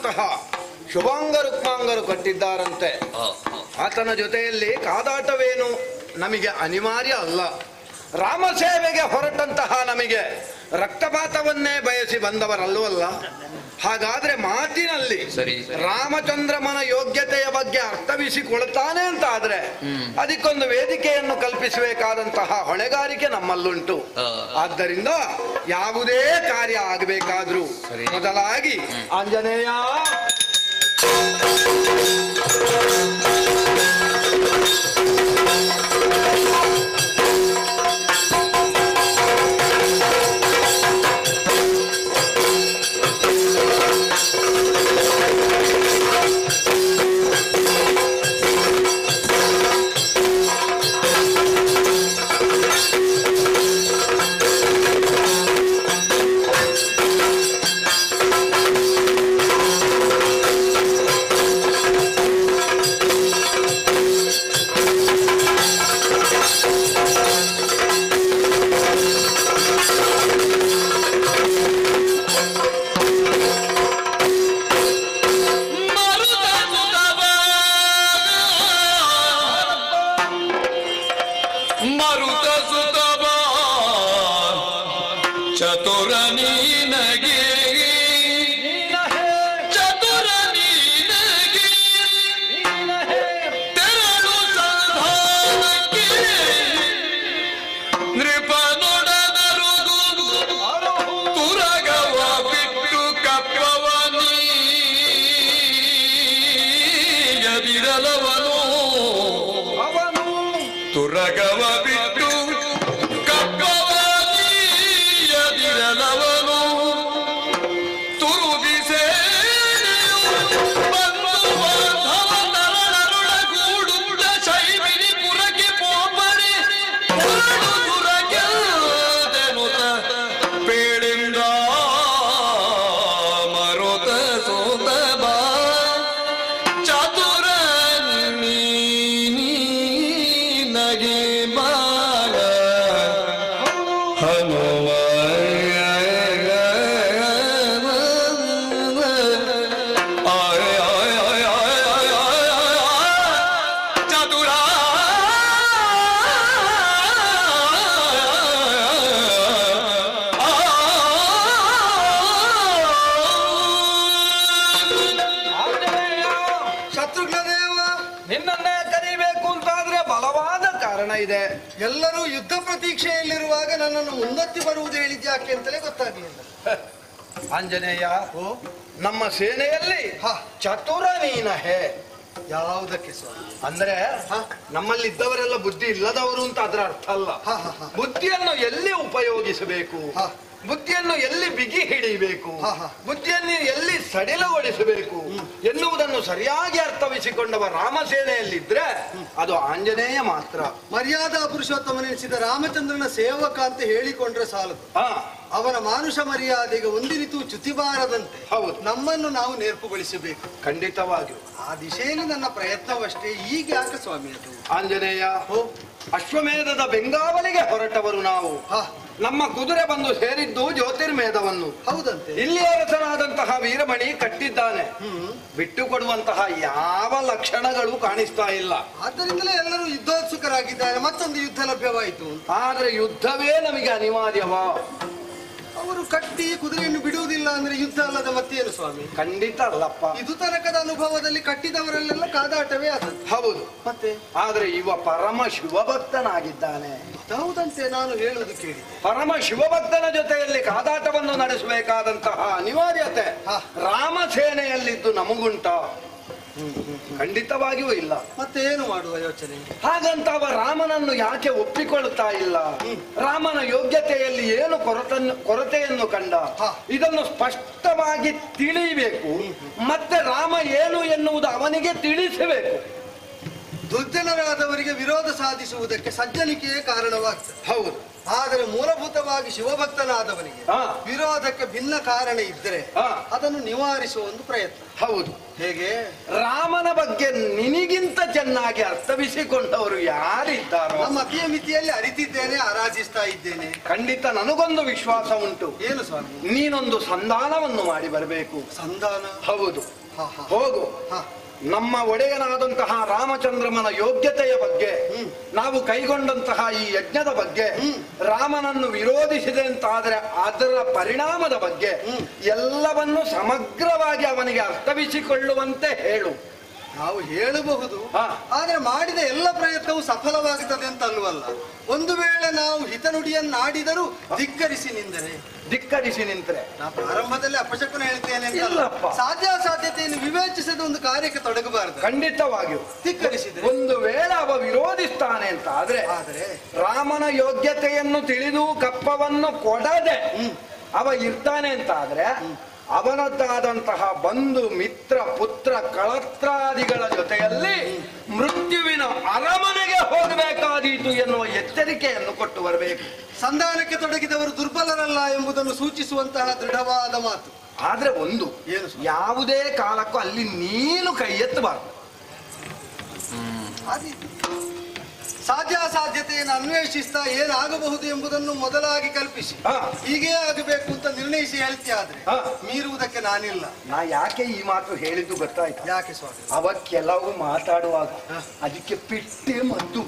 ರಾಮಚಂದ್ರನಾದಂತಹ ಶುಭಾಂಗ ರುಕ್ಮಾಂಗರು ಕಟ್ಟಿದ್ದಾರಂತೆ ಆ, ಆ. ಆತನ ಜೊತೆಯಲ್ಲಿ ಕಾದಾಟವೇನು ನಮಗೆ ಅನಿವಾರ್ಯ ಅಲ್ಲ ರಾಮ ಸೇವೆಗೆ ಹೊರಟಂತಹ ನಮಗೆ ರಕ್ತಪಾತವನ್ನೇ ಬಯಸಿ ಬಂದವರಲ್ಲವಲ್ಲ ಹಾಗಾದ್ರೆ ಮಾತಿನಲ್ಲಿ ಸರಿ, ಸರಿ. ರಾಮಚಂದ್ರಮನ ಯೋಗ್ಯತೆಯ ಬಗ್ಗೆ ಅರ್ಥವಿಸಿಕೊಳ್ತಾನೆ ಅಂತ ಆದ್ರೆ ಅದಕ್ಕೊಂದು ವೇದಿಕೆಯನ್ನು ಕಲ್ಪಿಸಬೇಕಾದಂತಹ ಹೊಣೆಗಾರಿಕೆ ನಮ್ಮಲ್ಲುಂಟು ಆ. ಆದ್ದರಿಂದ ಯಾವುದೇ ಕಾರ್ಯ ಆಗಬೇಕಾದ್ರೂ ಸರಿ. ಮೊದಲಾಗಿ ಆಂಜನೇಯ ಮರುತ ಸುತಬ ಚತುರ ನೀನಗೆ ಚತುರ ನೀನಗೆ ತೆರಳು ಸಂಧಾನಕ್ಕೆ ನೃಪನೊಡದರುದು ತುರಗವ ಬಿಟ್ಟು ಕಪ್ಪವನಿ ಎದಿರಲವನು ಅವನು ತುರಗವ ಬಿಟ್ಟು ಕಪ್ಪವನಿ ಎದಿರಲವನು ತುರುಗಿ ಸೇನೆಯು ಬಂದು ಬಾಂಧವ ನರಳರುಳಗೂಡುತ್ತ ಶೈವಿನಿ ಪುರಕ್ಕೆ ಪೋಪಡಿ ಹೊರಡು ದುರಗೆಲ್ದೆನುತ ಪೇಳಿಂದ ಮರುತ ಸೋತ ಬಾ ಚತುರ ನಗೆ ಬಾಲ ಹನುಮ ಆಯ ಆಯ ಆಯ ಆಯ ಆಯ ಚತುರ ಆಂಜನೇಯ ಶತ್ರುಘ್ನ ದೇವ ನಿನ್ನನ್ನೇ ಕರಿಬೇಕು ಅಂತಾದ್ರೆ ಬಲವಾದ ಕಾರಣ ಇದೆ ಎಲ್ಲರೂ ಯುದ್ಧ ಪ್ರತೀಕ್ಷೆಯಲ್ಲಿರುವಾಗ ನನ್ನನ್ನು ಮುನ್ನತ್ತಿ ಬರುವುದು ಹೇಳಿದ್ಯಾಕೆ ಅಂತಲೇ ಗೊತ್ತಾಗಲಿಲ್ಲ ಆಂಜನೇಯ ಓ ನಮ್ಮ ಸೇನೆಯಲ್ಲಿ ಹ. ಚತುರ ನೀನಹೆ ಯಾವುದಕ್ಕೆ ಸ್ವಾಮಿ ಅಂದ್ರೆ ಹ. ನಮ್ಮಲ್ಲಿ ಇದ್ದವರೆಲ್ಲ ಬುದ್ಧಿ ಇಲ್ಲದವರು ಅಂತ ಅದರ ಅರ್ಥ ಅಲ್ಲ ಹ, ಹ, ಹ. ಬುದ್ಧಿಯನ್ನು ಎಲ್ಲಿ ಉಪಯೋಗಿಸಬೇಕು ಹ. ಬುದ್ಧಿಯನ್ನು ಎಲ್ಲಿ ಬಿಗಿ ಹಿಡಿಯಬೇಕು ಹ, ಹ. ಬುದ್ಧಿಯನ್ನು ಎಲ್ಲಿ ಸಡಿಲಗೊಳಿಸಬೇಕು ಎನ್ನುವುದನ್ನು ಸರಿಯಾಗಿ ಅರ್ಥವಿಸಿಕೊಂಡವ ರಾಮಸೇನೆಯಲ್ಲಿದ್ರೆ ಅದು ಆಂಜನೇಯ ಮಾತ್ರ ಮರ್ಯಾದಾ ಪುರುಷೋತ್ತಮನೆನಿಸಿದ ರಾಮಚಂದ್ರನ ಸೇವಕ ಅಂತ ಹೇಳಿಕೊಂಡ್ರೆ ಸಾಲದು ಹಾ ಅವನ ಮಾನುಷ ಮರ್ಯಾದೆಗೆ ಒಂದಿರಿತು ಚ್ಯುತಿಬಾರದಂತೆ ಹೌದು. ನಮ್ಮನ್ನು ನಾವು ನೇರ್ಪುಗೊಳಿಸಬೇಕು ಖಂಡಿತವಾಗಿಯೂ ಆ ದಿಶೆಯಲ್ಲಿ ನನ್ನ ಪ್ರಯತ್ನವಷ್ಟೇ ಈಗ ಯಾಕೆ ಸ್ವಾಮಿ ಅದು ಆಂಜನೇಯ ಓ ಅಶ್ವಮೇಧದ ಬೆಂಗಾವಲಿಗೆ ಹೊರಟವರು ನಾವು ಹ ನಮ್ಮ ಕುದುರೆ ಬಂದು ಸೇರಿದ್ದು ಜ್ಯೋತಿರ್ಮೇಧವನ್ನು ಹೌದಂತೆ ಇಲ್ಲಿ ಅರಸನಾದಂತಹ ವೀರಮಣಿ ಕಟ್ಟಿದ್ದಾನೆ ಬಿಟ್ಟು ಕೊಡುವಂತಹ ಯಾವ ಲಕ್ಷಣಗಳು ಕಾಣಿಸ್ತಾ ಇಲ್ಲ ಆದ್ದರಿಂದಲೇ ಎಲ್ಲರೂ ಯುದ್ಧೋತ್ಸುಕರಾಗಿದ್ದಾರೆ ಮತ್ತೊಂದು ಯುದ್ಧ ಲಭ್ಯವಾಯಿತು ಆದ್ರೆ ಯುದ್ಧವೇ ನಮಗೆ ಅನಿವಾರ್ಯವಾ ಅವರು ಕಟ್ಟಿ ಕುದುರೆಯನ್ನು ಬಿಡುವುದಿಲ್ಲ ಅಂದ್ರೆ ಯುದ್ಧ ಅಲ್ಲದ ಮತ್ತೇನು ಸ್ವಾಮಿ ಖಂಡಿತ ಅಲ್ಲಪ್ಪ ಇದು ತನಕದ ಅನುಭವದಲ್ಲಿ ಕಟ್ಟಿದವರಲ್ಲೆಲ್ಲ ಕಾದಾಟವೇ ಆದದ್ದು ಹೌದು ಮತ್ತೆ ಆದ್ರೆ ಇವ ಪರಮ ಶಿವಭಕ್ತನಾಗಿದ್ದಾನೆ ಹೌದಂತೆ ನಾನು ಹೇಳುವುದು ಕೇಳಿದೆ ಪರಮ ಶಿವಭಕ್ತನ ಜೊತೆಯಲ್ಲಿ ಕಾದಾಟವನ್ನು ನಡೆಸಬೇಕಾದಂತಹ ಅನಿವಾರ್ಯತೆ ಹ. ರಾಮ ಸೇನೆಯಲ್ಲಿದ್ದು ನಮಗುಂಟ ಖಂಡಿತವಾಗಿಯೂ ಇಲ್ಲ ಮತ್ತೆ ಏನು ಮಾಡುವ ಯೋಚನೆ ಹಾಗಂತ ಅವ ರಾಮನನ್ನು ಯಾಕೆ ಒಪ್ಪಿಕೊಳ್ತಾ ಇಲ್ಲ ರಾಮನ ಯೋಗ್ಯತೆಯಲ್ಲಿ ಏನು ಕೊರತನ್ನು ಕೊರತೆಯನ್ನು ಕಂಡ ಹ. ಇದನ್ನು ಸ್ಪಷ್ಟವಾಗಿ ತಿಳಿಯಬೇಕು ಮತ್ತೆ ರಾಮ ಏನು ಎನ್ನುವುದು ಅವನಿಗೆ ತಿಳಿಸಬೇಕು ದುರ್ಜನರಾದವರಿಗೆ ವಿರೋಧ ಸಾಧಿಸುವುದಕ್ಕೆ ಸಜ್ಜನಿಕೆಯೇ ಕಾರಣವಾಗ್ತದೆ ಹೌದು ಆದರೆ ಮೂಲಭೂತವಾಗಿ ಶಿವಭಕ್ತನಾದವನಿಗೆ ಹಾ. ವಿರೋಧಕ್ಕೆ ಭಿನ್ನ ಕಾರಣ ಇದ್ದರೆ ಹಾ. ಅದನ್ನು ನಿವಾರಿಸುವ ಒಂದು ಪ್ರಯತ್ನ ಹೌದು ಹೇಗೆ ರಾಮನ ಬಗ್ಗೆ ನಿನಗಿಂತ ಚೆನ್ನಾಗಿ ಅರ್ಥವಿಸಿಕೊಂಡವರು ಯಾರಿದ್ದಾರೋ ನಮ್ಮ ಅತಿಯ ಮಿತಿಯಲ್ಲಿ ಅರಿತಿದ್ದೇನೆ ಆರಾಧಿಸ್ತಾ ಇದ್ದೇನೆ ಖಂಡಿತ ನನಗೊಂದು ವಿಶ್ವಾಸ ಉಂಟು ಏನು ಸ್ವಾಮಿ ನೀನೊಂದು ಸಂಧಾನವನ್ನು ಮಾಡಿ ಬರಬೇಕು ಸಂಧಾನ ಹೌದು ಹಾ, ಹಾ. ಹೋಗು ಹಾ. ನಮ್ಮ ಒಡೆಯನಾದಂತಹ ರಾಮಚಂದ್ರಮನ ಯೋಗ್ಯತೆಯ ಬಗ್ಗೆ ಹ್ಮ್. ನಾವು ಕೈಗೊಂಡಂತಹ ಈ ಯಜ್ಞದ ಬಗ್ಗೆ ಹ್ಮ್. ರಾಮನನ್ನು ವಿರೋಧಿಸಿದೆ ಅಂತಾದ್ರೆ ಅದರ ಪರಿಣಾಮದ ಬಗ್ಗೆ ಹ್ಮ್. ಎಲ್ಲವನ್ನು ಸಮಗ್ರವಾಗಿ ಅವನಿಗೆ ಅರ್ಥವಿಸಿಕೊಳ್ಳುವಂತೆ ಹೇಳು ನಾವು ಹೇಳಬಹುದು ಹಾ. ಆದ್ರೆ ಮಾಡಿದ ಎಲ್ಲ ಪ್ರಯತ್ನವು ಸಫಲವಾಗುತ್ತದೆ ಅಂತ ಅಲ್ವಲ್ಲ ಒಂದು ವೇಳೆ ನಾವು ಹಿತನುಡಿಯನ್ನಾಡಿದರೂ ಧಿಕ್ಕರಿಸಿ ನಿಂದರೆ ಧಿಕ್ಕರಿಸಿ ನಿಂತ್ರೆ ನಾ ಪ್ರಾರಂಭದಲ್ಲಿ ಅಪಶಕುನ ಹೇಳ್ತೇನೆ ಅಂತ ಅಲ್ಲ. ಇಲ್ಲಪ್ಪ. ಸಾಧ್ಯಾಸಾಧ್ಯತೆಯನ್ನು ವಿವೇಚಿಸದ ಒಂದು ಕಾರ್ಯಕ್ಕೆ ತೊಡಗಬಾರದು ಖಂಡಿತವಾಗಿಯೂ ಧಿಕ್ಕರಿಸಿದ್ರೆ ಒಂದು ವೇಳೆ ಅವ ವಿರೋಧಿಸ್ತಾನೆ ಅಂತ ಆದ್ರೆ ಆದರೆ ರಾಮನ ಯೋಗ್ಯತೆಯನ್ನು ತಿಳಿದು ಕಪ್ಪವನ್ನು ಕೊಡದೆ ಅವ ಇರ್ತಾನೆ ಅಂತ ಆದ್ರೆ ಅವನದ್ದಾದಂತಹ ಬಂಧು ಮಿತ್ರ ಪುತ್ರ ಕಳತ್ರಾದಿಗಳ ಜೊತೆಯಲ್ಲಿ ಮೃತ್ಯುವಿನ ಅರಮನೆಗೆ ಹೋಗಬೇಕಾದೀತು ಎನ್ನುವ ಎಚ್ಚರಿಕೆಯನ್ನು ಕೊಟ್ಟು ಬರಬೇಕು ಸಂಧಾನಕ್ಕೆ ತೊಡಗಿದವರು ದುರ್ಬಲರಲ್ಲ ಎಂಬುದನ್ನು ಸೂಚಿಸುವಂತಹ ದೃಢವಾದ ಮಾತು ಆದ್ರೆ ಒಂದು ಏನು ಸ್ವಾಮಿ? ಯಾವುದೇ ಕಾಲಕ್ಕೂ ಅಲ್ಲಿ ನೀನು ಕೈ ಎತ್ತಬಾರದು ಆದೀತು. ಸಾಧ್ಯಾಸಾಧ್ಯತೆಯನ್ನು ಅನ್ವೇಷಿಸ್ತಾ ಏನಾಗಬಹುದು ಎಂಬುದನ್ನು ಮೊದಲಾಗಿ ಕಲ್ಪಿಸಿ ಹಾ. ಹೀಗೇ ಆಗಬೇಕು ಅಂತ ನಿರ್ಣಯಿಸಿ ಹೇಳ್ತೀಯ ಆದ್ರೆ ಹಾ. ಮೀರುವುದಕ್ಕೆ ನಾನಿಲ್ಲ ನಾ ಯಾಕೆ ಈ ಮಾತು ಹೇಳಿದ್ದು ಗೊತ್ತಾಯ್ತು ಯಾಕೆ ಸ್ವಾಮಿ ಅವ ಕೆಲವು ಮಾತಾಡುವಾಗ ಅದಕ್ಕೆ ಪಿಟ್ಟೆ ಮದ್ದು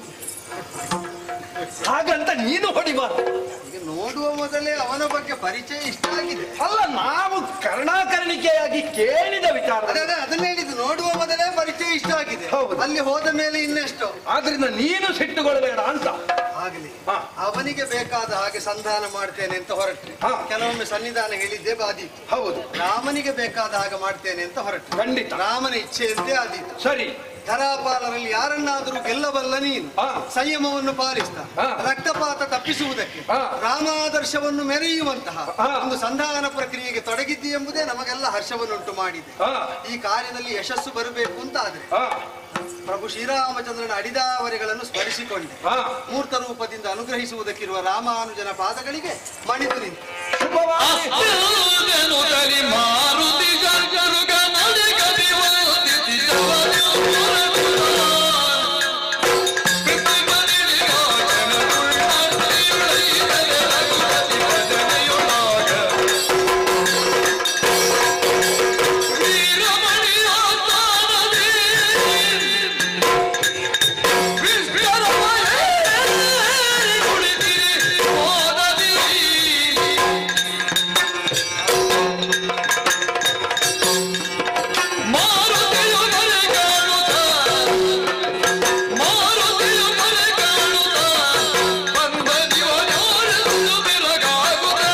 ಹಾಗಂತ ನೀನು ಹೊಡಿಬಾರ್ದು ಈಗ ನೋಡುವ ಮೊದಲೇ ಅವನ ಬಗ್ಗೆ ಪರಿಚಯ ಇಷ್ಟ ಆಗಿದೆ ಅಲ್ಲ ನಾವು ಕರ್ಣಾಕರ್ಣಿಕೆಯಾಗಿ ಕೇಳಿದ ವಿಚಾರ ಅದೇ ಅದೇ ಅದನ್ನ ಹೇಳಿದ್ದು ನೋಡುವ ಮೊದಲೇ ಪರಿಚಯ ಇಷ್ಟ ಆಗಿದೆ ಹೌದು. ಅಲ್ಲಿ ಹೋದ ಮೇಲೆ ಇನ್ನೆಷ್ಟು ಆದ್ರಿಂದ ನೀನು ಸಿಟ್ಟುಗೊಳ್ಳಬೇಡ ಅಂತ ಆಗಲಿ ಹಾ. ಅವನಿಗೆ ಬೇಕಾದ ಹಾಗೆ ಸಂಧಾನ ಮಾಡ್ತೇನೆ ಅಂತ ಹೊರಟ್ರಿ ಹಾ. ಕೆಲವೊಮ್ಮೆ ಸನ್ನಿಧಾನ ಹೇಳಿದ್ದೆ ಬಾದೀತು ಹೌದು ರಾಮನಿಗೆ ಬೇಕಾದ ಹಾಗೆ ಮಾಡ್ತೇನೆ ಅಂತ ಹೊರಟ್ರಿ ಖಂಡಿತ ರಾಮನ ಇಚ್ಛೆಯಂತೆ ಆದೀತು ಸರಿ ಧರಾಪಾಲರಲ್ಲಿ ಯಾರನ್ನಾದರೂ ಗೆಲ್ಲಬಲ್ಲ ನೀನು ಹಾ. ಸಂಯಮವನ್ನು ಪಾಲಿಸ್ತಾ ಹಾ. ರಕ್ತಪಾತ ತಪ್ಪಿಸುವುದಕ್ಕೆ ಹಾ. ರಾಮಾದರ್ಶವನ್ನು ಮೆರೆಯುವಂತಹ ಹಾ. ಒಂದು ಸಂಧಾನ ಪ್ರಕ್ರಿಯೆಗೆ ತೊಡಗಿದ್ದಿ ಎಂಬುದೇ ನಮಗೆಲ್ಲ ಹರ್ಷವನ್ನುಂಟು ಮಾಡಿದೆ ಹಾ ಈ ಕಾರ್ಯದಲ್ಲಿ ಯಶಸ್ಸು ಬರಬೇಕು ಅಂತ ಆದ್ರೆ ಹಾ ಪ್ರಭು ಶ್ರೀರಾಮಚಂದ್ರನ ಅಡಿದಾವರೆಗಳನ್ನು ಸ್ಮರಿಸಿಕೊಂಡೆ ಹಾ ಮೂರ್ತ ರೂಪದಿಂದ ಅನುಗ್ರಹಿಸುವುದಕ್ಕಿರುವ ರಾಮಾನುಜನ ಪಾದಗಳಿಗೆ ಮಣಿದು ನಿಂತು ಶುಭವಾಗಿ ಅಷ್ಟುಗನುತಲಿ ಮಾರುತಿ ಗರ್ಗರುಗ ನಡಿಗದಿ ವಂದಿಸಿ ಮಾರುತಿಯು ಮನೆ ಕಾಣುತ್ತ ಮಾರುತಿಯು ಮನೆ ಕಾಣುತ್ತ ಬಂದ ದಿವನೋರೆಂದು ಬೆಳಗಾಗುತ್ತ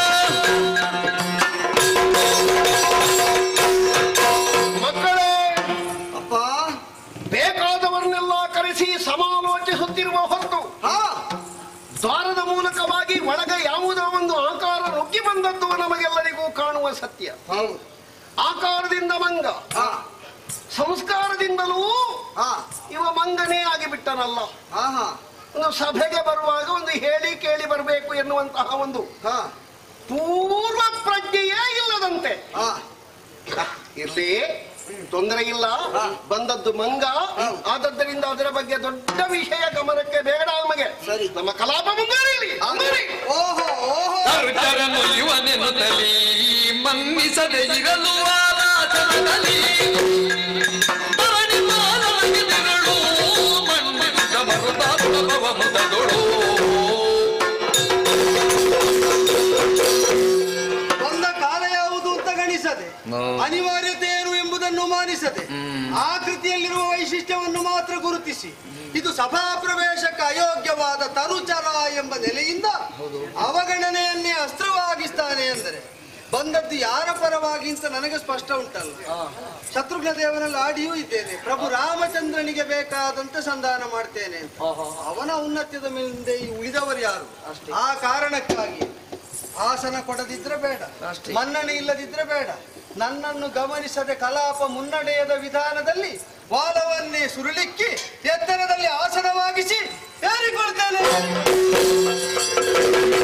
ಮಕ್ಕಳೇ ಅಪ್ಪ ಬೇಕಾದವರನ್ನೆಲ್ಲ ಕರೆಸಿ ಸಮಾಲೋಚಿಸುತ್ತಿರುವ ಹೊತ್ತು ಹಾ ದ್ವಾರದ ಮೂಲಕವಾಗಿ ಒಳಗೆ ಯಾವುದೋ ಒಂದು ಆಕಾರ ನುಗ್ಗಿ ಬಂದದ್ದು ನಮಗೆಲ್ಲರಿಗೂ ಕಾಣುವ ಸತ್ಯ ಹೌದು ಆಕಾರದಿಂದ ಮಂಗ ಹಾ ಸಂಸ್ಕಾರದಿಂದಲೂ ಹಾ ಇವ ಮಂಗನೇ ಆಗಿಬಿಟ್ಟನಲ್ಲ ಹಾ ಹಾ ಒಂದು ಸಭೆಗೆ ಬರುವಾಗ ಒಂದು ಹೇಳಿ ಕೇಳಿ ಬರಬೇಕು ಎನ್ನುವಂತಹ ಒಂದು ಹಾ ಪೂರ್ವ ಪ್ರಜ್ಞೆಯೇ ಇಲ್ಲದಂತೆ ಹಾ ಇರ್ಲಿ ತೊಂದರೆ ಇಲ್ಲ ಬಂದದ್ದು ಮಂಗ ಆದದ್ದರಿಂದ ಅದರ ಬಗ್ಗೆ ದೊಡ್ಡ ವಿಷಯ ಗಮನಕ್ಕೆ ಬೇಡ ನಮಗೆ ಸರಿ. ನಮ್ಮ ಕಲಾಪ ಮುಂದುವರಿಯಲಿ ಮುಂದುವರಿ. ಓಹೋ ಓಹೋ ತರುಚರನು ಇವನೆನ್ನುತ್ತಲೀ ಮನ್ನಿಸದೆ ಇರಲು ಆಲಾಚನದಲ್ಲಿ ಧರಣಿ ಮಾನವನಿಗೆ ತೆರಳು ಮಣ್ಣಿದ್ದ ಮರುತಾತ್ಮಭವ ಮುದದೊಳು ಬಂದ ಕಾಲ ಯಾವುದು ಅಂತ ಗಣಿಸದೆ ಅನಿವಾರ್ಯತೆ ಏನು ಎಂಬುದನ್ನು ಮಾನಿಸದೆ ಆಕೃತಿಯಲ್ಲಿರುವ ವೈಶಿಷ್ಟ್ಯವನ್ನು ಮಾತ್ರ ಗುರುತಿಸಿ ಇದು ಸಭಾ ಪ್ರವೇಶಕ್ಕೆ ಅಯೋಗ್ಯವಾದ ತರುಚರ ಎಂಬ ನೆಲೆಯಿಂದ ಅವಗಣನೆಯನ್ನೇ ಅಸ್ತ್ರವಾಗಿಸ್ತಾನೆ ಎಂದರೆ ಬಂದದ್ದು ಯಾರ ಪರವಾಗಿ ಅಂತ ನನಗೆ ಸ್ಪಷ್ಟ ಉಂಟಲ್ಲ ಶತ್ರುಘ್ನ ದೇವನಲ್ಲಿ ಆಡಿಯೂ ಇದ್ದೇನೆ ಪ್ರಭು ರಾಮಚಂದ್ರನಿಗೆ ಬೇಕಾದಂತೆ ಸಂಧಾನ ಮಾಡ್ತೇನೆ ಅಂತ ಅವನ ಉನ್ನತ್ಯದ ಮುಂದೆ ಈ ಉಳಿದವರು ಯಾರು ಆ ಕಾರಣಕ್ಕಾಗಿ ಆಸನ ಕೊಡದಿದ್ರೆ ಬೇಡ ಮನ್ನಣೆ ಇಲ್ಲದಿದ್ರೆ ಬೇಡ ನನ್ನನ್ನು ಗಮನಿಸದೆ ಕಲಾಪ ಮುನ್ನಡೆಯದ ವಿಧಾನದಲ್ಲಿ ವಾಲವನ್ನೇ ಸುರುಳಿಕ್ಕಿ ಎತ್ತರದಲ್ಲಿ ಆಸನವಾಗಿಸಿ ಏರಿಕೊಳ್ತೇನೆ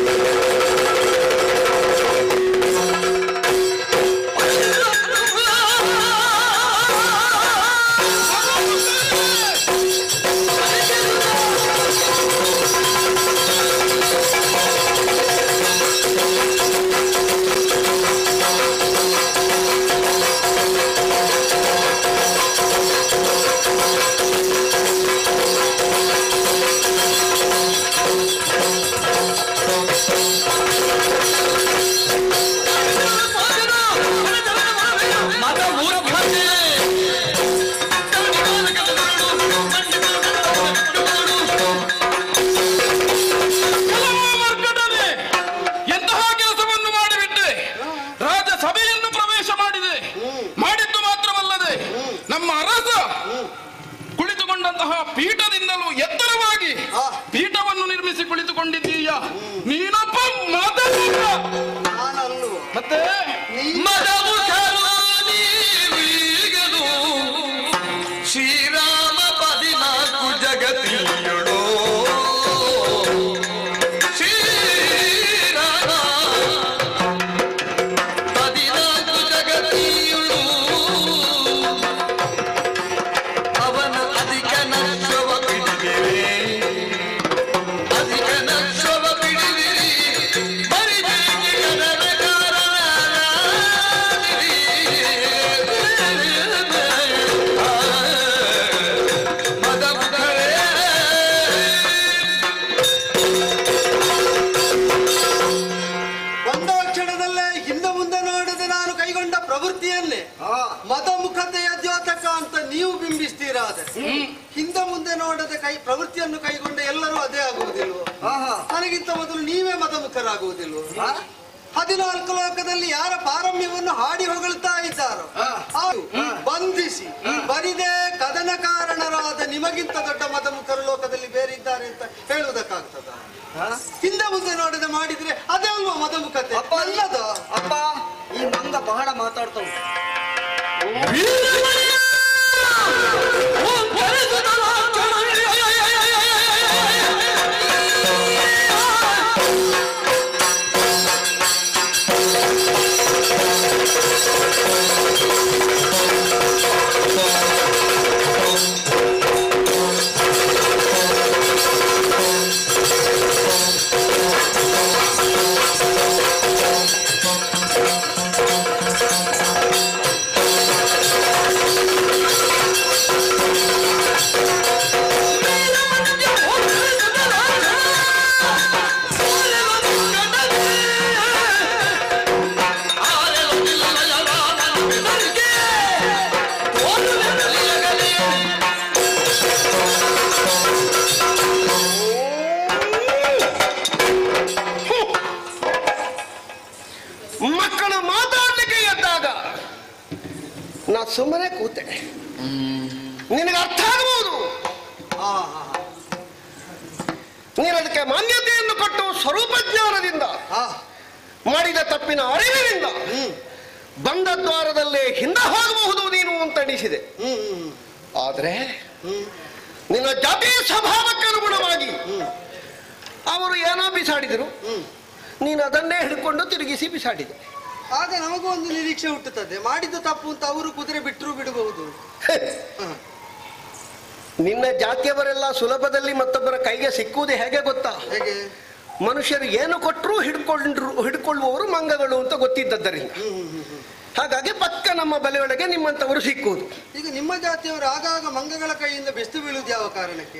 ಆ, ಮದಮುಖತೆಯ ದ್ಯೋತಕ ಅಂತ ನೀವು ಬಿಂಬಿಸ್ತೀರಾದರೆ ಹಿಂದೆ ಮುಂದೆ ನೋಡದ ಕೈ ಪ್ರವೃತ್ತಿಯನ್ನು ಕೈಗೊಂಡ ಎಲ್ಲರೂ ಅದೇ ಆಗುವುದಿಲ್ವೋ ಆಹಾ. ನನಗಿಂತ ಮೊದಲು ನೀವೇ ಮದಮುಖರಾಗುವುದಿಲ್ವೋ ಹದಿನಾಲ್ಕು ಲೋಕದಲ್ಲಿ ಯಾರ ಪಾರಮ್ಯವನ್ನು ಹಾಡಿ ಹೊಗಳ್ತಾ ಇದ್ದಾರೋ ಆ. ಅವರು ಬಂಧಿಸಿ ಬರಿದೇ ಕದನ ಕಾರಣರಾದ ನಿಮಗಿಂತ ದೊಡ್ಡ ಮದಮುಖರು ಲೋಕದಲ್ಲಿ ಬೇರೆ ಇದ್ದಾರೆ ಅಂತ ಹೇಳುವುದಕ್ಕಾಗ್ತದ ಆ? ಹಿಂದೆ ಮುಂದೆ ನೋಡದೆ ಮಾಡಿದ್ರೆ ಅದೇ ಅಲ್ವಾ ಮದಮುಖತೆ ಅಪ್ಪ ಅಲ್ಲದ ಅಪ್ಪ ಈ ಮಂಗ ಬಹಳ ಮಾತಾಡ್ತಾ ಉಂಟು ಮಕ್ಕಳು ಮಾತಾಡ್ಲಿಕ್ಕೆ ಎದ್ದಾಗ ನಾ ಸುಮ್ಮನೆ ಕೂತೆ ನಿನಗೆ ಅರ್ಥ ಆಗಬಹುದು ಆ, ಆ, ನೀನು ಅದಕ್ಕೆ ಮಾನ್ಯತೆಯನ್ನು ಕೊಟ್ಟು ಸ್ವರೂಪ ಜ್ಞಾನದಿಂದ ಆ. ಮಾಡಿದ ತಪ್ಪಿನ ಅರಿವಿನಿಂದ ಹ್ಮ್ ಬಂದ ದ್ವಾರದಲ್ಲೇ ಹಿಂದೆ ಹೋಗಬಹುದು ನೀನು ಅಂತ ಎಣಿಸಿದೆ ಹ್ಮ್ ಹ್ಮ್ ಆದರೆ ಹ್ಮ್ ನಿನ್ನ ಜಾತಿ ಸ್ವಭಾವಕ್ಕೆ ಅನುಗುಣವಾಗಿ ಅವರು ಏನೋ ಬಿಸಾಡಿದರು ಹ್ಮ್ ನೀನು ಅದನ್ನೇ ಹಿಡ್ಕೊಂಡು ತಿರುಗಿಸಿ ಬಿಸಾಡಿದೆ ಆಗ ನಮಗೂ ಒಂದು ನಿರೀಕ್ಷೆ ಹುಟ್ಟುತ್ತದೆ ಮಾಡಿದ್ದು ತಪ್ಪು ಅಂತ ಅವರು ಕುದುರೆ ಬಿಟ್ಟರು ಬಿಡಬಹುದು ಹ. ನಿನ್ನ ಜಾತಿಯವರೆಲ್ಲ ಸುಲಭದಲ್ಲಿ ಮತ್ತೊಬ್ಬರ ಕೈಗೆ ಸಿಕ್ಕುವುದು ಹೇಗೆ ಗೊತ್ತಾ ಹೇಗೆ ಮನುಷ್ಯರು ಏನು ಕೊಟ್ಟರೂ ಹಿಡ್ಕೊಂಡ್ರು ಹಿಡ್ಕೊಳ್ಳುವವರು ಮಂಗಗಳು ಅಂತ ಗೊತ್ತಿದ್ದದ್ದರಿಂದ ಹ್ಮ್ ಹ್ಮ್ ಹ್ಮ್ ಹ್ಮ್. ಹಾಗಾಗಿ ಪಕ್ಕ ನಮ್ಮ ಬಲೆಯೊಳಗೆ ನಿಮ್ಮಂಥವರು ಸಿಕ್ಕುವುದು ಈಗ ನಿಮ್ಮ ಜಾತಿಯವರು ಆಗಾಗ ಮಂಗಗಳ ಕೈಯಿಂದ ಬೆಸ್ತು ಬೀಳುವುದು ಯಾವ ಕಾರಣಕ್ಕೆ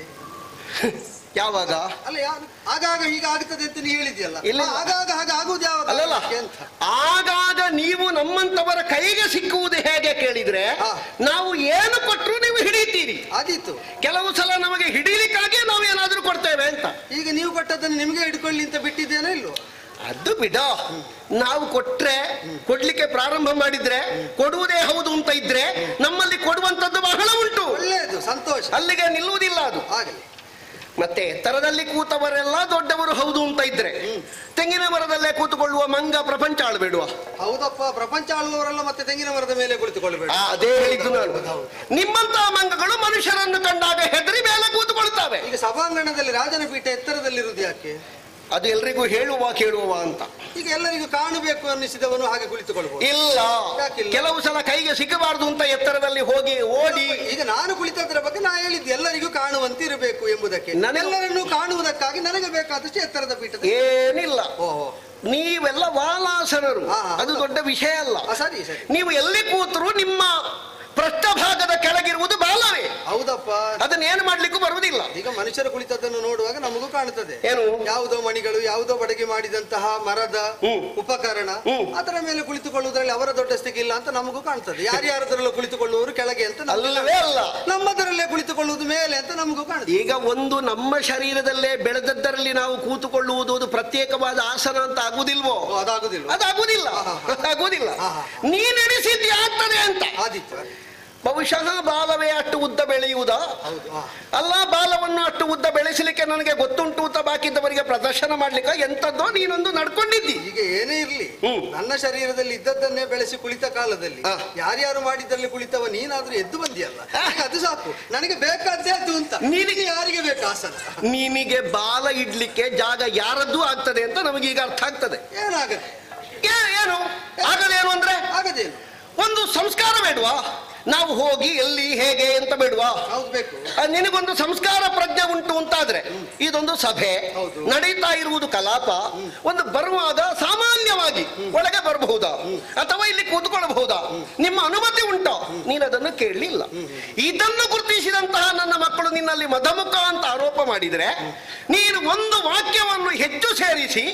ಯಾವಾಗ ಅಲ್ಲ ಯಾರು ಆಗಾಗ ಹೀಗೆ ಆಗ್ತದೆ ಅಂತ ನೀವು ಹೇಳಿದ್ಯಲ್ಲ ಇಲ್ಲ. ಆ, ಆಗಾಗ ಹಾಗೆ ಆಗುವುದು ಯಾವ ಅಲ್ಲಲ್ಲ ಕಾರಣಕ್ಕೆ ಅಂತ ಆಗಾಗ ನೀವು ನಮ್ಮಂಥವರ ಕೈಗೆ ಸಿಕ್ಕುವುದು ಹೇಗೆ ಕೇಳಿದ್ರೆ ಹಾ. ನಾವು ಏನು ಕೊಟ್ಟರು ನೀವು ಹಿಡಿತೀರಿ ಆದೀತು ಕೆಲವು ಸಲ ನಮಗೆ ಹಿಡೀಲಿಕ್ಕಾಗಿ ನಾವು ಏನಾದ್ರೂ ಕೊಡ್ತೇವೆ ಅಂತ ಈಗ ನೀವು ಕೊಟ್ಟದ್ದನ್ನು ನಿಮಗೆ ಹಿಡ್ಕೊಳ್ಳಿ ಅಂತ ಬಿಟ್ಟಿದ್ದೇನೋ ಇಲ್ವೋ ಅದು ಬಿಡ ನಾವು ಕೊಟ್ರೆ ಕೊಡ್ಲಿಕ್ಕೆ ಪ್ರಾರಂಭ ಮಾಡಿದ್ರೆ ಕೊಡುವುದೇ ಹೌದು ಅಂತ ಇದ್ರೆ ನಮ್ಮಲ್ಲಿ ಕೊಡುವಂತದ್ದು ಬಹಳ ಉಂಟು ಒಳ್ಳೆಯದು ಸಂತೋಷ ಅಲ್ಲಿಗೆ ನಿಲ್ಲುವುದಿಲ್ಲ ಅದು ಆಗಲಿ ಮತ್ತೆ ಎತ್ತರದಲ್ಲಿ ಕೂತವರೆಲ್ಲ ದೊಡ್ಡವರು ಹೌದು ಅಂತ ಇದ್ರೆ ತೆಂಗಿನ ಮರದಲ್ಲೇ ಕೂತುಕೊಳ್ಳುವ ಮಂಗ ಪ್ರಪಂಚ ಆಳ್ಬೇಡುವ ಹೌದಪ್ಪ ಪ್ರಪಂಚ ಆಳುವವರೆಲ್ಲ ಮತ್ತೆ ತೆಂಗಿನ ಮರದ ಮೇಲೆ ಕುಳಿತುಕೊಳ್ಳಬೇಡ ಆ, ಅದೇ ಹೇಳಿದ್ದು ನಾನು ನಿಮ್ಮಂತಹ ಮಂಗಗಳು ಮನುಷ್ಯರನ್ನು ಕಂಡಾಗ ಹೆದರಿ ಮೇಲೆ ಕೂತುಕೊಳ್ತವೆ ಈಗ ಸಭಾಂಗಣದಲ್ಲಿ ರಾಜನ ಪೀಠ ಎತ್ತರದಲ್ಲಿರುವುದು ಯಾಕೆ ಅದು ಎಲ್ರಿಗೂ ಹೇಳುವ ಕೇಳುವ ಅಂತ ಈಗ ಎಲ್ಲರಿಗೂ ಕಾಣಬೇಕು ಅನ್ನಿಸಿದವನು ಹಾಗೆ ಕುಳಿತುಕೊಳ್ಬಹುದು ಇಲ್ಲ ಯಾಕಿಲ್ಲ? ಕೆಲವು ಸಲ ಕೈಗೆ ಸಿಗಬಾರದು ಅಂತ ಎತ್ತರದಲ್ಲಿ ಹೋಗಿ ಓಡಿ ಈಗ ನಾನು ಕುಳಿತದ್ರ ಬಗ್ಗೆ ನಾ ಹೇಳಿದ್ದು ಎಲ್ಲರಿಗೂ ಕಾಣುವಂತೆ ಇರಬೇಕು ಎಂಬುದಕ್ಕೆ ನನಗೆ- ಎಲ್ಲರನ್ನು ಕಾಣುವುದಕ್ಕಾಗಿ ನನಗೆ ಬೇಕಾದಷ್ಟು ಎತ್ತರದ ಪೀಠದ ಏನಿಲ್ಲ ಓಹೋ ನೀವೆಲ್ಲ ವಾಲಾಸನರು ಹಾ, ಹಾ. ಅದು ದೊಡ್ಡ ವಿಷಯ ಅಲ್ಲ ಆ, ಸರಿ ಸರಿ ನೀವು ಎಲ್ಲಿ ಕೂತರು ನಿಮ್ಮ ಪೃಷ್ಠಭಾಗದ ಕೆಳಗಿರುವುದು ಬಾಲವೇ ಹೌದಪ್ಪ ಅದನ್ನ ಏನು ಮಾಡ್ಲಿಕ್ಕೂ ಬರುವುದಿಲ್ಲ ಈಗ ಮನುಷ್ಯರು ಕುಳಿತದ್ದನ್ನು ನೋಡುವಾಗ ನಮಗೂ ಕಾಣುತ್ತದೆ ಏನು? ಯಾವುದೋ ಮಣಿಗಳು ಯಾವುದೋ ಬಡಗಿ ಮಾಡಿದಂತಹ ಮರದ ಹ್ಮ್. ಉಪಕರಣ ಹ್ಮ್. ಅದರ ಮೇಲೆ ಕುಳಿತುಕೊಳ್ಳುವುದರಲ್ಲಿ ಅವರ ದೊಡ್ಡಸ್ತಿಗೆ ಇಲ್ಲ ಅಂತ ನಮಗೂ ಕಾಣ್ತದೆ ಯಾರ್ಯಾರದ್ರಲ್ಲೂ ಕುಳಿತುಕೊಳ್ಳುವವರು ಕೆಳಗೆ ಅಂತ ನಮ್ಗೆ ಅಲ್ಲವೇ ಅಲ್ಲ ನಮ್ಮದರಲ್ಲೇ ಕುಳಿತುಕೊಳ್ಳುವುದು ಮೇಲೆ ಅಂತ ನಮಗೂ ಕಾಣುತ್ತೆ ಈಗ ಒಂದು ನಮ್ಮ ಶರೀರದಲ್ಲೇ ಬೆಳೆದದ್ದರಲ್ಲಿ ನಾವು ಕೂತುಕೊಳ್ಳುವುದು ಅದು ಪ್ರತ್ಯೇಕವಾದ ಆಸನ ಅಂತ ಆಗುದಿಲ್ವೋ ಓ, ಅದಾಗುದಿಲ್ವ ಅದಾಗುದಿಲ್ಲ ಅದಾಗುದಿಲ್ಲ ಹಾ, ಹಾ. ನೀನೆಣಿಸಿದ್ದು ಆಗ್ತದೆ ಅಂತ ಆದಿತ್ಯ ಬಹುಶಃ ಬಾಲವೇ ಅಷ್ಟು ಉದ್ದ ಬೆಳೆಯುವುದಾ ಹೌದು ಹಾ. ಅಲ್ಲ ಬಾಲವನ್ನು ಅಷ್ಟು ಉದ್ದ ಬೆಳೆಸಲಿಕ್ಕೆ ನನಗೆ ಗೊತ್ತುಂಟು ಅಂತ ಬಾಕಿದ್ದವರಿಗೆ ಪ್ರದರ್ಶನ ಮಾಡ್ಲಿಕ್ಕೆ ಎಂತದ್ದೋ ನೀನೊಂದು ನಡ್ಕೊಂಡಿದ್ದಿ ಈಗ ಏನೇ ಇರ್ಲಿ ಹ್ಮ್. ನನ್ನ ಶರೀರದಲ್ಲಿ ಇದ್ದದ್ದನ್ನೇ ಬೆಳೆಸಿ ಕುಳಿತ ಕಾಲದಲ್ಲಿ ಹಾ. ಯಾರ್ಯಾರು ಮಾಡಿದ್ದಲ್ಲಿ ಕುಳಿತವ ನೀನಾದ್ರೂ ಎದ್ದು ಬಂದಿಯಲ್ಲ ಹಾ. ಈಗ ಅದು ಸಾಕು ನನಗೆ ಬೇಕಾದ್ದೇ ಅದು ಅಂತ ನಿನಗೆ- ಯಾರಿಗೆ ಬೇಕು ಆಸನ ನಿನಗೆ ಬಾಲ ಇಡ್ಲಿಕ್ಕೆ ಜಾಗ ಯಾರದ್ದೂ ಆಗ್ತದೆ ಅಂತ ನಮಗೀಗ ಅರ್ಥ ಆಗ್ತದೆ ಏನಾಗತ್ತೆ ಏ- ಏನು ಆಗದೇನು ಅಂದ್ರೆ ಆಗದೇನು ಒಂದು ಸಂಸ್ಕಾರ ಬೇಡ್ವಾ ನಾವು ಹೋಗಿ ಎಲ್ಲಿ ಹೇಗೆ ಅಂತ ಬೇಡ್ವಾ ಹೌದು ಬೇಕು ಆ, ನಿನಗೊಂದು ಸಂಸ್ಕಾರ ಪ್ರಜ್ಞೆ ಉಂಟು ಅಂತಾದ್ರೆ ಇದೊಂದು ಸಭೆ ಹೌದು. ನಡೀತಾ ಇರುವುದು ಕಲಾಪ ಒಂದು ಬರುವಾಗ ಸಾಮಾನ್ಯವಾಗಿ ಒಳಗೆ ಬರಬಹುದಾ ಅಥವಾ ಇಲ್ಲಿ ಕೂತ್ಕೊಳ್ಬಹುದಾ ನಿಮ್ಮ ಅನುಮತಿ ಉಂಟಾ ನೀನು ಅದನ್ನು ಕೇಳಲಿಲ್ಲ ಇದನ್ನು ಗುರುತಿಸಿದಂತಹ ನನ್ನ ಮಕ್ಕಳು ನಿನ್ನಲ್ಲಿ ಮದಮುಖ ಅಂತ ಆರೋಪ ಮಾಡಿದ್ರೆ ನೀನು ಒಂದು ವಾಕ್ಯವನ್ನು ಹೆಚ್ಚು ಸೇರಿಸಿ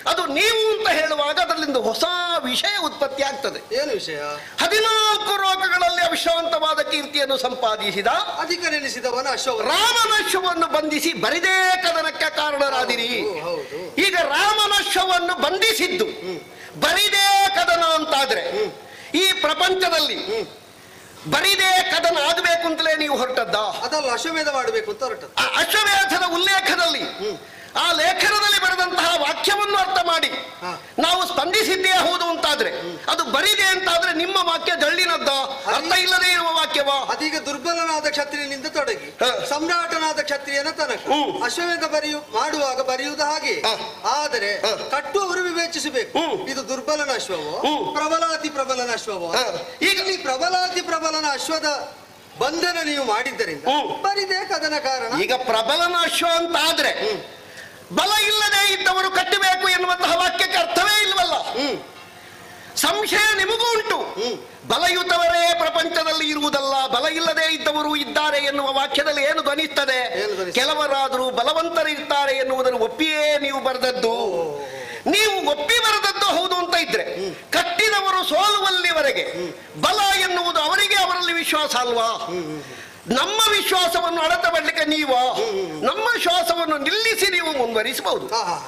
ಅದು ನೀವು ಅಂತ ಹೇಳುವಾಗ ಅದರಲ್ಲಿಂದ ಹೊಸ ವಿಷಯ ಉತ್ಪತ್ತಿ ಆಗ್ತದೆ ಏನು ವಿಷಯ ಹದಿನಾಲ್ಕು ಲೋಕಗಳಲ್ಲಿ ಅವಿಶ್ರಾಂತವಾದ ಕೀರ್ತಿಯನ್ನು ಸಂಪಾದಿಸಿದ ಅಧಿಕ ನೆನೆಸಿದವನ ಅಶ್ವವ ರಾಮನಶ್ವವನ್ನು ಬಂಧಿಸಿ ಬರಿದೇ ಕದನಕ್ಕೆ ಕಾರಣರಾದಿರಿ ಹೌದು, ಹೌದು. ಈಗ ರಾಮನಶ್ವವನ್ನು ಬಂಧಿಸಿದ್ದು ಬರಿದೇ ಕದನ ಅಂತಾದ್ರೆ ಈ ಪ್ರಪಂಚದಲ್ಲಿ ಬರಿದೇ ಕದನ ಆಗಬೇಕು ಅಂತಲೇ ನೀವು ಹೊರಟದ್ದ ಅದಲ್ಲ ಅಶ್ವಮೇಧ ಮಾಡಬೇಕು ಅಂತ ಹೊರಟದ್ದು ಆ ಅಶ್ವಮೇಧದ ಉಲ್ಲೇಖದಲ್ಲಿ ಆ ಲೇಖನದಲ್ಲಿ ಬರೆದಂತಹ ವಾಕ್ಯವನ್ನು ಅರ್ಥ ಮಾಡಿ ಹಾ. ನಾವು ಸ್ಪಂದಿಸಿದ್ದೇ ಹೌದು ಅಂತಾದ್ರೆ ಅದು ಬರಿದೆ ಅಂತಾದ್ರೆ ನಿಮ್ಮ ವಾಕ್ಯ ಜಳ್ಳಿನದ್ದ ಅರ್ಥ ಇಲ್ಲದೆ ಇರುವ ವಾಕ್ಯವಾ ಅದೀಗ ದುರ್ಬಲನಾದ ಕ್ಷತ್ರಿಯನಿಂದ ತೊಡಗಿ ಹ. ಸಮ್ರಾಟನಾದ ಕ್ಷತ್ರಿಯನ ತನಕ ಹ್ಮ್. ಅಶ್ವಮೇಧ ಬರೆಯು ಮಾಡುವಾಗ ಬರೆಯುವುದು ಹಾಗೆ ಹ. ಆದರೆ ಹ. ಕಟ್ಟುವವರು ವಿವೇಚಿಸಬೇಕು ಹ್ಮ್. ಇದು ದುರ್ಬಲನ ಅಶ್ವವೋ ಹ್ಮ್. ಪ್ರಬಲಾತಿ ಪ್ರಬಲನ ಅಶ್ವವೋ ಹ. ಈಗ ಇಲ್ಲಿ ಪ್ರಬಲಾತಿ ಪ್ರಬಲನ ಅಶ್ವದ ಬಂಧನ ನೀವು ಮಾಡಿದ್ದರಿಂದ ಹ್ಮ್. ಬರಿದೇ ಕದನ ಕಾರಣ ಈಗ ಪ್ರಬಲನ ಅಶ್ವ ಅಂತ ಆದ್ರೆ ಬಲ ಇಲ್ಲದೆ ಇದ್ದವರು ಕಟ್ಟಬೇಕು ಎನ್ನುವಂತಹ ವಾಕ್ಯಕ್ಕೆ ಅರ್ಥವೇ ಇಲ್ವಲ್ಲ ಸಂಶಯ ನಿಮಗೂ ಉಂಟು ಬಲಯುತವರೇ ಪ್ರಪಂಚದಲ್ಲಿ ಇರುವುದಲ್ಲ ಬಲ ಇಲ್ಲದೆ ಇದ್ದವರು ಇದ್ದಾರೆ ಎನ್ನುವ ವಾಕ್ಯದಲ್ಲಿ ಏನು ಧ್ವನಿಸ್ತದೆ ಏನು ಧ್ವನಿಸ್ತದೆ? ಕೆಲವರಾದರೂ ಬಲವಂತರಿರ್ತಾರೆ ಎನ್ನುವುದನ್ನು ಒಪ್ಪಿಯೇ ನೀವು ಬರೆದದ್ದು ನೀವು ಒಪ್ಪಿ ಬರೆದದ್ದು ಹೌದು ಅಂತ ಇದ್ರೆ ಕಟ್ಟಿದವರು ಸೋಲುವಲ್ಲಿವರೆಗೆ ಬಲ ಎನ್ನುವುದು ಅವರಿಗೆ ಅವರಲ್ಲಿ ವಿಶ್ವಾಸ ಅಲ್ವಾ ನಮ್ಮ ವಿಶ್ವಾಸವನ್ನು ಅಳತ ಮಾಡಲಿಕ್ಕೆ ನೀವ ನಮ್ಮ ಶ್ವಾಸವನ್ನು ನಿಲ್ಲಿಸಿ ನೀವು ಮುಂದುವರಿಸಬಹುದು ಹಾ, ಹಾ.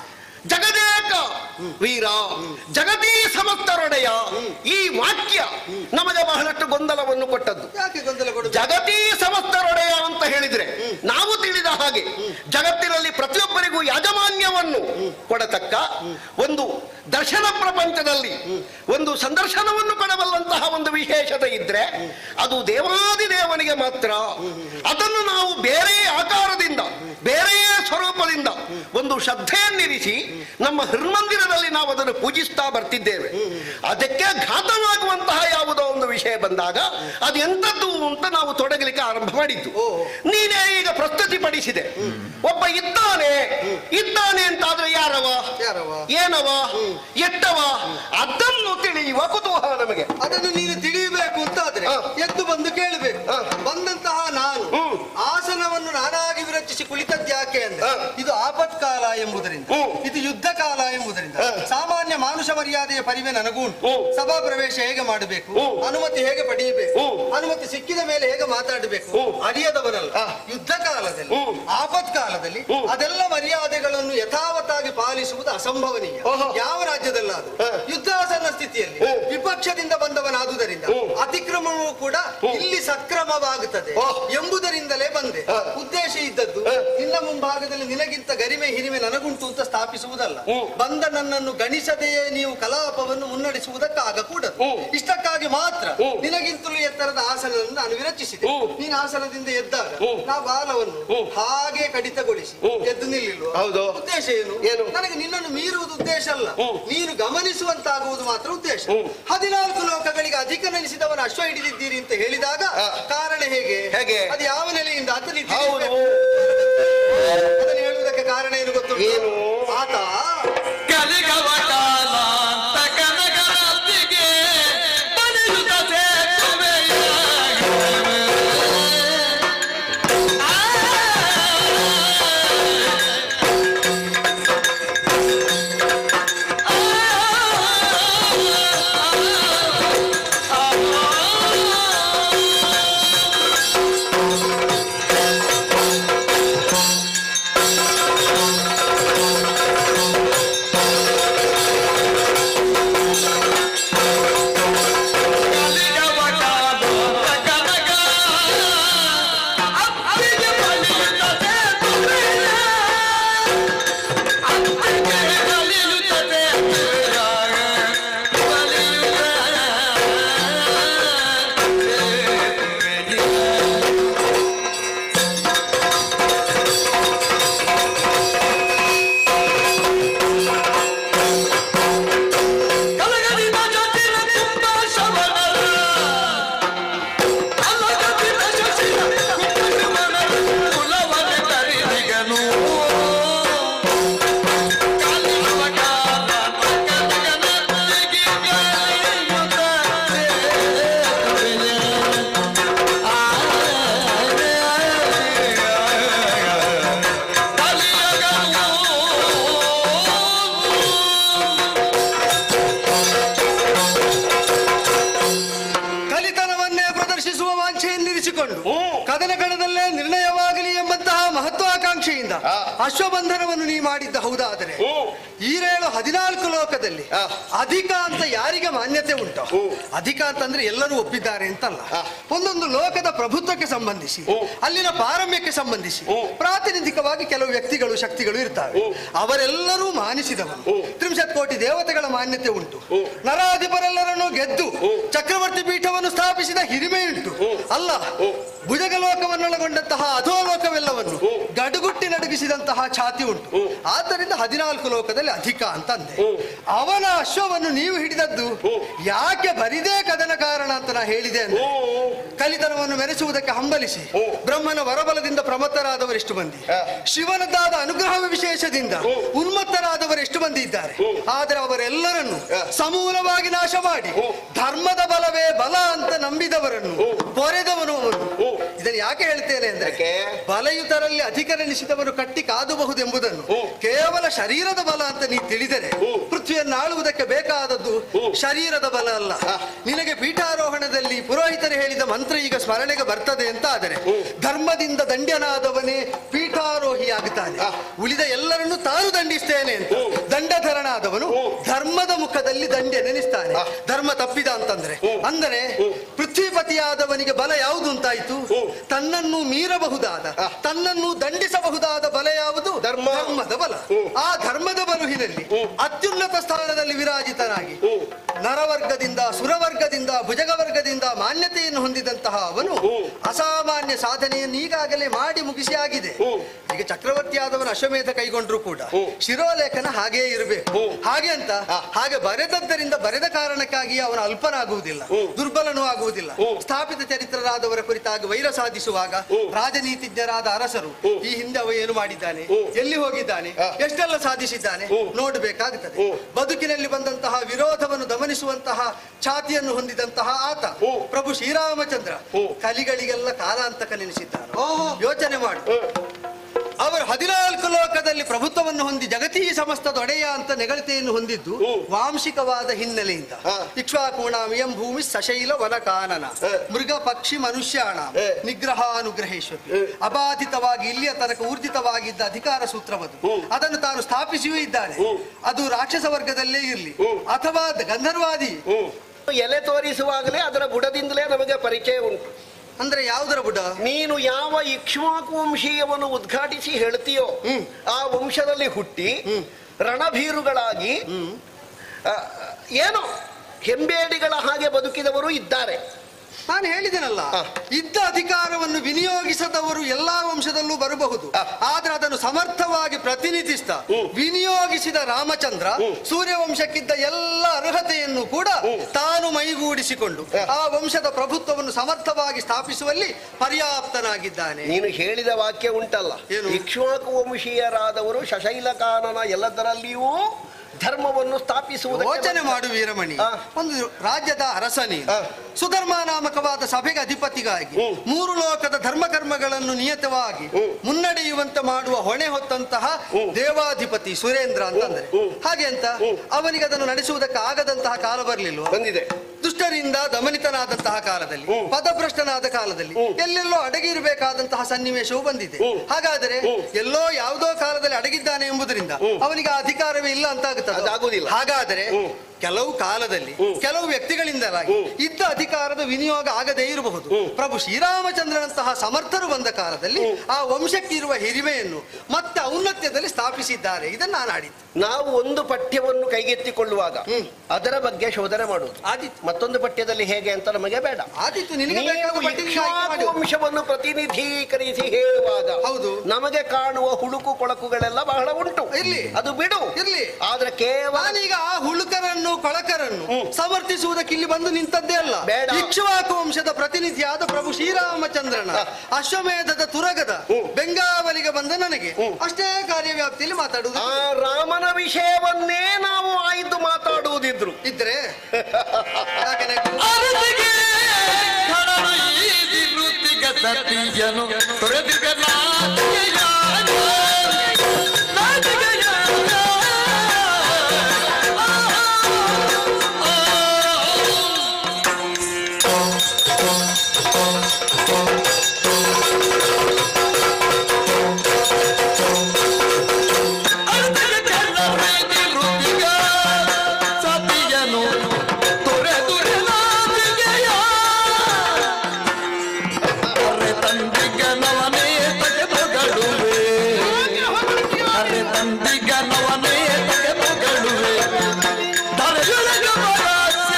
ಜಗದೇಕ ವೀರ ಜಗತೀ ಸಮಸ್ತರೊಡೆಯ ಈ ವಾಕ್ಯ ನಮಗೆ ಬಹಳಷ್ಟು ಗೊಂದಲವನ್ನು ಕೊಟ್ಟದ್ದು ಯಾಕೆ ಗೊಂದಲ ಕೊಡುದು ಜಗತೀ ಸಮಸ್ತರೊಡೆಯ ಅಂತ ಹೇಳಿದ್ರೆ ನಾವು ತಿಳಿದ ಹಾಗೆ ಜಗತ್ತಿನಲ್ಲಿ ಪ್ರತಿಯೊಬ್ಬರಿಗೂ ಯಾಜಮಾನ್ಯವನ್ನು ಕೊಡತಕ್ಕ ಒಂದು ದರ್ಶನ ಪ್ರಪಂಚದಲ್ಲಿ ಒಂದು ಸಂದರ್ಶನವನ್ನು ಕೊಡಬಲ್ಲಂತಹ ಒಂದು ವಿಶೇಷತೆ ಇದ್ರೆ ಅದು ದೇವಾದಿ ದೇವನಿಗೆ ಮಾತ್ರ ಅದನ್ನು ನಾವು ಬೇರೆ ಆಕಾರದಿಂದ ಬೇರೆಯೇ ಸ್ವರೂಪದಿಂದ ಒಂದು ಶ್ರದ್ಧೆಯನ್ನಿರಿಸಿ ನಮ್ಮ ಹೃನ್ಮಂದಿರದಲ್ಲಿ ನಾವು ಅದನ್ನು ಪೂಜಿಸ್ತಾ ಬರ್ತಿದ್ದೇವೆ ಅದಕ್ಕೆ ಘಾತವಾಗುವಂತಹ ಯಾವುದೋ ಒಂದು ವಿಷಯ ಬಂದಾಗ ಅದು ಎಂತದ್ದು ಅಂತ ನಾವು ತೊಡಗಲಿಕ್ಕೆ ಆರಂಭ ಮಾಡಿದ್ದು ಓ. ನೀನೇ ಈಗ ಪ್ರಸ್ತುತಿಪಡಿಸಿದೆ ಒಬ್ಬ ಇದ್ದಾನೆ ಇದ್ದಾನೆ ಅಂತಾದ್ರೆ ಯಾರವ ಯಾರವ? ಏನವ ಎಟ್ಟವ ಅದನ್ನು ತಿಳಿಯುವ ಕುತೂಹಲ ನಮಗೆ ಅದನ್ನು ನೀನು ತಿಳಿಯಬೇಕು ಅಂತ ಆದ್ರೆ ಹ. ಎದ್ದು ಬಂದು ಕೇಳಬೇಕು ಹ. ಬಂದಂತಹ ನಾನು ಹ್ಮ್. ಆಸನವನ್ನು ನಾನಾಗಿ ವಿರಚಿಸಿ ಕುಳಿತದ್ಯಾಕೆ ಅಂದ್ರೆ ಹ. ಇದು ಆಪತ್ಕಾಲ ಎಂಬುದರಿಂದ ಹ್ಮ್. ಇದು ಯುದ್ಧ ಕಾಲ ಎಂಬುದರಿಂದ ಹ. ಸಾಮಾನ್ಯ ಮಾನುಷ ಮರ್ಯಾದೆಯ ಪರಿವೆ ನನಗೂ ಉಂಟು ಹ್ಮ್. ಸಭಾ ಪ್ರವೇಶ ಹೇಗೆ ಮಾಡಬೇಕು ಹ್ಮ್. ಅನುಮತಿ ಹೇಗೆ ಪಡೆಯಬೇಕು ಹ್ಮ್. ಅನುಮತಿ ಸಿಕ್ಕಿದ ಮೇಲೆ ಹೇಗೆ ಮಾತಾಡಬೇಕು ಹ್ಮ್. ಅರಿಯದವನಲ್ಲ ಹ. ಯುದ್ಧ ಕಾಲದಲ್ಲಿ ಹ್ಮ್. ಆಪತ್ಕಾಲದಲ್ಲಿ ಹ್ಮ್. ಅದೆಲ್ಲ ಮರ್ಯಾದೆಗಳನ್ನು ಯಥಾವತ್ತಾಗಿ ಪಾಲಿಸುವುದು ಅಸಂಭವನೀಯ ಓಹೋ. ಯಾವ ರಾಜ್ಯದಲ್ಲಾದರೂ ಹ. ಯುದ್ಧಾಸನ್ನ ಸ್ಥಿತಿಯಲ್ಲಿ ಹ್ಮ್. ವಿಪಕ್ಷದಿಂದ ಬಂದವನಾದುದರಿಂದ ಹ್ಮ್. ಅತಿಕ್ರಮವೂ ಕೂಡ ಹ್ಮ್. ಇಲ್ಲಿ ಸಕ್ರಮವಾಗುತ್ತದೆ ಓಹ್. ಎಂಬುದರಿಂದಲೇ ಬಂದೆ ಹ. ಉದ್ದೇಶ ಇದ್ದದ್ದು ಹ. ನಿನ್ನ ಮುಂಭಾಗದಲ್ಲಿ ನಿನಗಿಂತ ಗರಿಮೆ ಹಿರಿಮೆ ನನಗುಂಟು ಅಂತ ಸ್ಥಾಪಿಸುವುದಲ್ಲ ಹ್ಮ್. ಬಂದ ನನ್ನನ್ನು ಗಣಿಸದೆಯೇ ನೀವು ಕಲಾಪವನ್ನು ಮುನ್ನಡೆಸುವುದಕ್ಕಾಗಕೂಡದು ಹ್ಮ್. ಇಷ್ಟಕ್ಕಾಗಿ ಮಾತ್ರ ಹ್ಮ್. ನಿನಗಿಂತಲೂ ಎತ್ತರದ ಆಸನವನ್ನು ನಾನು ವಿರಚಿಸಿದೆ ಹ್ಮ್. ನೀನು ಆಸನದಿಂದ ಎದ್ದಾಗ ಹ್ಮ್. ನಾ ಬಾಲವನ್ನು ಹ್ಮ್. ಹಾಗೆ ಕಡಿತಗೊಳಿಸಿ ಹ್ಮ್. ಎದ್ದು ನಿಲ್ಲಿಲ್ವ ಹೌದು. ಉದ್ದೇಶ ಏನು ಏನು? ನನಗೆ ನಿನ್ನನ್ನು ಮೀರುವುದು ಉದ್ದೇಶ ಅಲ್ಲ ಹ್ಮ್. ನೀನು ಗಮನಿಸುವಂತಾಗುವುದು ಮಾತ್ರ ಉದ್ದೇಶ ಹ್ಮ್. ಹದಿನಾಲ್ಕು ಲೋಕಗಳಿಗೆ ಅಧಿಕ ನೆನೆಸಿದವನ ಅಶ್ವ ಹಿಡಿದಿದ್ದೀರಿ ಅಂತ ಹೇಳಿದಾಗ ಆ. ಕಾರಣ ಹೇಗೆ ಹೇಗೆ? ಅದು ಯಾವ ನೆಲೆಯಿಂದ ಅಂತ ನೀನು ಹೌದು ತಿಳಿಯಬೇಕು. ಅದನ್ನು ಹೇಳುವುದಕ್ಕೆ ಕಾರಣ ಏನು ಗೊತ್ತು ಏನು? ಆತ ಕಲಿಗವ ಕಾಲಾಂತ ಕನಗರತ್ತಿಗೆ ಬಲಿಯುತ ಸೇತುವೆಯಾಗಿರುವೆ. ಆ ಸ್ಪರ್ಶಿಸುವ ವಾಂಛೆಯನ್ನಿರಿಸಿಕೊಂಡು ಹ್ಮ್. ಕದನ ಕಣದಲ್ಲೇ ನಿರ್ಣಯವಾಗಲಿ ಎಂಬಂತಹ ಮಹತ್ವಾಕಾಂಕ್ಷೆಯಿಂದ ಆ. ಅಶ್ವಬಂಧನವನ್ನು ನೀ ಮಾಡಿದ್ದ ಹೌದಾದರೆ ಹ್ಮ್. ಈರೇಳು ಹದಿನಾಲ್ಕು ಲೋಕದಲ್ಲಿ ಆ. ಅಧಿಕ ಅಂತ ಯಾರಿಗೆ ಮಾನ್ಯತೆ ಉಂಟು ಹ್ಮ್. ಅಧಿಕ ಅಂತಂದ್ರೆ ಎಲ್ಲರೂ ಒಪ್ಪಿದ್ದಾರೆ ಅಂತಲ್ಲ ಆ. ಒಂದೊಂದು ಲೋಕದ ಪ್ರಭುತ್ವಕ್ಕೆ ಸಂಬಂಧಿಸಿ ಹ್ಮ್. ಅಲ್ಲಿನ ಪಾರಮ್ಯಕ್ಕೆ ಸಂಬಂಧಿಸಿ ಹ್ಮ್. ಪ್ರಾತಿನಿಧಿಕವಾಗಿ ಕೆಲವು ವ್ಯಕ್ತಿಗಳು ಶಕ್ತಿಗಳು ಇರ್ತವೆ ಹ್ಮ್. ಅವರೆಲ್ಲರೂ ಮಾನಿಸಿದವರು ಹ್ಮ್. ತ್ರಿಂಶತ್ ಕೋಟಿ ದೇವತೆಗಳ ಮಾನ್ಯತೆ ಉಂಟು ಹ್ಮ್. ನರಾಧಿಪರೆಲ್ಲರನ್ನು ಗೆದ್ದು ಚಕ್ರವರ್ತಿ ಪೀಠವನ್ನು ಸ್ಥಾಪಿಸಿದ ಹಿರಿಮೆಯುಂಟು ಅಲ್ಲ ಭುಜಗ ಲೋಕವನ್ನೊಳಗೊಂಡಂತಹ ಅಧೋಲೋಕವೆಲ್ಲವನ್ನು ಗಡುಗುಟ್ಟಿ ನಡುಗಿಸಿದಂತಹ ಛಾತಿ ಉಂಟು ಆದ್ದರಿಂದ ಹದಿನಾಲ್ಕು ಲೋಕದಲ್ಲಿ ಅಧಿಕ ಅಂತಂದೆ ಅವನ ಅಶ್ವವನ್ನು ನೀವು ಹಿಡಿದದ್ದು ಯಾಕೆ ಬರಿದೇ ಕದನ ಕಾರಣ ಅಂತ ನಾ ಹೇಳಿದೆ ಅಂದ್ರೆ ಕಲಿತನವನ್ನು ಮೆರೆಸುವುದಕ್ಕೆ ಹಂಬಲಿಸಿ ಬ್ರಹ್ಮನ ವರಬಲದಿಂದ ಪ್ರಮತ್ತರಾದವರು ಎಷ್ಟು ಮಂದಿ ಶಿವನದಾದ ಅನುಗ್ರಹ ವಿಶೇಷದಿಂದ ಉನ್ಮತ್ತರಾದವರು ಎಷ್ಟು ಮಂದಿ ಇದ್ದಾರೆ ಆದರೆ ಅವರೆಲ್ಲರನ್ನು ಸಮೂಲವಾಗಿ ನಾಶ ಮಾಡಿ ಧರ್ಮದ ಬಲವೇ ಬಲ ಅಂತ ನಂಬಿದವರನ್ನು ಪೊರೆದವನು ಅವನು ಇದನ್ನು ಯಾಕೆ ಹೇಳ್ತೇನೆ ಅಂದ್ರೆ ಯಾಕೆ? ಬಲಯುತರಲ್ಲಿ ಅಧಿಕರಣಿಸಿದವರು ಕಟ್ಟಿ ಕಾದುಬಹುದೆಂಬುದನ್ನು ಕೇವಲ ಶರೀರದ ಬಲ ಅಂತ ನೀ ತಿಳಿದರೆ ಪೃಥ್ವಿಯನ್ನು ಆಳುವುದಕ್ಕೆ ಬೇಕಾದದ್ದು ಶರೀರದ ಬಲ ಅಲ್ಲ ನಿನಗೆ ಪೀಠಾರೋಹಣದಲ್ಲಿ ಪುರೋಹಿತರು ಹೇಳಿದ ಮಂತ್ರ ಈಗ ಸ್ಮರಣೆಗೆ ಬರ್ತದೆ ಅಂತ ಆದರೆ ಧರ್ಮದಿಂದ ದಂಡ್ಯನಾದವನೇ ಪೀಠಾರೋಹಿ ಆಗುತ್ತಾನೆ ಉಳಿದ ಎಲ್ಲರನ್ನು ತಾನು ದಂಡಿಸ್ತೇನೆ ಅಂತ ದಂಡಧರನಾದವನು ಧರ್ಮದ ಮುಖದಲ್ಲಿ ದಂಡ್ಯ ನೆನೆಸ್ತಾನೆ ಧರ್ಮ ತಪ್ಪಿದ ಅಂತಂದ್ರೆ ಅಂದರೆ ಪೃಥ್ವಿಪತಿಯಾದವನಿಗೆ ಬಲ ಯಾವುದು ಅಂತಾಯ್ತು ತನ್ನನ್ನು ಮೀರಬಹುದಾದ ತನ್ನನ್ನು ದಂಡಿಸಬಹುದಾದ ಬಲ ಯಾವುದು ಧರ್ಮ. ಧರ್ಮದ ಬಲ ಆ ಧರ್ಮದ ಬಲುಹಿನಲ್ಲಿ ಅತ್ಯುನ್ನತ ಸ್ಥಾನದಲ್ಲಿ ವಿರಾಜಿತನಾಗಿ ನರವರ್ಗದಿಂದ ಸುರವರ್ಗದಿಂದ ಭುಜಗವರ್ಗದಿಂದ ಮಾನ್ಯತೆಯನ್ನು ಹೊಂದಿದಂತಹ ಅವನು ಅಸಾಮಾನ್ಯ ಸಾಧನೆಯನ್ನು ಈಗಾಗಲೇ ಮಾಡಿ ಮುಗಿಸಿ ಆಗಿದೆ ಈಗ ಚಕ್ರವರ್ತಿ ಆದವನು ಅಶ್ವಮೇಧ ಕೈಗೊಂಡ್ರು ಕೂಡ ಶಿರೋಲೇಖನ ಹಾಗೇ ಇರಬೇಕು ಹಾಗೆ ಅಂತ ಹಾಗೆ ಬರೆದದ್ದರಿಂದ ಬರೆದ ಕಾರಣಕ್ಕಾಗಿ ಅವನ ಅಲ್ಪನಾಗುವುದಿಲ್ಲ ದುರ್ಬಲನೂ ಆಗುವುದಿಲ್ಲ ಸ್ಥಾಪಿತ ಚರಿತ್ರರಾದವರ ಕುರಿತಾಗಿ ವೈರ ಸಾಧಿಸುವಾಗ ರಾಜನೀತಿಜ್ಞರಾದ ಅರಸರು ಈ ಹಿಂದೆ ಅವ ಏನು ಮಾಡಿದ್ದಾನೆ ಎಲ್ಲಿ ಹೋಗಿದ್ದಾನೆ ಎಷ್ಟೆಲ್ಲ ಸಾಧಿಸಿದ್ದಾನೆ ನೋಡಬೇಕಾಗುತ್ತದೆ ಬದುಕಿನಲ್ಲಿ ಬಂದಂತಹ ವಿರೋಧವನ್ನು ದಮನಿಸುವಂತಹ ಛಾತಿಯನ್ನು ಹೊಂದಿದಂತಹ ಆತ ಪ್ರಭು ಶ್ರೀರಾಮಚಂದ್ರ ಕಲಿಗಳಿಗೆಲ್ಲ ಕಾಲಾಂತಕ ನೆನೆಸಿದ್ದಾನೆ ಯೋಚನೆ ಮಾಡು ಅವರು ಹದಿನಾಲ್ಕು ಲೋಕದಲ್ಲಿ ಪ್ರಭುತ್ವವನ್ನು ಹೊಂದಿ ಜಗತೀ ಸಮಸ್ತದ ಒಡೆಯ ಅಂತ ನೆಗಳತೆಯನ್ನು ಹೊಂದಿದ್ದು ವಾಂಶಿಕವಾದ ಹಿನ್ನೆಲೆಯಿಂದ ಇಕ್ಷ್ವಾಕೂಣಾಮಿಯಂ ಭೂಮಿ ಸಶೈಲ ವನಕಾನನ ಮೃಗ ಪಕ್ಷಿ ಮನುಷ್ಯಾಣ ನಿಗ್ರಹಾನುಗ್ರಹೇಶ್ವರಿ ಅಬಾಧಿತವಾಗಿ ಇಲ್ಲಿಯ ತನಕ ಊರ್ಜಿತವಾಗಿದ್ದ ಅಧಿಕಾರ ಸೂತ್ರವದು ಅದನ್ನು ತಾನು ಸ್ಥಾಪಿಸಿಯೂ ಇದ್ದಾನೆ ಅದು ರಾಕ್ಷಸ ವರ್ಗದಲ್ಲೇ ಇರಲಿ ಅಥವಾ ಗಂಧರ್ವಾದಿ ಎಲೆ ತೋರಿಸುವಾಗಲೇ ಅದರ ಬುಡದಿಂದಲೇ ನಮಗೆ ಪರಿಚಯ ಉಂಟು ಅಂದ್ರೆ ಯಾವುದರ ಬುಡ ನೀನು ಯಾವ ಇಕ್ಷ್ವಾಕು ವಂಶೀಯವನ್ನು ಉದ್ಘಾಟಿಸಿ ಹೇಳ್ತೀಯೋ ಆ ವಂಶದಲ್ಲಿ ಹುಟ್ಟಿ ರಣಭೀರುಗಳಾಗಿ ಆ, ಏನೋ ಹೆಂಬೇಡಿಗಳ ಹಾಗೆ ಬದುಕಿದವರು ಇದ್ದಾರೆ ನಾನು ಹೇಳಿದೆನಲ್ಲ ಹ. ಇದ್ದ ಅಧಿಕಾರವನ್ನು ವಿನಿಯೋಗಿಸದವರು ಎಲ್ಲಾ ವಂಶದಲ್ಲೂ ಬರಬಹುದು ಹ. ಆದ್ರೆ ಅದನ್ನು ಸಮರ್ಥವಾಗಿ ಪ್ರತಿನಿಧಿಸ್ತಾ ವಿನಿಯೋಗಿಸಿದ ರಾಮಚಂದ್ರ ಸೂರ್ಯವಂಶಕ್ಕಿದ್ದ ಎಲ್ಲ ಅರ್ಹತೆಯನ್ನು ಕೂಡ ತಾನು ಮೈಗೂಡಿಸಿಕೊಂಡು ಆ ವಂಶದ ಪ್ರಭುತ್ವವನ್ನು ಸಮರ್ಥವಾಗಿ ಸ್ಥಾಪಿಸುವಲ್ಲಿ ಪರ್ಯಾಪ್ತನಾಗಿದ್ದಾನೆ ನೀನು ಹೇಳಿದ ವಾಕ್ಯ ಉಂಟಲ್ಲ ಏನು? ಇಕ್ಷ್ವಾಕು ವಂಶೀಯರಾದವರು ಶಶೈಲಕಾನನ ಎಲ್ಲದರಲ್ಲಿಯೂ ಧರ್ಮವನ್ನು ಸ್ಥಾಪಿಸುವುದಕ್ಕೆ ಯೋಚನೆ ಮಾಡು ವೀರಮಣಿ ಹ. ಒಂದು ರಾಜ್ಯದ ಅರಸನಿ ಹ. ಸುಧರ್ಮ ನಾಮಕವಾದ ಸಭೆಗೆ ಅಧಿಪತಿಗಾಗಿ ಮೂರು ಲೋಕದ ಧರ್ಮ ಕರ್ಮಗಳನ್ನು ನಿಯತವಾಗಿ ಮುನ್ನಡೆಯುವಂತೆ ಮಾಡುವ ಹೊಣೆ ಹೊತ್ತಂತಹ ದೇವಾಧಿಪತಿ ಸುರೇಂದ್ರ ಅಂತಂದ್ರೆ ಹಾಗೆ ಅಂತ ಅವನಿಗೆ ಅದನ್ನು ನಡೆಸುವುದಕ್ಕೆ ಆಗದಂತಹ ಕಾಲ ಬರಲಿಲ್ವ ಬಂದಿದೆ ದುಷ್ಟರಿಂದ ದಮನಿತನಾದಂತಹ ಕಾಲದಲ್ಲಿ ಪದಭ್ರಷ್ಟನಾದ ಕಾಲದಲ್ಲಿ ಎಲ್ಲೆಲ್ಲೋ ಅಡಗಿರಬೇಕಾದಂತಹ ಸನ್ನಿವೇಶವು ಬಂದಿದೆ ಹಾಗಾದರೆ ಎಲ್ಲೋ ಯಾವುದೋ ಕಾಲದಲ್ಲಿ ಅಡಗಿದ್ದಾನೆ ಎಂಬುದರಿಂದ ಅವನಿಗೆ ಆ ಅಧಿಕಾರವೇ ಇಲ್ಲ ಅಂತ ಅದಾಗುವುದಿಲ್ಲ. ಆಗುತ್ತದೆ ಹಾಗಾದರೆ ಕೆಲವು ಕಾಲದಲ್ಲಿ ಕೆಲವು ವ್ಯಕ್ತಿಗಳಿಂದಲಾಗಿ ಇದ್ದ ಅಧಿಕಾರದ ವಿನಿಯೋಗ ಆಗದೇ ಇರಬಹುದು ಪ್ರಭು ಶ್ರೀರಾಮಚಂದ್ರನಂತಹ ಸಮರ್ಥರು ಬಂದ ಕಾಲದಲ್ಲಿ ಆ ವಂಶಕ್ಕೆ ಇರುವ ಹಿರಿಮೆಯನ್ನು ಮತ್ತೆ ಔನ್ನತ್ಯದಲ್ಲಿ ಸ್ಥಾಪಿಸಿದ್ದಾರೆ ಇದನ್ನು ನಾನು ಆಡಿದ್ದು ನಾವು ಒಂದು ಪಠ್ಯವನ್ನು ಕೈಗೆತ್ತಿಕೊಳ್ಳುವಾಗ ಅದರ ಬಗ್ಗೆ ಶೋಧನೆ ಮಾಡುವುದು ಆದಿತ್ತು ಮತ್ತೊಂದು ಪಠ್ಯದಲ್ಲಿ ಹೇಗೆ ಅಂತ ನಮಗೆ ಬೇಡ ಆದಿತ್ತು ನಿನಗೆ ನೀವು ಬೇಕಾದ ಪಟ್ಟಿಗೆ ಆಯ್ಕೆ ಇಕ್ಷ್ವಾಕು ಮಾಡು. ವಂಶವನ್ನು ಪ್ರತಿನಿಧೀಕರಿಸಿ ಹೇಳುವಾಗ ಹೌದು. ನಮಗೆ ಕಾಣುವ ಹುಡುಕು ಕೊಳಕುಗಳೆಲ್ಲ ಬಹಳ ಉಂಟು ಇರ್ಲಿ. ಅದು ಬಿಡು ಇರ್ಲಿ. ಆದ್ರೆ ಕೇವಲ ನಾನೀಗ ಆ ಹುಳುಕರನ್ನು ಕೊಳಕರನ್ನು ಸಮರ್ಥಿಸುವುದಕ್ಕೆ ಇಲ್ಲಿ ಬಂದು ನಿಂತದ್ದೇ ಅಲ್ಲ ಬೇಡ. ಇಕ್ಷ್ವಾಕು ವಂಶದ ಪ್ರತಿನಿಧಿಯಾದ ಪ್ರಭು ಶ್ರೀರಾಮಚಂದ್ರನ ಅಶ್ವಮೇಧದ ತುರಗದ ಬೆಂಗಾವಲಿಗೆ ಬಂದ ನನಗೆ ಅಷ್ಟೇ ಕಾರ್ಯವ್ಯಾಪ್ತಿಯಲ್ಲಿ ಮಾತಾಡುವುದು ಆ ರಾಮನ ವಿಷಯವನ್ನೇ ನಾವು ಆಯ್ದು ಮಾತಾಡುವುದಿದ್ರು ಇದ್ರೆ ಯಾಕೆ ನಗು? ಅರಸಿಗೆ ಕಡಲು ಈದಿ ವೃತ್ತಿಗ ಸತಿಯನು ತೊರೆದಿಗ ನಾಚಿಕೆಯ ನಾಚಿಕೆಯ ಆ, ಆ, ಆ. ಸತಿಯನು ತೊರೆದು ನಾಚಿಕೆಯ ಅರೆ ತಂದಿಗನವನೇ ತೆಗೆದುಗಡುವೆ ಅರೆ ತಂದಿಗನವನೇ ತೆಗೆದುಗಡುವೆ ತಲೆಯೊಳಗ ಬರಾಸ್ಯ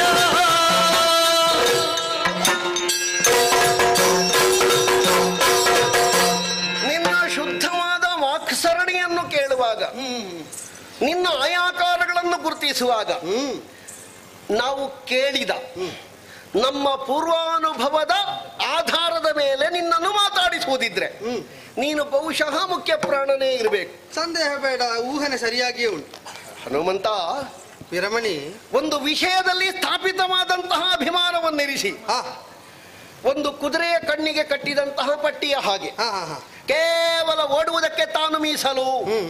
ನಿನ್ನ ಶುದ್ಧವಾದ ವಾಕ್ಸರಣಿಯನ್ನು ಕೇಳುವಾಗ ನಿನ್ನ ಆಯಾಕಾರಗಳನ್ನು ಗುರುತಿಸುವಾಗ ನಾವು ಕೇಳಿದ ನಮ್ಮ ಪೂರ್ವಾನುಭವದ ಆಧಾರದ ಮೇಲೆ ನಿನ್ನನ್ನು ಮಾತಾಡಿಸುವುದಿದ್ರೆ ನೀನು ಬಹುಶಃ ಮುಖ್ಯ ಪ್ರಾಣನೇ ಇರಬೇಕು ಸಂದೇಹ ಬೇಡ ಊಹನೆ ಸರಿಯಾಗಿಯೇ ಉಂಟು ಹನುಮಂತ ವಿರಮಣಿ ಒಂದು ವಿಷಯದಲ್ಲಿ ಸ್ಥಾಪಿತವಾದಂತಹ ಅಭಿಮಾನವನ್ನಿರಿಸಿ ಹಾ ಒಂದು ಕುದುರೆಯ ಕಣ್ಣಿಗೆ ಕಟ್ಟಿದಂತಹ ಪಟ್ಟಿಯ ಹಾಗೆ ಹಾ ಹಾ ಹಾ ಕೇವಲ ಓಡುವುದಕ್ಕೆ ತಾನು ಮೀಸಲು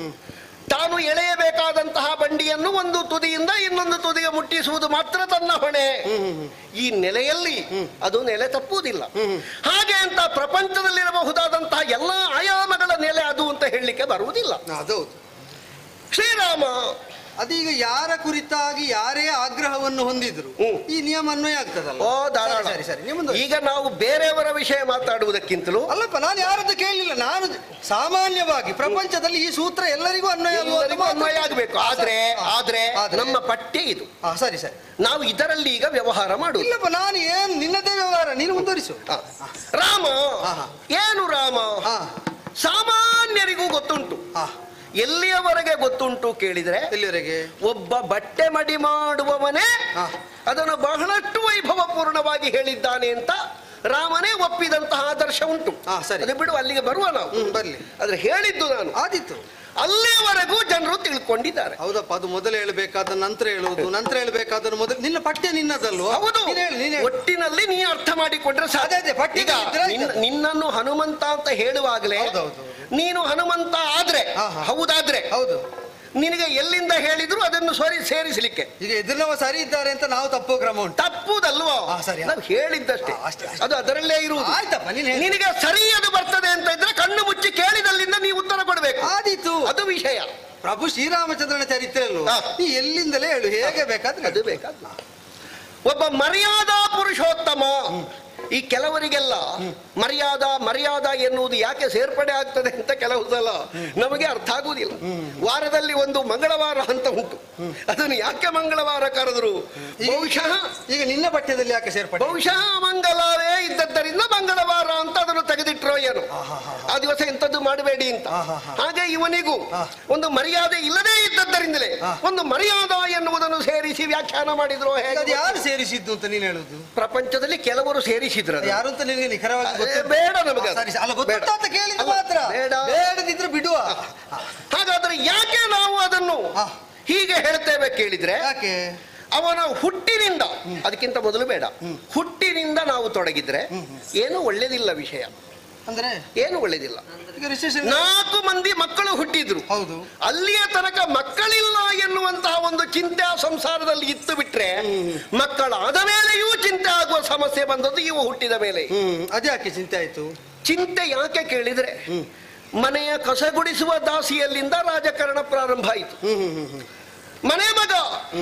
ತಾನು ಎಳೆಯಬೇಕಾದಂತಹ ಬಂಡಿಯನ್ನು ಒಂದು ತುದಿಯಿಂದ ಇನ್ನೊಂದು ತುದಿಗೆ ಮುಟ್ಟಿಸುವುದು ಮಾತ್ರ ತನ್ನ ಹೊಣೆ ಈ ನೆಲೆಯಲ್ಲಿ ಅದು ನೆಲೆ ತಪ್ಪುವುದಿಲ್ಲ ಹಾಗೆ ಅಂತ ಪ್ರಪಂಚದಲ್ಲಿರಬಹುದಾದಂತಹ ಎಲ್ಲ ಆಯಾಮಗಳ ನೆಲೆ ಅದು ಅಂತ ಹೇಳಲಿಕ್ಕೆ ಬರುವುದಿಲ್ಲ ಅದೌದು ಶ್ರೀರಾಮ ಅದೀಗ ಯಾರ ಕುರಿತಾಗಿ ಯಾರೇ ಆಗ್ರಹವನ್ನು ಹೊಂದಿದ್ರು ಹ್ಮ್. ಈ ನಿಯಮ ಅನ್ವಯ ಆಗ್ತದಲ್ಲ ಓ ಧಾರಾಳ ಸರಿ ಸರಿ ನೀವು ಮುಂದುವರಿಸಿ. ಈಗ ನಾವು ಬೇರೆಯವರ ವಿಷಯ ಮಾತಾಡುವುದಕ್ಕಿಂತಲೂ ಅಲ್ಲಪ್ಪ ನಾನು ಯಾರದ್ದು ಕೇಳಲಿಲ್ಲ ನಾನು ಸಾಮಾನ್ಯವಾಗಿ ಪ್ರಪಂಚದಲ್ಲಿ ಈ ಸೂತ್ರ ಎಲ್ಲರಿಗೂ ಅನ್ವಯ ಆಗುವಂತ ಎಲ್ಲರಿಗೂ ಮಾತು. ಅನ್ವಯ ಆಗಬೇಕು ಆದ್ರೆ ಆದ್ರೆ ಆದ್ರೆ? ನಮ್ಮ ಪಠ್ಯ ಇದು ಹಾ ಸರಿ ಸರಿ ನಾವು ಇದರಲ್ಲಿ ಈಗ ವ್ಯವಹಾರ ಮಾಡುವುದು ಇಲ್ಲಪ್ಪ ನಾನು ಏನು ನಿನ್ನದೇ ವ್ಯವಹಾರ ನೀನು ಮುಂದುವರಿಸು ಆ, ರಾಮ ಹಾ, ಹಾ. ಏನು ರಾಮ ಹಾ ಸಾಮಾನ್ಯರಿಗೂ ಗೊತ್ತುಂಟು ಹಾ ಎಲ್ಲಿಯವರೆಗೆ ಗೊತ್ತುಂಟು ಕೇಳಿದ್ರೆ ಎಲ್ಲಿವರೆಗೆ ಒಬ್ಬ ಬಟ್ಟೆ ಮಡಿ ಮಾಡುವವನೇ ಹಾ. ಅದನ್ನು ಬಹಳಷ್ಟು ವೈಭವಪೂರ್ಣವಾಗಿ ಹೇಳಿದ್ದಾನೆ ಅಂತ ರಾಮನೇ ಒಪ್ಪಿದಂತಹ ಆದರ್ಶ ಉಂಟು ಹಾ, ಸರಿ. ಅದು ಬಿಡು ಅಲ್ಲಿಗೆ ಬರುವ ನಾವು ಹ್ಮ್ ಬರ್ಲಿ ಆದ್ರೆ ಹೇಳಿದ್ದು ನಾನು ಆದಿತ್ತು ಅಲ್ಲಿಯವರೆಗೂ ಜನರು ತಿಳ್ಕೊಂಡಿದ್ದಾರೆ ಹೌದಪ್ಪ ಅದು ಮೊದಲು ಹೇಳಬೇಕಾದ ನಂತರ ಹೇಳುವುದು ನಂತರ ಹೇಳಬೇಕಾದ ಮೊದಲು ನಿನ್ನ ಪಠ್ಯ ನಿನ್ನದಲ್ವಾ ಹೌದು ನೀನು ಹೇಳು ನೀನು ಹೇಳು. ಒಟ್ಟಿನಲ್ಲಿ ನೀ ಅರ್ಥ ಮಾಡಿಕೊಂಡ್ರೆ ಸಾಧ್ಯ ಅದೇ, ಅದೇ, ಪಠ್ಯ ಈಗ ಇದ್ರೆ ಆಯ್ತು. ನಿನ್ನ- ನಿನ್ನನ್ನು ಹನುಮಂತ ಅಂತ ಹೇಳುವಾಗಲೇ ಹೌದೌದು. ನೀನು ಹನುಮಂತ ಆದ್ರೆ ಹಾ, ಹಾ. ಹೌದಾದ್ರೆ ಹೌದು ನಿನಗೆ ಎಲ್ಲಿಂದ ಹೇಳಿದ್ರು ಅದನ್ನು ಸರಿ ಸೇರಿಸಲಿಕ್ಕೆ ಈಗ ಎದುರಿನವ ಸರಿ ಇದ್ದಾರೆ ಅಂತ ನಾವು ತಪ್ಪೋ ಕ್ರಮ ಉಂಟು ತಪ್ಪುದಲ್ವಾ ಹಾ, ಸರಿ. ನಾವು ಹೇಳಿದ್ದಷ್ಟೇ ಹಾ, ಅಷ್ಟೇ, ಅಷ್ಟೇ. ಅದು ಅದರಲ್ಲೇ ಇರುವುದು ಆಯ್ತಪ್ಪ ನೀನು ಹೇಳು. ನಿನಗೆ ಸರಿ ಅದು ಬರ್ತದೆ ಅಂತ ಇದ್ರೆ ಕಣ್ಣು ಮುಚ್ಚಿ ಕೇಳಿದಲ್ಲಿಂದ ನೀವು ಉತ್ತರ ಕೊಡಬೇಕು ಆದೀತು ಅದು ವಿಷಯ ಪ್ರಭು ಶ್ರೀರಾಮಚಂದ್ರನ ಚರಿತ್ರೆ ಅಲ್ವ ಹಾ. ನೀ ಎಲ್ಲಿಂದಲೇ ಹೇಳು ಹೇಗೆ ಬೇಕಾದ್ರೆ ಅದು ಬೇಕಾದ ಒಬ್ಬ ಮರ್ಯಾದಾ ಪುರುಷೋತ್ತಮ ಈ ಕೆಲವರಿಗೆಲ್ಲ ಮರ್ಯಾದ ಮರ್ಯಾದ ಎನ್ನುವುದು ಯಾಕೆ ಸೇರ್ಪಡೆ ಆಗ್ತದೆ ಅಂತ ಕೆಲವು ಸಲ ನಮಗೆ ಅರ್ಥ ಆಗುವುದಿಲ್ಲ ವಾರದಲ್ಲಿ ಒಂದು ಮಂಗಳವಾರ ಅಂತ ಉಂಟು ಅದನ್ನು ಯಾಕೆ ಮಂಗಳವಾರ ಕರೆದ್ರು ಬಹುಶಃ ಈಗ ನಿನ್ನ ಪಠ್ಯದಲ್ಲಿ ಯಾಕೆ ಸೇರ್ಪಡೆ ಬಹುಶಃ ಮಂಗಲವೇ ಇದ್ದದ್ದರಿಂದ ಮಂಗಳವಾರ ಅಂತ ಅದನ್ನು ತೆಗೆದಿಟ್ರೋ ಏನು ಆ ದಿವಸ ಇಂಥದ್ದು ಮಾಡಬೇಡಿ ಅಂತ ಹಾಗೆ ಇವನಿಗೂ ಒಂದು ಮರ್ಯಾದೆ ಇಲ್ಲದೇ ಇದ್ದದ್ದರಿಂದಲೇ ಒಂದು ಮರ್ಯಾದ ಎನ್ನುವುದನ್ನು ಸೇರಿಸಿ ವ್ಯಾಖ್ಯಾನ ಮಾಡಿದ್ರು ಈಗ ಹೇಗೆ ಅದು ಯಾರು ಸೇರಿಸಿದ್ದು ಅಂತ ನೀನು ಹೇಳುದು ಪ್ರಪಂಚದಲ್ಲಿ ಕೆಲವರು ಸೇರಿಸಿದ್ರು ಅದು ಅದನ್ನು. ಯಾರು ಅಂತ ನಿನಗೆ ನಿಖರವಾಗಿ ಅದೇ ಗೊತ್ತಿಲ್ಲ. ಬೇಡ ನಮಗೆ ಆ, ಅದು. ಸರಿ ಸರಿ. ಅಲ್ಲ ಗೊತ್ತಾ ಬೇಡ. ಅಂತ ಕೇಳಿದ್ದು ಅಲ್ಲ, ಮಾತ್ರ ಬೇಡ. ಬೇಡದಿದ್ರೆ ಬಿಡುವ ಹಾಗಾದ್ರೆ ಯಾಕೆ ನಾವು ಅದನ್ನು ಹಾ. ಹೀಗೆ ಹೇಳ್ತೇವೆ ಕೇಳಿದ್ರೆ ಯಾಕೆ ಅವನ ಹುಟ್ಟಿನಿಂದ ಅದಕ್ಕಿಂತ ಮೊದಲು ಬೇಡ ಹುಟ್ಟಿನಿಂದ ನಾವು ತೊಡಗಿದ್ರೆ ಏನು ಒಳ್ಳೇದಿಲ್ಲ ವಿಷಯ ಅಂದ್ರೆ ಏನು ಒಳ್ಳೇದಿಲ್ಲ ಈಗ ರಿಸೆಷನ್ ನಾಲ್ಕು ಮಂದಿ ಮಕ್ಕಳು ಹುಟ್ಟಿದ್ರು ಹೌದು ಅಲ್ಲಿಯ ತನಕ ಮಕ್ಕಳಿಲ್ಲ ಎನ್ನುವಂತಹ ಒಂದು ಚಿಂತೆ ಆ ಸಂಸಾರದಲ್ಲಿ ಇತ್ತು ಬಿಟ್ರೆ ಮಕ್ಕಳಾದ ಮೇಲೆಯೂ ಚಿಂತೆ ಆಗುವ ಸಮಸ್ಯೆ ಬಂದದ್ದು ಇವು ಹುಟ್ಟಿದ ಮೇಲೆ ಹ್ಮ್ ಅದ್ಯಾಕೆ ಚಿಂತೆ ಆಯ್ತು ಚಿಂತೆ ಯಾಕೆ ಕೇಳಿದ್ರೆ ಮನೆಯ ಕಸಗುಡಿಸುವ ದಾಸಿಯಲ್ಲಿಂದ ರಾಜಕಾರಣ ಪ್ರಾರಂಭ ಆಯಿತು ಹ್ಮ್ ಹ್ಮ್ ಹ್ಮ್ ಹ್ಮ್ ಮನೆ ಮಗ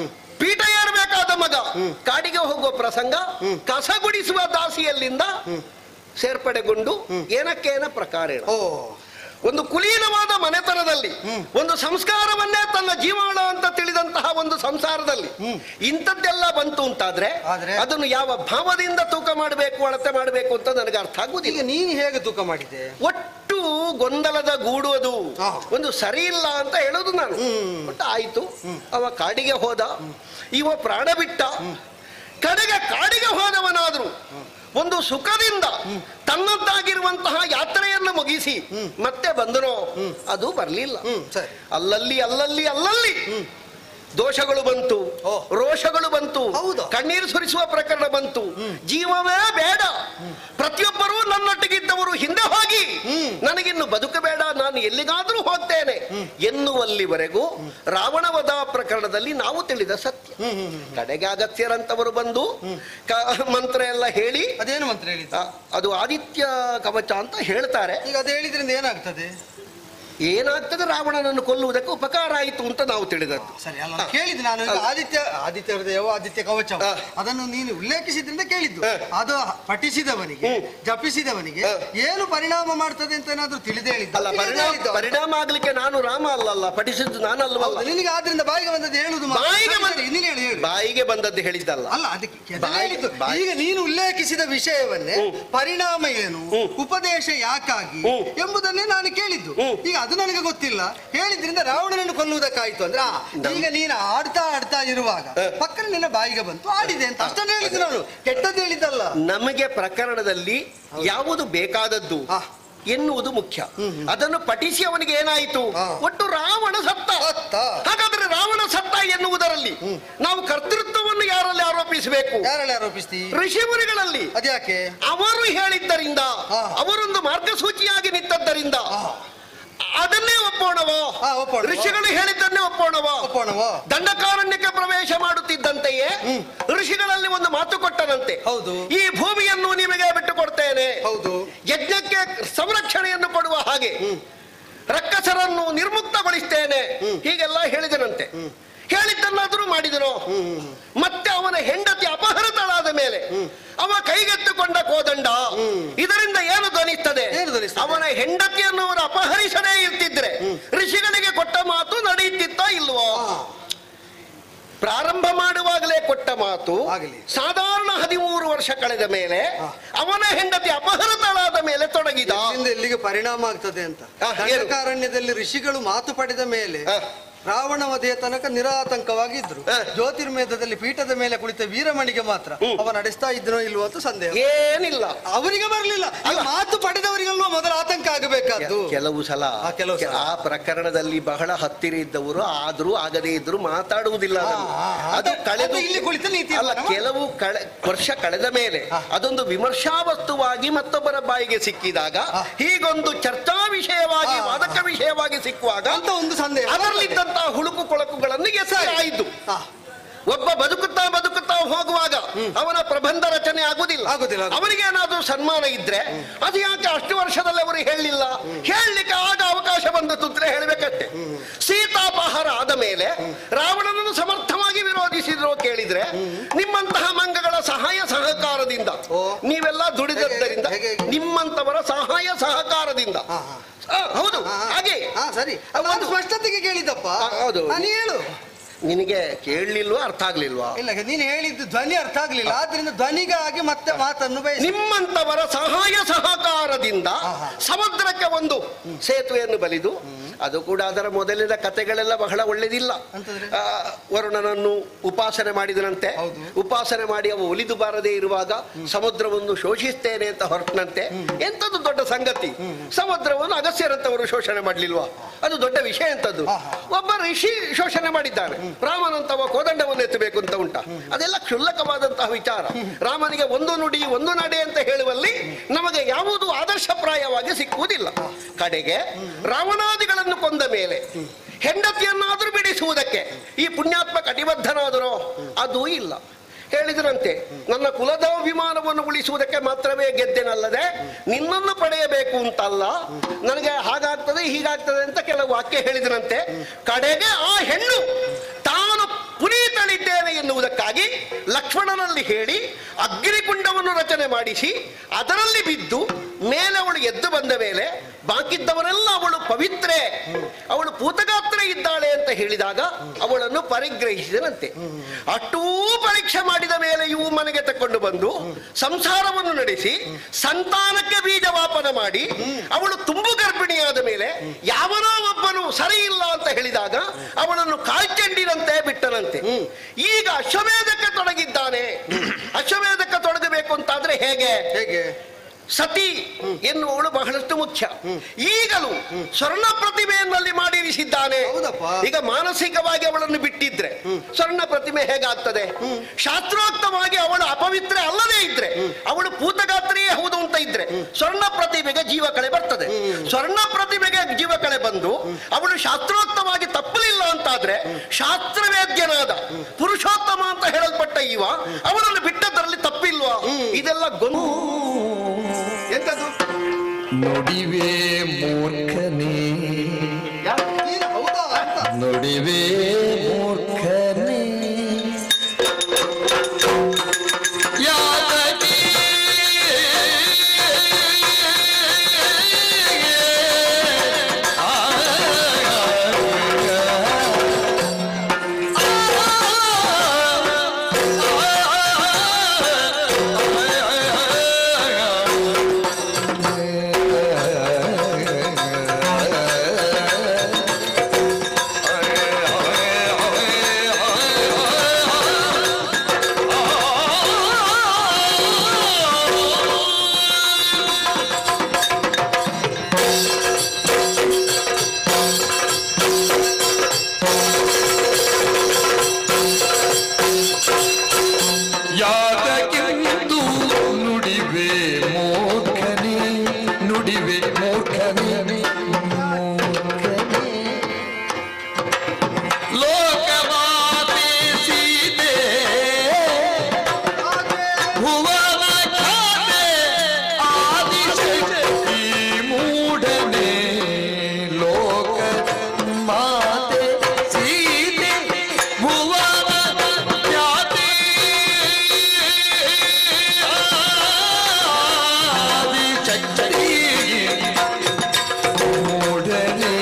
ಪೀಠ ಏರಬೇಕಾದ ಮಗ ಕಾಡಿಗೆ ಹೋಗುವ ಪ್ರಸಂಗ ಕಸಗುಡಿಸುವ ದಾಸಿಯಲ್ಲಿಂದ ಸೇರ್ಪಡೆಗೊಂಡು ಏನಕ್ಕೇನ ಪ್ರಕಾರ ಓ ಒಂದು ಕುಲೀನವಾದ ಮನೆತನದಲ್ಲಿ ಒಂದು ಸಂಸ್ಕಾರವನ್ನೇ ತನ್ನ ಜೀವಾಳ ಅಂತ ತಿಳಿದಂತಹ ಒಂದು ಸಂಸಾರದಲ್ಲಿ ಇಂಥದ್ದೆಲ್ಲ ಬಂತು ಅಂತಾದ್ರೆ ಆದ್ರೆ? ಅದನ್ನು ಯಾವ ಭಾವದಿಂದ ತೂಕ ಮಾಡಬೇಕು ಅಳತೆ ಮಾಡಬೇಕು ಅಂತ ನನಗೆ ಅರ್ಥ ಆಗುವುದಿಲ್ಲ ಈಗ ನೀನು ಹೇಗೆ ತೂಕ ಮಾಡಿದೆ ಒಟ್ಟು ಗೊಂದಲದ ಗೂಡು ಅದು ಹಾ. ಒಂದು ಸರಿ ಇಲ್ಲ ಅಂತ ಹೇಳೋದು ನಾನು ಒಟ್ಟು ಆಯ್ತು ಅವ ಕಾಡಿಗೆ ಹೋದ ಇವ ಪ್ರಾಣ ಬಿಟ್ಟ ಕಡೆಗೆ ಕಾಡಿಗೆ ಹೋದವನಾದ್ರು ಒಂದು ಸುಖದಿಂದ ತನ್ನದ್ದಾಗಿರುವಂತಹ ಯಾತ್ರೆಯನ್ನು ಮುಗಿಸಿ ಮತ್ತೆ ಬಂದನೋ ಅದು ಬರ್ಲಿಲ್ಲ ಹ್ಮ್ ಸರಿ ಅಲ್ಲಲ್ಲಿ ಅಲ್ಲಲ್ಲಿ ಅಲ್ಲಲ್ಲಿ ದೋಷಗಳು ಬಂತು ಓ. ರೋಷಗಳು ಬಂತು ಹೌದು. ಕಣ್ಣೀರು ಸುರಿಸುವ ಪ್ರಕರಣ ಬಂತು ಜೀವವೇ ಬೇಡ ಪ್ರತಿಯೊಬ್ಬರೂ ನನ್ನೊಟ್ಟಿಗಿದ್ದವರು ಹಿಂದೆ ಹೋಗಿ ನನಗಿನ್ನು ಬದುಕಬೇಡ ನಾ ನಾನು ಎಲ್ಲಿಗಾದರೂ ಹೋಗ್ತೇನೆ ಎನ್ನುವಲ್ಲಿವರೆಗೂ ರಾವಣವಧ ಪ್ರಕರಣದಲ್ಲಿ ನಾವು ತಿಳಿದ ಸತ್ಯ ಕಡೆಗೆ ಅಗತ್ಯರಂತವರು ಬಂದು ಕ- ಮಂತ್ರ ಎಲ್ಲ ಹೇಳಿ ಅದೇನು ಮಂತ್ರ ಹೇಳಿದ್ದು ಆ, ಅದು ಆದಿತ್ಯ ಕವಚ ಅಂತ ಹೇಳ್ತಾರೆ ಈಗ ಅದು ಹೇಳಿದ್ರಿಂದ ಏನಾಗ್ತದೆ ಏನಾಗ್ತದೆ ರಾವಣನನ್ನು ಕೊಲ್ಲುವುದಕ್ಕೆ ಉಪಕಾರ ಆಯಿತು ಅಂತ ನಾವು ತಿಳಿದದ್ದು ಸರಿ ಅಲ್ಲ ನಾನು ಕೇಳಿದ್ದು ನಾನು ಈಗ ಆದಿತ್ಯ ಆದಿತ್ಯ ಹೃದಯವ ಆದಿತ್ಯ ಕವಚ ಹಾ. ಅದನ್ನು ನೀನು ಉಲ್ಲೇಖಿಸಿದ್ರಿಂದ ಕೇಳಿದ್ದು ಹಾ. ಅದು ಪಠಿಸಿದವನಿಗೆ ಹ್ಮ್. ಜಪಿಸಿದವನಿಗೆ ಹಾ. ಏನು ಪರಿಣಾಮ ಮಾಡ್ತದೆ ಅಂತ ಏನಾದ್ರೂ ತಿಳಿದೇ ಹೇಳಿದ್ದು ಅಲ್ಲ ಪರಿಣಾಮ ಪರಿಣಾಮ ಆಗ್ಲಿಕ್ಕೆ ನಾನು ರಾಮ ಅಲ್ಲಲ್ಲ ಪಠಿಸಿದ್ದು ನಾನಲ್ವಲ್ಲ ನಿನಗೆ ಆದ್ರಿಂದ ಬಾಯಿಗೆ ಬಂದದ್ದು ಹೇಳುದು ಮಾತ್ರ. ಬಾಯಿಗೆ ಸರಿ, ಬಂದ ಸರಿ, ನೀನು ಹೇಳು ಹೇಳು ಬಾಯಿಗೆ ಬಂದದ್ದು ಹೇಳಿದ್ದಲ್ಲ ಅಲ್ಲ ಅದಕ್ಕೆ ಅದನ್ನ ಬಾಯಿ- ಹೇಳಿದ್ದು. ಬಾಯಿ- ಈಗ ನೀನು ಉಲ್ಲೇಖಿಸಿದ ವಿಷಯವನ್ನೇ ಹ್ಮ್. ಪರಿಣಾಮ ಏನು ಹ್ಮ್. ಉಪದೇಶ ಯಾಕಾಗಿ ಹ್ಮ್. ಎಂಬುದನ್ನೇ ನಾನು ಕೇಳಿದ್ದು ಹ್ಮ್. ಈಗ ಅದು ನನಗೆ ಗೊತ್ತಿಲ್ಲ ಹೇಳಿದ್ರಿಂದ ರಾವಣನನ್ನು ಕೊಲ್ಲುವುದಕ್ಕಾಯ್ತು ಅಂದ್ರೆ ಆ, ಈಗ ನೀನು ಆಡ್ತಾ ಆಡ್ತಾ ಇರುವಾಗ ಹ. ಪಕ್ಕನ ನಿನ್ನ ಬಾಯಿಗೆ ಬಂತು ಆಡಿದೆ ಅಂತ ಅಷ್ಟನ್ನು ಹೇಳಿದ್ದು ನಾನು ಕೆಟ್ಟದ್ದು ಹೇಳಿದ್ದಲ್ಲ ನಮಗೆ ಪ್ರಕರಣದಲ್ಲಿ ಯಾವುದು ಬೇಕಾದದ್ದು ಹಾ. ಎನ್ನುವುದು ಮುಖ್ಯ ಅದನ್ನು ಪಠಿಸಿ ಅವನಿಗೆ ಏನಾಯಿತು ಹಾ. ಒಟ್ಟು ರಾವಣ ಸತ್ತ ಸತ್ತ. ಹಾಗಾದ್ರೆ ರಾವಣ ಸತ್ತ ಎನ್ನುವುದರಲ್ಲಿ ನಾವು ಕರ್ತೃತ್ವವನ್ನು ಯಾರಲ್ಲಿ ಆರೋಪಿಸಬೇಕು ಯಾರಲ್ಲಿ ಆರೋಪಿಸ್ತಿ ಋಷಿಮುನಿಗಳಲ್ಲಿ ಅದ್ಯಾಕೆ ಅವರು ಹೇಳಿದ್ದರಿಂದ ಹಾ. ಅವರೊಂದು ಮಾರ್ಗಸೂಚಿಯಾಗಿ ನಿಂತದ್ದರಿಂದ ಹಾ. ಅದನ್ನೇ ಒಪ್ಪೋಣವೋ ಹಾ, ಒಪ್ಪೋಣ. ಋಷಿಗಳು ಹೇಳಿದ್ದನ್ನೇ ಒಪ್ಪೋಣವೋ ಒಪ್ಪೋಣವೋ ದಂಡಕಾರಣ್ಯಕ್ಕೆ ಪ್ರವೇಶ ಮಾಡುತ್ತಿದ್ದಂತೆಯೇ ಋಷಿಗಳಲ್ಲಿ ಒಂದು ಮಾತು ಕೊಟ್ಟನಂತೆ ಹೌದು. ಈ ಭೂಮಿಯನ್ನು ನಿಮಗೆ ಬಿಟ್ಟು ಕೊಡ್ತೇನೆ ಹೌದು ಯಜ್ಞಕ್ಕೆ ಸಂರಕ್ಷಣೆಯನ್ನು ಕೊಡುವ ಹಾಗೆ ರಕ್ಕಸರನ್ನು ನಿರ್ಮುಕ್ತಗೊಳಿಸ್ತೇನೆ ಹೀಗೆಲ್ಲ ಹೇಳಿದನಂತೆ ಹೇಳಿದ್ದನ್ನಾದರೂ ಮಾಡಿದನು ಮತ್ತೆ ಅವನ ಹೆಂಡತಿ ಅಪಹೃತಳಾದ ಮೇಲೆ ಅವ ಕೈಗೆತ್ತಿಕೊಂಡ ಕೋದಂಡ ಇದರಿಂದ ಏನು ಧ್ವನಿಸ್ತದೆ ಏನು ಧ್ವನಿಸ್ತದೆ? ಅವನ ಹೆಂಡತಿಯನ್ನು ಅವರು ಅಪಹರಿಸದೇ ಇರ್ತಿದ್ರೆ ಋಷಿಗಳಿಗೆ ಕೊಟ್ಟ ಮಾತು ನಡೆಯುತ್ತಿತ್ತ ಇಲ್ವೋ ಪ್ರಾರಂಭ ಮಾಡುವಾಗಲೇ ಕೊಟ್ಟ ಮಾತು ಆಗಲಿ. ಸಾಧಾರಣ ಹದಿಮೂರು ವರ್ಷ ಕಳೆದ ಮೇಲೆ ಅವನ ಹೆಂಡತಿ ಅಪಹೃತಳಾದ ಮೇಲೆ ತೊಡಗಿದ ಎಲ್ಲಿಂದ ಎಲ್ಲಿಗೆ ಪರಿಣಾಮ ಆಗ್ತದೆ ಅಂತ ಹಾ, ಏನು? ದಂಡಕಾರಣ್ಯದಲ್ಲಿ ಋಷಿಗಳು ಮಾತು ಪಡೆದ ಮೇಲೆ ಹಾ. ರಾವಣ ವಧೆಯ ತನಕ ನಿರಾತಂಕವಾಗಿದ್ರು ಹಾ. ಜ್ಯೋತಿರ್ಮೇಧದಲ್ಲಿ ಪೀಠದ ಮೇಲೆ ಕುಳಿತ ವೀರಮಣಿಗೆ ಮಾತ್ರ ಅವ ನಡೆಸ್ತಾ ಇದ್ನೋ ಇಲ್ವೋ ಅಂತ ಸಂದೇಹ ಏನಿಲ್ಲ ಅವರಿಗೆ ಬರಲಿಲ್ಲ ಈಗ ಮಾತು ಪಡೆದವರಿಗಲ್ವ ಮೊದಲ ಆತಂಕ ಆಗಬೇಕಾದ್ದು ಕೆಲವು ಸಲ ಆ, ಕೆಲವು ಸಲ. ಆ ಪ್ರಕರಣದಲ್ಲಿ ಬಹಳ ಹತ್ತಿರ ಇದ್ದವರು ಆದ್ರೂ ಆಗದೇ ಇದ್ರು ಮಾತಾಡುವುದಿಲ್ಲ ಅದನ್ನು. ಆ, ಆ, ಅದು ಅದು- ಕಳೆದು ಅದು ಇಲ್ಲಿ ಕುಳಿತು ನೀತಿ ಅಲ್ಲ ತೀರ್ಮಾನ ಕೆಲವು ಕಳೆ ವರ್ಷ ಕಳೆದ ಮೇಲೆ ಅದೊಂದು ವಿಮರ್ಶಾ ವಸ್ತುವಾಗಿ ಮತ್ತೊಬ್ಬರ ಬಾಯಿಗೆ ಸಿಕ್ಕಿದಾಗ ಹೀಗೊಂದು ಚರ್ಚಾ ವಿಷಯವಾಗಿ ಆ, ಆ, ವಾದಕ ವಿಷಯವಾಗಿ ಸಿಕ್ಕುವಾಗ ಅಂತ ಒಂದು ಸಂದೇಹ ಅದರಲ್ಲಿದ್ದಂತಹ ಹುಳುಕು ಕೊಳಕುಗಳನ್ನು ಎಸರಿ ಆಯಿತು ಹಾ. ಒಬ್ಬ ಬದುಕುತ್ತಾ ಬದುಕುತ್ತಾ ಹೋಗುವಾಗ ಅವನ ಪ್ರಬಂಧ ರಚನೆ ಆಗುದಿಲ್ಲ ಆಗುದಿಲ್ಲ, ಆಗುದಿಲ್ಲ. ಅವನಿಗೆ ಏನಾದ್ರೂ ಸನ್ಮಾನ ಇದ್ರೆ ಅದು ಯಾಕೆ ಅಷ್ಟು ವರ್ಷದಲ್ಲಿ ಅವರು ಹೇಳಲಿಲ್ಲ ಹೇಳಲಿಕ್ಕೆ ಆಗ ಅವಕಾಶ ಬಂದದ್ದು ಅಂದ್ರೆ ಹೇಳಬೇಕಷ್ಟೆ ಸೀತಾಪಹಾರ ಆದ ಮೇಲೆ ರಾವಣನನ್ನು ಸಮರ್ಥವಾಗಿ ವಿರೋಧಿಸಿದ್ರು ಕೇಳಿದ್ರೆ ನಿಮ್ಮಂತಹ ಮಂಗಗಳ ಸಹಾಯ ಸಹಕಾರದಿಂದ ಓ. ನೀವೆಲ್ಲ ದುಡಿದದ್ದರಿಂದ ಹೇಗೆ, ಹೇಗೆ? ನಿಮ್ಮಂತವರ ಸಹಾಯ ಸಹಕಾರದಿಂದ ಹಾ, ಹಾ. ಆ, ಹೌದು ಹಾ, ಹಾ. ಹಾಗೆ ಹಾ ಸರಿ ಒಂದು ಸ್ಪಷ್ಟತೆಗೆ ಕೇಳಿದಪ್ಪ ಆ, ಹೌದು. ಹಾ, ನೀ ಹೇಳು ನಿನಗೆ ಕೇಳಲಿಲ್ವಾ ಅರ್ಥ ಆಗ್ಲಿಲ್ವಾ ಇಲ್ಲ ನೀನು ಹೇಳಿದ್ದು ಧ್ವನಿ ಅರ್ಥ ಆಗ್ಲಿಲ್ಲ ಆದ್ರಿಂದ ಧ್ವನಿಗಾಗಿ ಮತ್ತೆ ಮಾತನ್ನು ಬಯಸಿ ನಿಮ್ಮಂತವರ ಸಹಾಯ ಸಹಕಾರದಿಂದ ಆಹಾ. ಸಮುದ್ರಕ್ಕೆ ಒಂದು ಸೇತುವೆಯನ್ನು ಬಲಿದು ಅದು ಕೂಡ ಅದರ ಮೊದಲಿನ ಕಥೆಗಳೆಲ್ಲ ಬಹಳ ಒಳ್ಳೆದಿಲ್ಲ ಅಂತಂದ್ರೆ? ಆ, ವರುಣನನ್ನು ಉಪಾಸನೆ ಮಾಡಿದನಂತೆ ಹೌದು. ಉಪಾಸನೆ ಮಾಡಿ ಅವ ಒಲಿದು ಬಾರದೇ ಇರುವಾಗ ಸಮುದ್ರವನ್ನು ಶೋಷಿಸ್ತೇನೆ ಅಂತ ಹೊರಟನಂತೆ ಎಂತದ್ದು ದೊಡ್ಡ ಸಂಗತಿ ಸಮುದ್ರವನ್ನು ಅಗಸ್ಯರಂತವರು ಶೋಷಣೆ ಮಾಡ್ಲಿಲ್ವಾ ಅದು ದೊಡ್ಡ ವಿಷಯ ಎಂತದ್ದು ಆಹಾ. ಒಬ್ಬ ಋಷಿ ಶೋಷಣೆ ಮಾಡಿದ್ದಾನೆ ರಾಮನಂತವ ಕೋದಂಡವನ್ನು ಎತ್ತಬೇಕು ಅಂತ ಉಂಟ ಅದೆಲ್ಲ ಕ್ಷುಲ್ಲಕವಾದಂತಹ ವಿಚಾರ ರಾಮನಿಗೆ ಒಂದು ನುಡಿ ಒಂದು ನಡೆ ಅಂತ ಹೇಳುವಲ್ಲಿ ನಮಗೆ ಯಾವುದು ಆದರ್ಶಪ್ರಾಯವಾಗಿ ಸಿಕ್ಕುವುದಿಲ್ಲ ಕಡೆಗೆ ರಾವಣಾದಿಗಳನ್ನು ಕೊಂದ ಮೇಲೆ ಹೆಂಡತಿಯನ್ನಾದರೂ ಬಿಡಿಸುವುದಕ್ಕೆ ಈ ಪುಣ್ಯಾತ್ಮ ಕಟಿಬದ್ಧನಾದರೋ ಅದೂ ಇಲ್ಲ ಹೇಳಿದ್ರಂತೆ ನನ್ನ ಕುಲದ ವಿಮಾನವನ್ನು ಉಳಿಸುವುದಕ್ಕೆ ಮಾತ್ರವೇ ಗೆದ್ದೆನಲ್ಲದೆ ನಿನ್ನನ್ನು ಪಡೆಯಬೇಕು ಅಂತಲ್ಲ ನನಗೆ ಹಾಗಾಗ್ತದೆ ಹೀಗಾಗ್ತದೆ ಅಂತ ಕೆಲವು ವಾಕ್ಯ ಹೇಳಿದ್ರಂತೆ ಕಡೆಗೆ ಆ ಹೆಣ್ಣು ತಾನು ಪುನೀತಳಿದ್ದೇನೆ ಎನ್ನುವುದಕ್ಕಾಗಿ ಲಕ್ಷ್ಮಣನಲ್ಲಿ ಹೇಳಿ ಅಗ್ನಿಕುಂಡವನ್ನು ರಚನೆ ಮಾಡಿಸಿ ಅದರಲ್ಲಿ ಬಿದ್ದು ಮೇಲೆ ಅವಳು ಎದ್ದು ಬಂದ ಮೇಲೆ ಬಾಕಿದ್ದವರೆಲ್ಲ ಅವಳು ಪವಿತ್ರೆ ಅವಳು ಪೂತಗಾತ್ರ ಇದ್ದಾಳೆ ಅಂತ ಹೇಳಿದಾಗ ಅವಳನ್ನು ಪರಿಗ್ರಹಿಸಿದನಂತೆ ಅಷ್ಟೂ ಪರೀಕ್ಷೆ ಮಾಡಿದ ಮೇಲೆ ಇವು ಮನೆಗೆ ತಕೊಂಡು ಬಂದು ಸಂಸಾರವನ್ನು ನಡೆಸಿ ಸಂತಾನಕ್ಕೆ ಬೀಜವಾಪನ ಮಾಡಿ ಅವಳು ತುಂಬು ಗರ್ಭಿಣಿಯಾದ ಮೇಲೆ ಯಾವನೋ ಒಬ್ಬನು ಸರಿ ಇಲ್ಲ ಅಂತ ಹೇಳಿದಾಗ ಅವಳನ್ನು ಕಾಲ್ಚೆಂಡಿನಂತೆ ಬಿಟ್ಟನಂತೆ ಈಗ ಅಶ್ವಮೇಧಕ್ಕೆ ತೊಡಗಿದ್ದಾನೆ ಅಶ್ವಮೇಧಕ್ಕೆ ತೊಡಗಬೇಕು ಅಂತಾದ್ರೆ ಹೇಗೆ ಹೇಗೆ ಸತಿ ಎನ್ನುವಳು ಬಹಳಷ್ಟು ಮುಖ್ಯ ಈಗಲೂ ಸ್ವರ್ಣ ಪ್ರತಿಮೆಯಲ್ಲಿ ಮಾಡಿರಿಸಿದ್ದಾನೆ ಹೌದಪ್ಪ. ಈಗ ಮಾನಸಿಕವಾಗಿ ಅವಳನ್ನು ಬಿಟ್ಟಿದ್ರೆ ಸ್ವರ್ಣ ಪ್ರತಿಮೆ ಹೇಗಾಗ್ತದೆ ಶಾಸ್ತ್ರೋಕ್ತವಾಗಿ ಅವಳು ಅಪವಿತ್ರ ಅಲ್ಲದೇ ಇದ್ರೆ ಅವಳು ಪೂತಗಾತ್ರಿಯೇ ಹೌದು ಅಂತ ಇದ್ರೆ ಸ್ವರ್ಣ ಪ್ರತಿಭೆಗೆ ಜೀವ ಕಳೆ ಬರ್ತದೆ ಸ್ವರ್ಣ ಪ್ರತಿಭೆಗೆ ಜೀವ ಕಳೆ ಬಂದು ಅವಳು ಶಾಸ್ತ್ರೋಕ್ತವಾಗಿ ತಪ್ಪಲಿಲ್ಲ ಅಂತಾದ್ರೆ ಶಾಸ್ತ್ರವೇದ್ಯನಾದ ಪುರುಷೋತ್ತಮ ಅಂತ ಹೇಳಲ್ಪಟ್ಟ ಇವ ಅವನನ್ನು ಬಿಟ್ಟದರಲ್ಲಿ ತಪ್ಪಿಲ್ವಾ ಇದೆಲ್ಲ ಗೊಂದು ಎಂತದು ನುಡಿವೆ ಮೂರ್ಖನೇ ನೀನು ಹೌದಾ ಅಂತ ನುಡಿವೆ ಮೂರ್ಖನೇ ಯಾತನೆ ಯಾತಕ್ಕಿಂದು ನುಡಿವೆ ಮೂರ್ಖನೇ ನುಡಿವೆ ಮೂರ್ಖನೇ ಮೂರ್ಖನೇ ಲೋಕಮಾತೆ ಸೀತೆ ಭುವನ ಖ್ಯಾತೆ ಆದಿಶಕ್ತಿ ಮೂಢನೆ ಲೋಕ ಮಾತೆ ಸೀತೆ ಭುವನ ಖ್ಯಾತೆ ಆದಿಶಕ್ತಿ ಮೂಢನೆ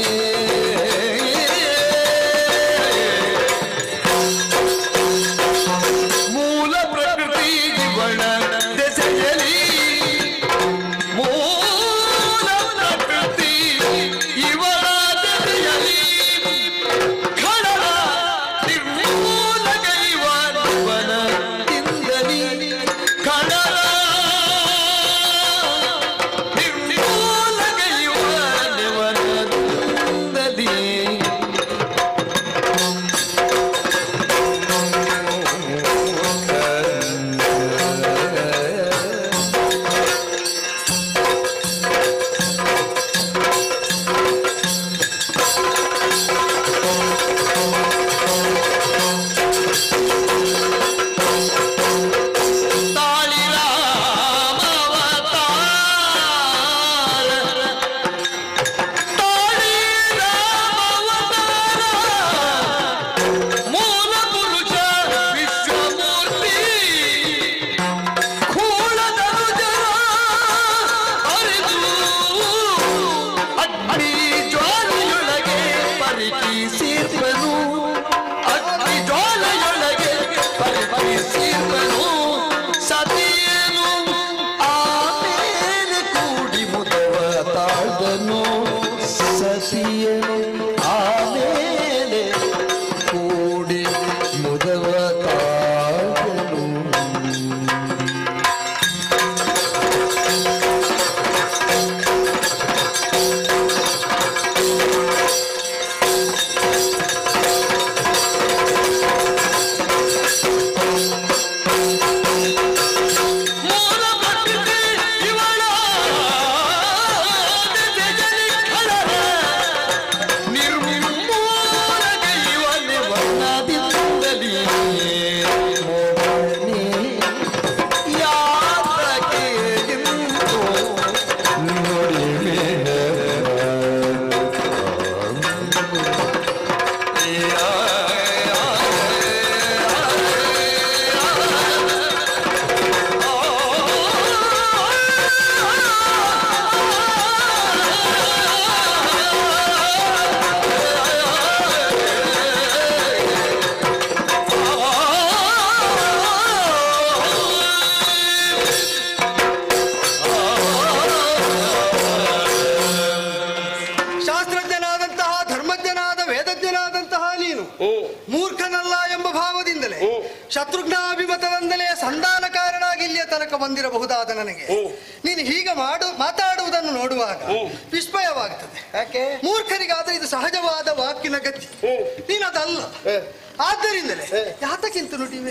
ಮೂಲ ಪ್ರಕೃತಿ ಜೀವನ ದೆಸೆಯಲಿ ಮೂಲ ಪ್ರಕೃತಿ ಇವರ ದೆಸೆಯಲಿ ಖಡರ ನಿರ್ಮೂಲ ಗೈವ ಜೀವನದಿಂದಲಿ ಖಡರ ನಿರ್ಮೂಲ ಗೈವ ಜೀವನದಿಂದಲಿ ಮೂಲ ಪುರುಷ ವಿಶ್ವಮೂರ್ತಿ ಕೂಳದನುಜರ ಅರಿದು ಅಗ್ನಿ ಜ್ವಾಲೆಯೊಳಗೆ ಪರಿಕಿಸಿರ್ಬನು ಅಗ್ನಿ ಜ್ವಾಲೆಯೊಳಗೆ ಪರಿಕಿಸಿರ್ಬನು ಸತಿಯನು ಆಮೇಲೆ ಕೂಡಿ ಮುದವ ತಾಳ್ದನು ಸತಿಯನು ಆಮೇಲೆ ಕೂಡಿ ಮುದವ ತಾಳ್ದನು ಮೂಲ ಪ್ರಕೃತಿ ಇವಳ ಜಗಲಿ ಖಳರ ನಿರ್ಮೂಲ ಗೈವನೆ ವರ್ಣದಿಂದಲಿ ಮೋಹನೆ ಯಾತಕ್ಕೆ ಇಂದು ನುಡಿವೆ ಶಾಸ್ತ್ರಜ್ಞನಾದಂತಹ ಧರ್ಮಜ್ಞನಾದ ವೇದಜ್ಞನಾದಂತಹ ನೀನು ಮೂರ್ಖನಲ್ಲ ಎಂಬ ಭಾವದಿಂದಲೇ ಶತ್ರುಘ್ನಾಭಿಮತದಿಂದಲೇ ಸಂಧಾನಕಾರನಾಗಿ ಇಲ್ಲಿಯ ತನಕ ಬಂದಿರಬಹುದಾದ ನನಗೆ ನೀನು ಹೀಗೆ ಮಾಡು ಮಾತಾಡುವುದನ್ನು ನೋಡುವಾಗ ವಿಸ್ಮಯವಾಗ್ತದೆ ಯಾಕೆ ಮೂರ್ಖರಿಗಾದ್ರೆ ಇದು ಸಹಜವಾದ ವಾಕಿನ ಗತಿ ನೀನು ಅದಲ್ಲ ಆದ್ದರಿಂದಲೇ ಯಾತಕ್ಕಿಂತ ನುಡಿವೆ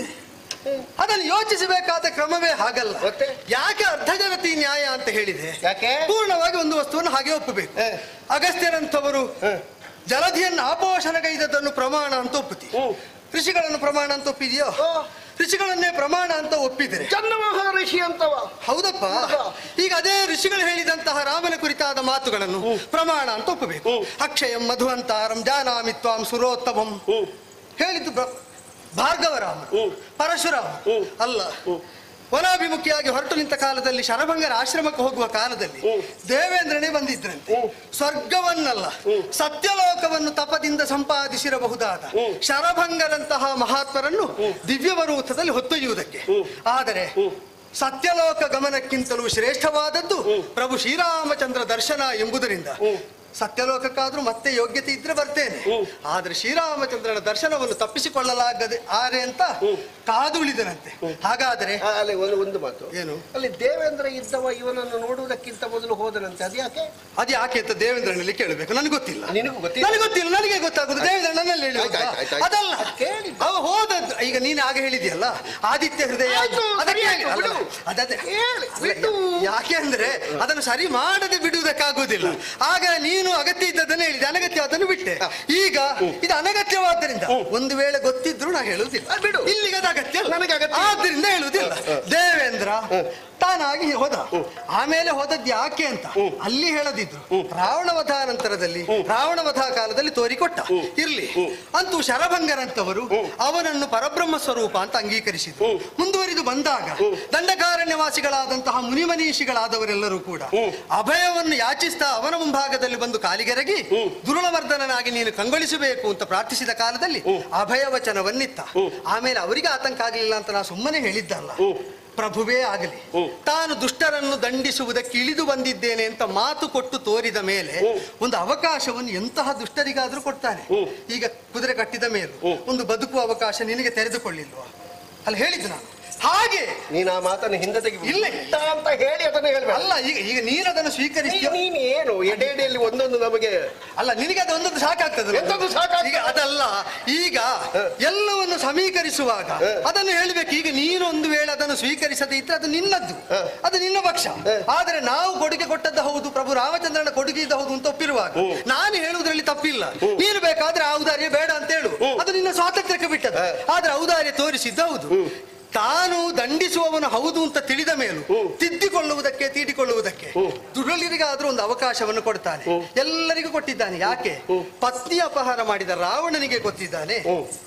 ಅದನ್ನು ಯೋಚಿಸಬೇಕಾದ ಕ್ರಮವೇ ಹಾಗಲ್ಲ ಮತ್ತೆ? ಯಾಕೆ ಅರ್ಧಜಗತಿ ನ್ಯಾಯ ಅಂತ ಹೇಳಿದೆ ಯಾಕೆ? ಪೂರ್ಣವಾಗಿ ಒಂದು ವಸ್ತುವನ್ನು ಹಾಗೆ ಒಪ್ಪಬೇಕು ಹ. ಅಗಸ್ತ್ಯರಂಥವರು ಜಲಧಿಯನ್ನು ಆಪೋಷಣಗೈದದ್ದನ್ನು ಪ್ರಮಾಣ ಅಂತ ಒಪ್ಪುತ್ತಿ ಋಷಿಗಳನ್ನು ಪ್ರಮಾಣ ಅಂತ ಒಪ್ಪಿದೆಯೋ ಓ. ಋಷಿಗಳನ್ನೇ ಪ್ರಮಾಣ ಅಂತ ಒಪ್ಪಿದರೆ ಚಂದ ಮಹರ್ಷಿ ಅಂತವ ಹೌದಪ್ಪ ಈಗ ಅದೇ ಋಷಿಗಳು ಹೇಳಿದಂತಹ ರಾಮನ ಕುರಿತಾದ ಮಾತುಗಳನ್ನು ಪ್ರಮಾಣ ಅಂತ ಒಪ್ಪಬೇಕು ಅಕ್ಷಯಂ ಮಧುವಂತಾರಂ ಜಾನಾಮಿತ್ವಾಂ ಸುರೋತ್ತಮಂ ಹೇಳಿದ್ದು ಬ್ರ- ಭಾರ್ಗವರಾಮ ಪರಶುರಾಮ ಅಲ್ಲ ವನಾಭಿಮುಖಿಯಾಗಿ ಹೊರಟು ನಿಂತ ಕಾಲದಲ್ಲಿ ಶರಭಂಗರ ಆಶ್ರಮಕ್ಕೆ ಹೋಗುವ ಕಾಲದಲ್ಲಿ ದೇವೇಂದ್ರನೇ ಬಂದಿದ್ರಂತೆ ಸ್ವರ್ಗವನ್ನಲ್ಲ ಸತ್ಯಲೋಕವನ್ನು ತಪದಿಂದ ಸಂಪಾದಿಸಿರಬಹುದಾದ ಶರಭಂಗರಂತಹ ಮಹಾತ್ಮರನ್ನು ದಿವ್ಯವರೂಥದಲ್ಲಿ ಹೊತ್ತೊಯ್ಯುವುದಕ್ಕೆ ಆದರೆ ಸತ್ಯಲೋಕ ಗಮನಕ್ಕಿಂತಲೂ ಶ್ರೇಷ್ಠವಾದದ್ದು ಪ್ರಭು ಶ್ರೀರಾಮಚಂದ್ರ ದರ್ಶನ ಎಂಬುದರಿಂದ ಸತ್ಯಲೋಕಕ್ಕಾದ್ರೂ ಮತ್ತೆ ಯೋಗ್ಯತೆ ಇದ್ರೆ ಬರ್ತೇನೆ ಆದ್ರೆ ಶ್ರೀರಾಮಚಂದ್ರನ ದರ್ಶನವನ್ನು ತಪ್ಪಿಸಿಕೊಳ್ಳಲಾಗದೆ ಆರೆ ಅಂತ ಕಾದುಳಿದನಂತೆ ಹಾಗಾದರೆ ಆ, ಅಲ್ಲಿ ಒಂದು ಒಂದು ಮಾತು ಏನು ಅಲ್ಲಿ ದೇವೇಂದ್ರ ಇದ್ದವ ಇವನನ್ನು ನೋಡುವುದಕ್ಕಿಂತ ಮೊದಲು ಹೋದನಂತೆ ಅದು ಯಾಕೆ ಅದು ಯಾಕೆ ಅಂತ ದೇವೇಂದ್ರನಲ್ಲಿ ಕೇಳಬೇಕು ನನಗೆ ಗೊತ್ತಿಲ್ಲ ನಿನಗೂ ಗೊತ್ತಿಲ್ಲ? ನನಗೆ ಗೊತ್ತಿಲ್ಲ ನನಗೆ ಗೊತ್ತಾಗುದು ದೇವೇಂದ್ರ ನನ್ನಲ್ಲಿ ಹೇಳುವಾಗ. ಆಯ್ತು, ಆಯ್ತು, ಆಯ್ತು. ಅದಲ್ಲ ಕೇಳಿ. ಅವ ಹೋದದ್ದು ಈಗ ನೀನು ಆಗ ಹೇಳಿದ್ಯಲ್ಲ ಆದಿತ್ಯ ಹೃದಯ ಆಯ್ತು, ಅದಕ್ಕೆ ಸರಿ ಹೇಳಿ. ಆಯ್ತು, ಅಲ್ಲ, ಬಿಡು. ಅದದೇ ಹೇಳಿ, ಅಲ್ಲ, ಬಿಡು. ಯಾಕೆ ಅಂದ್ರೆ ಅದನ್ನು ಸರಿ ಮಾಡದೆ ಬಿಡುವುದಕ್ಕಾಗುವುದಿಲ್ಲ ಆಗ ನೀನು ಅಗತ್ಯ ಇದ್ದದನ್ನು ಹೇಳಿದೆ ಅನಗತ್ಯವಾದನ್ನು ಬಿಟ್ಟೆ ಈಗ ಇದು ಅನಗತ್ಯವಾದ್ದರಿಂದ ಒಂದು ವೇಳೆ ಗೊತ್ತಿದ್ರು ನಾ ಹೇಳುವುದಿಲ್ಲ ಆ, ಬಿಡು. ಇಲ್ಲಿಗೆ ಅದು ಅಗತ್ಯ ಅಲ್ಲ. ನನಗೆ ಅಗತ್ಯ ಇಲ್ಲ. ಆದ್ರಿಂದ ಹೇಳುವುದಿಲ್ಲ ದೇವೇಂದ್ರ ತಾನಾಗಿ ಹೋದ ಆಮೇಲೆ ಹೋದದ್ದು ಯಾಕೆ ಅಂತ ಅಲ್ಲಿ ಹೇಳದಿದ್ರು ರಾವಣವಧ ನಂತರದಲ್ಲಿ ರಾವಣವಧ ಕಾಲದಲ್ಲಿ ತೋರಿಕೊಟ್ಟ ಇರ್ಲಿ ಅಂತೂ ಶರಭಂಗರಂತವರು ಅವನನ್ನು ಪರಬ್ರಹ್ಮ ಸ್ವರೂಪ ಅಂತ ಅಂಗೀಕರಿಸಿದ್ರು ಮುಂದುವರಿದು ಬಂದಾಗ ದಂಡಕಾರಣ್ಯವಾಸಿಗಳಾದಂತಹ ಮುನಿಮನೀಷಿಗಳಾದವರೆಲ್ಲರೂ ಕೂಡ ಅಭಯವನ್ನು ಯಾಚಿಸ್ತಾ ಅವನ ಮುಂಭಾಗದಲ್ಲಿ ಬಂದು ಕಾಲಿಗೆರಗಿ ದುರುಳವರ್ಧನನಾಗಿ ನೀನು ಕಂಗೊಳಿಸಬೇಕು ಅಂತ ಪ್ರಾರ್ಥಿಸಿದ ಕಾಲದಲ್ಲಿ ಅಭಯ ವಚನವನ್ನಿತ್ತ ಆಮೇಲೆ ಅವರಿಗೆ ಆತಂಕ ಆಗಲಿಲ್ಲ ಅಂತ ನಾ ಸುಮ್ಮನೆ ಹೇಳಿದ್ದಲ್ಲ ಪ್ರಭುವೇ ಆಗಲಿ ತಾನು ದುಷ್ಟರನ್ನು ದಂಡಿಸುವುದಕ್ಕೆ ಇಳಿದು ಬಂದಿದ್ದೇನೆ ಅಂತ ಮಾತು ಕೊಟ್ಟು ತೋರಿದ ಮೇಲೆ ಒಂದು ಅವಕಾಶವನ್ನು ಎಂತಹ ದುಷ್ಟರಿಗಾದ್ರೂ ಕೊಡ್ತಾನೆ ಈಗ ಕುದುರೆ ಕಟ್ಟಿದ ಮೇಲೂ ಒಂದು ಬದುಕುವ ಅವಕಾಶ ನಿನಗೆ ತೆರೆದುಕೊಳ್ಳಿಲ್ವಾ ಅಲ್ಲಿ ಹೇಳಿದ್ದು ನಾನು ಹಾಗೆ ನೀನು ಆ ಮಾತನ್ನು ಹಿಂದೆ ತೆಗಿ ಇಲ್ಲ. ಅಂತ ಹೇಳಿ ಅದನ್ನು ಹೇಳ್ಬೇಡ ಅಲ್ಲ ಈಗ ಈಗ ನೀನು ಅದನ್ನು ಸ್ವೀಕರಿಸ್ತೀಯ ನೀನು ಏನು ಎಡೆ ಎಡೆಯಲ್ಲಿ ಒಂದೊಂದು ನಮಗೆ ಅಲ್ಲ ನಿನಗೆ ಅದು ಒಂದೊಂದು ಸಾಕಾಗ್ತದೆ ಎಂತದು ಸಾಕಾಗ್ತದೆ? ಈಗ ಅದಲ್ಲ ಈಗ ಎಲ್ಲವನ್ನು ಸಮೀಕರಿಸುವಾಗ ಅದನ್ನು ಹೇಳ್ಬೇಕು ಈಗ ನೀನು ಒಂದು ವೇಳೆ ಅದನ್ನು ಸ್ವೀಕರಿಸದೇ ಇದ್ರೆ ಅದು ನಿನ್ನದ್ದು ಅದು ನಿನ್ನ ಪಕ್ಷ ಆದ್ರೆ ನಾವು ಕೊಡುಗೆ ಕೊಟ್ಟದ್ದು ಹೌದು ಪ್ರಭು ರಾಮಚಂದ್ರನ ಕೊಡುಗೆ ಇದ್ದ ಹೌದು ಅಂತ ಒಪ್ಪಿರುವಾಗ ನಾನು ಹೇಳುವುದರಲ್ಲಿ ತಪ್ಪಿಲ್ಲ ನೀನು ಬೇಕಾದ್ರೆ ಔದಾರ್ಯ ಬೇಡ ಅಂತ ಹೇಳು ಅದು ನಿನ್ನ ಸ್ವಾತಂತ್ರ್ಯಕ್ಕೆ ಬಿಟ್ಟದ್ದು ಆದ್ರೆ ಔದಾರ್ಯ ತೋರಿಸಿದ್ದು ಹೌದು ತಾನು ದಂಡಿಸುವವನು ಹೌದು ಅಂತ ತಿಳಿದ ಮೇಲೂ ತಿದ್ದಿಕೊಳ್ಳುವುದಕ್ಕೆ ತೀಡಿಕೊಳ್ಳುವುದಕ್ಕೆ ದುರುಳರಿಗಾದ್ರೂ ಒಂದು ಅವಕಾಶವನ್ನು ಕೊಡ್ತಾನೆ ಎಲ್ಲರಿಗೂ ಕೊಟ್ಟಿದ್ದಾನೆ ಯಾಕೆ ಪತ್ನಿ ಅಪಹಾರ ಮಾಡಿದ ರಾವಣನಿಗೆ ಕೊಟ್ಟಿದ್ದಾನೆ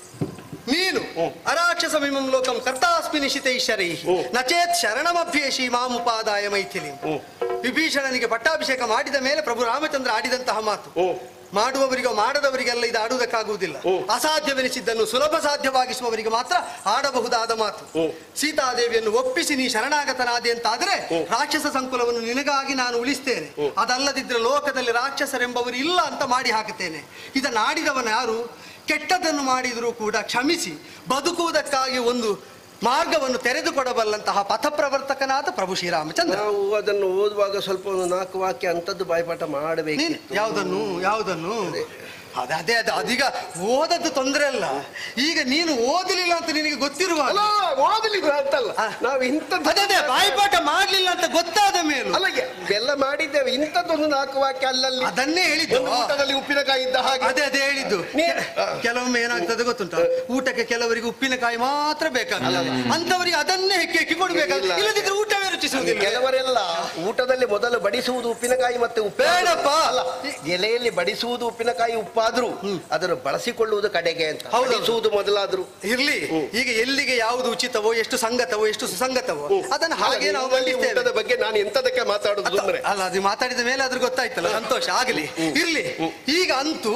ನೀನು ಅರಾಕ್ಷಸ ಮಿಮಂ ಲೋಕಂ ಕರ್ತಾಸ್ಮಿ ನಿಶಿತೈಶ್ವರೈ ನಚೇತ್ ಶರಣಮಭ್ಯೇಷಿ ಮಾಮುಪಾದಾಯ ಮೈಥಿಲಿ ವಿಭೀಷಣನಿಗೆ ಪಟ್ಟಾಭಿಷೇಕ ಮಾಡಿದ ಮೇಲೆ ಪ್ರಭು ರಾಮಚಂದ್ರ ಆಡಿದಂತಹ ಮಾತು ಮಾಡುವವರಿಗೋ ಮಾಡದವರಿಗೆಲ್ಲ ಇದು ಆಡುವುದಕ್ಕಾಗುವುದಿಲ್ಲ ಅಸಾಧ್ಯವೆನಿಸಿದ್ದನ್ನು ಸುಲಭ ಸಾಧ್ಯವಾಗಿಸುವವರಿಗೆ ಮಾತ್ರ ಆಡಬಹುದಾದ ಮಾತು ಸೀತಾದೇವಿಯನ್ನು ಒಪ್ಪಿಸಿ ನೀ ಶರಣಾಗತನಾದೆ ಅಂತಾದ್ರೆ ರಾಕ್ಷಸ ಸಂಕುಲವನ್ನು ನಿನಗಾಗಿ ನಾನು ಉಳಿಸ್ತೇನೆ ಅದಲ್ಲದಿದ್ರೆ ಲೋಕದಲ್ಲಿ ರಾಕ್ಷಸರೆಂಬವರು ಇಲ್ಲ ಅಂತ ಮಾಡಿ ಹಾಕುತ್ತೇನೆ ಇದನ್ನು ಆಡಿದವನ ಯಾರು ಕೆಟ್ಟದನ್ನು ಮಾಡಿದರೂ ಕೂಡ ಕ್ಷಮಿಸಿ ಬದುಕುವುದಕ್ಕಾಗಿ ಒಂದು ಮಾರ್ಗವನ್ನು ತೆರೆದುಕೊಡಬಲ್ಲಂತಹ ಪಥಪ್ರವರ್ತಕನಾದ ಪ್ರಭು ಶ್ರೀರಾಮಚಂದ್ರ ನಾವು ಅದನ್ನು ಓದುವಾಗ ಸ್ವಲ್ಪ ಒಂದು ನಾಲ್ಕು ವಾಕ್ಯ ಅಂತದ್ದು ಬಾಯ್ಪಾಠ ನೀನು ಮಾಡಬೇಕು ಯಾವುದನ್ನು ಯಾವುದನ್ನು ಅದೇ ಅದೇ ಅದು ಅದೀಗ ಓದದ್ದು ತೊಂದರೆ ಅಲ್ಲ ಈಗ ನೀನು ಓದಲಿಲ್ಲ ಅಂತ ನಿನಗೆ ಗೊತ್ತಿರುವ ಅಲ್ಲ ಓದಲಿಲ್ಲ ಅಂತಲ್ಲ ನಾವು ಇಂಥದ್ದು ಅದೇ ಅದೇ ಬಾಯಿಪಾಠ ಮಾಡ್ಲಿಲ್ಲ ಅಂತ ಗೊತ್ತಾದ ಮೇಲೂ ಅಲ್ಲ ಎಲ್ಲ ಮಾಡಿದ್ದೇವೆ ಇಂಥದ್ದೊಂದು ನಾಲ್ಕು ವಾಕ್ಯ ಅಲ್ಲಲ್ಲಿ ಅದನ್ನೇ ಹೇಳಿದ್ದು ಒಂದು ಊಟದಲ್ಲಿ ಉಪ್ಪಿನಕಾಯಿ ಇದ್ದ ಹಾಗೆ ಅದೇ ಅದೇ ಹೇಳಿದ್ದು ನೀ- ಕೆಲವೊಮ್ಮೆ ಏನಾಗ್ತದೆ ಗೊತ್ತುಂಟ ಊಟಕ್ಕೆ ಕೆಲವರಿಗೆ ಉಪ್ಪಿನಕಾಯಿ ಮಾತ್ರ ಬೇಕಾಗ್ತದೆ ಅಂತವರಿಗೆ ಅದನ್ನೇ ಹೆಕ್ಕಿ ಹೆಕ್ಕಿ ಕೊಡ್ಬೇಕಾಗ್ತದೆ ಇಲ್ಲ. ಇಲ್ಲದಿದ್ರೆ ಊಟವೇ ರುಚಿಸುವುದಿಲ್ಲ ಕೆಲವರೆಲ್ಲ ಊಟದಲ್ಲಿ ಮೊದಲು ಬಡಿಸುವುದು ಉಪ್ಪಿನಕಾಯಿ ಮತ್ತೆ ಉಪ್ಪು ಬೇಡಪ್ಪ. ಅಲ್ಲ ಎಲೆಯಲ್ಲಿ ಬಡಿಸುವುದು ಉಪ್ಪಿನಕಾಯಿ ಉಪ್ಪಾದ್ರೂ ಅದನ್ನು ಬಳಸಿಕೊಳ್ಳುವುದು ಕಡೆಗೆ ಅಂತ ಹೌದು. ಬಡಿಸುವುದು ಮೊದಲಾದ್ರೂ ಇರ್ಲಿ ಈಗ ಎಲ್ಲಿಗೆ ಯಾವುದು ಉಚಿತವೋ ಎಷ್ಟು ಸಂಗತವೋ ಎಷ್ಟು ಸುಸಂಗತವೋ ಅದನ್ನು ಹಾಗೆ ನಾವು ನಿಮ್ಮಲ್ಲಿ ಬಂದಿದ್ದೇವೆ ಊಟದ ಬಗ್ಗೆ ನಾನು ಎಂತದಕ್ಕೆ ಮಾತಾಡುದು ಸುಮ್ಮನೆ ಅಲ್ಲ ಅದು ಮಾತಾಡಿದ ಮೇಲೆ ಅದ್ರ ಗೊತ್ತಾಯ್ತಲ್ಲ ಸಂತೋಷ ಆಗಲಿ ಇರ್ಲಿ ಈಗ ಅಂತೂ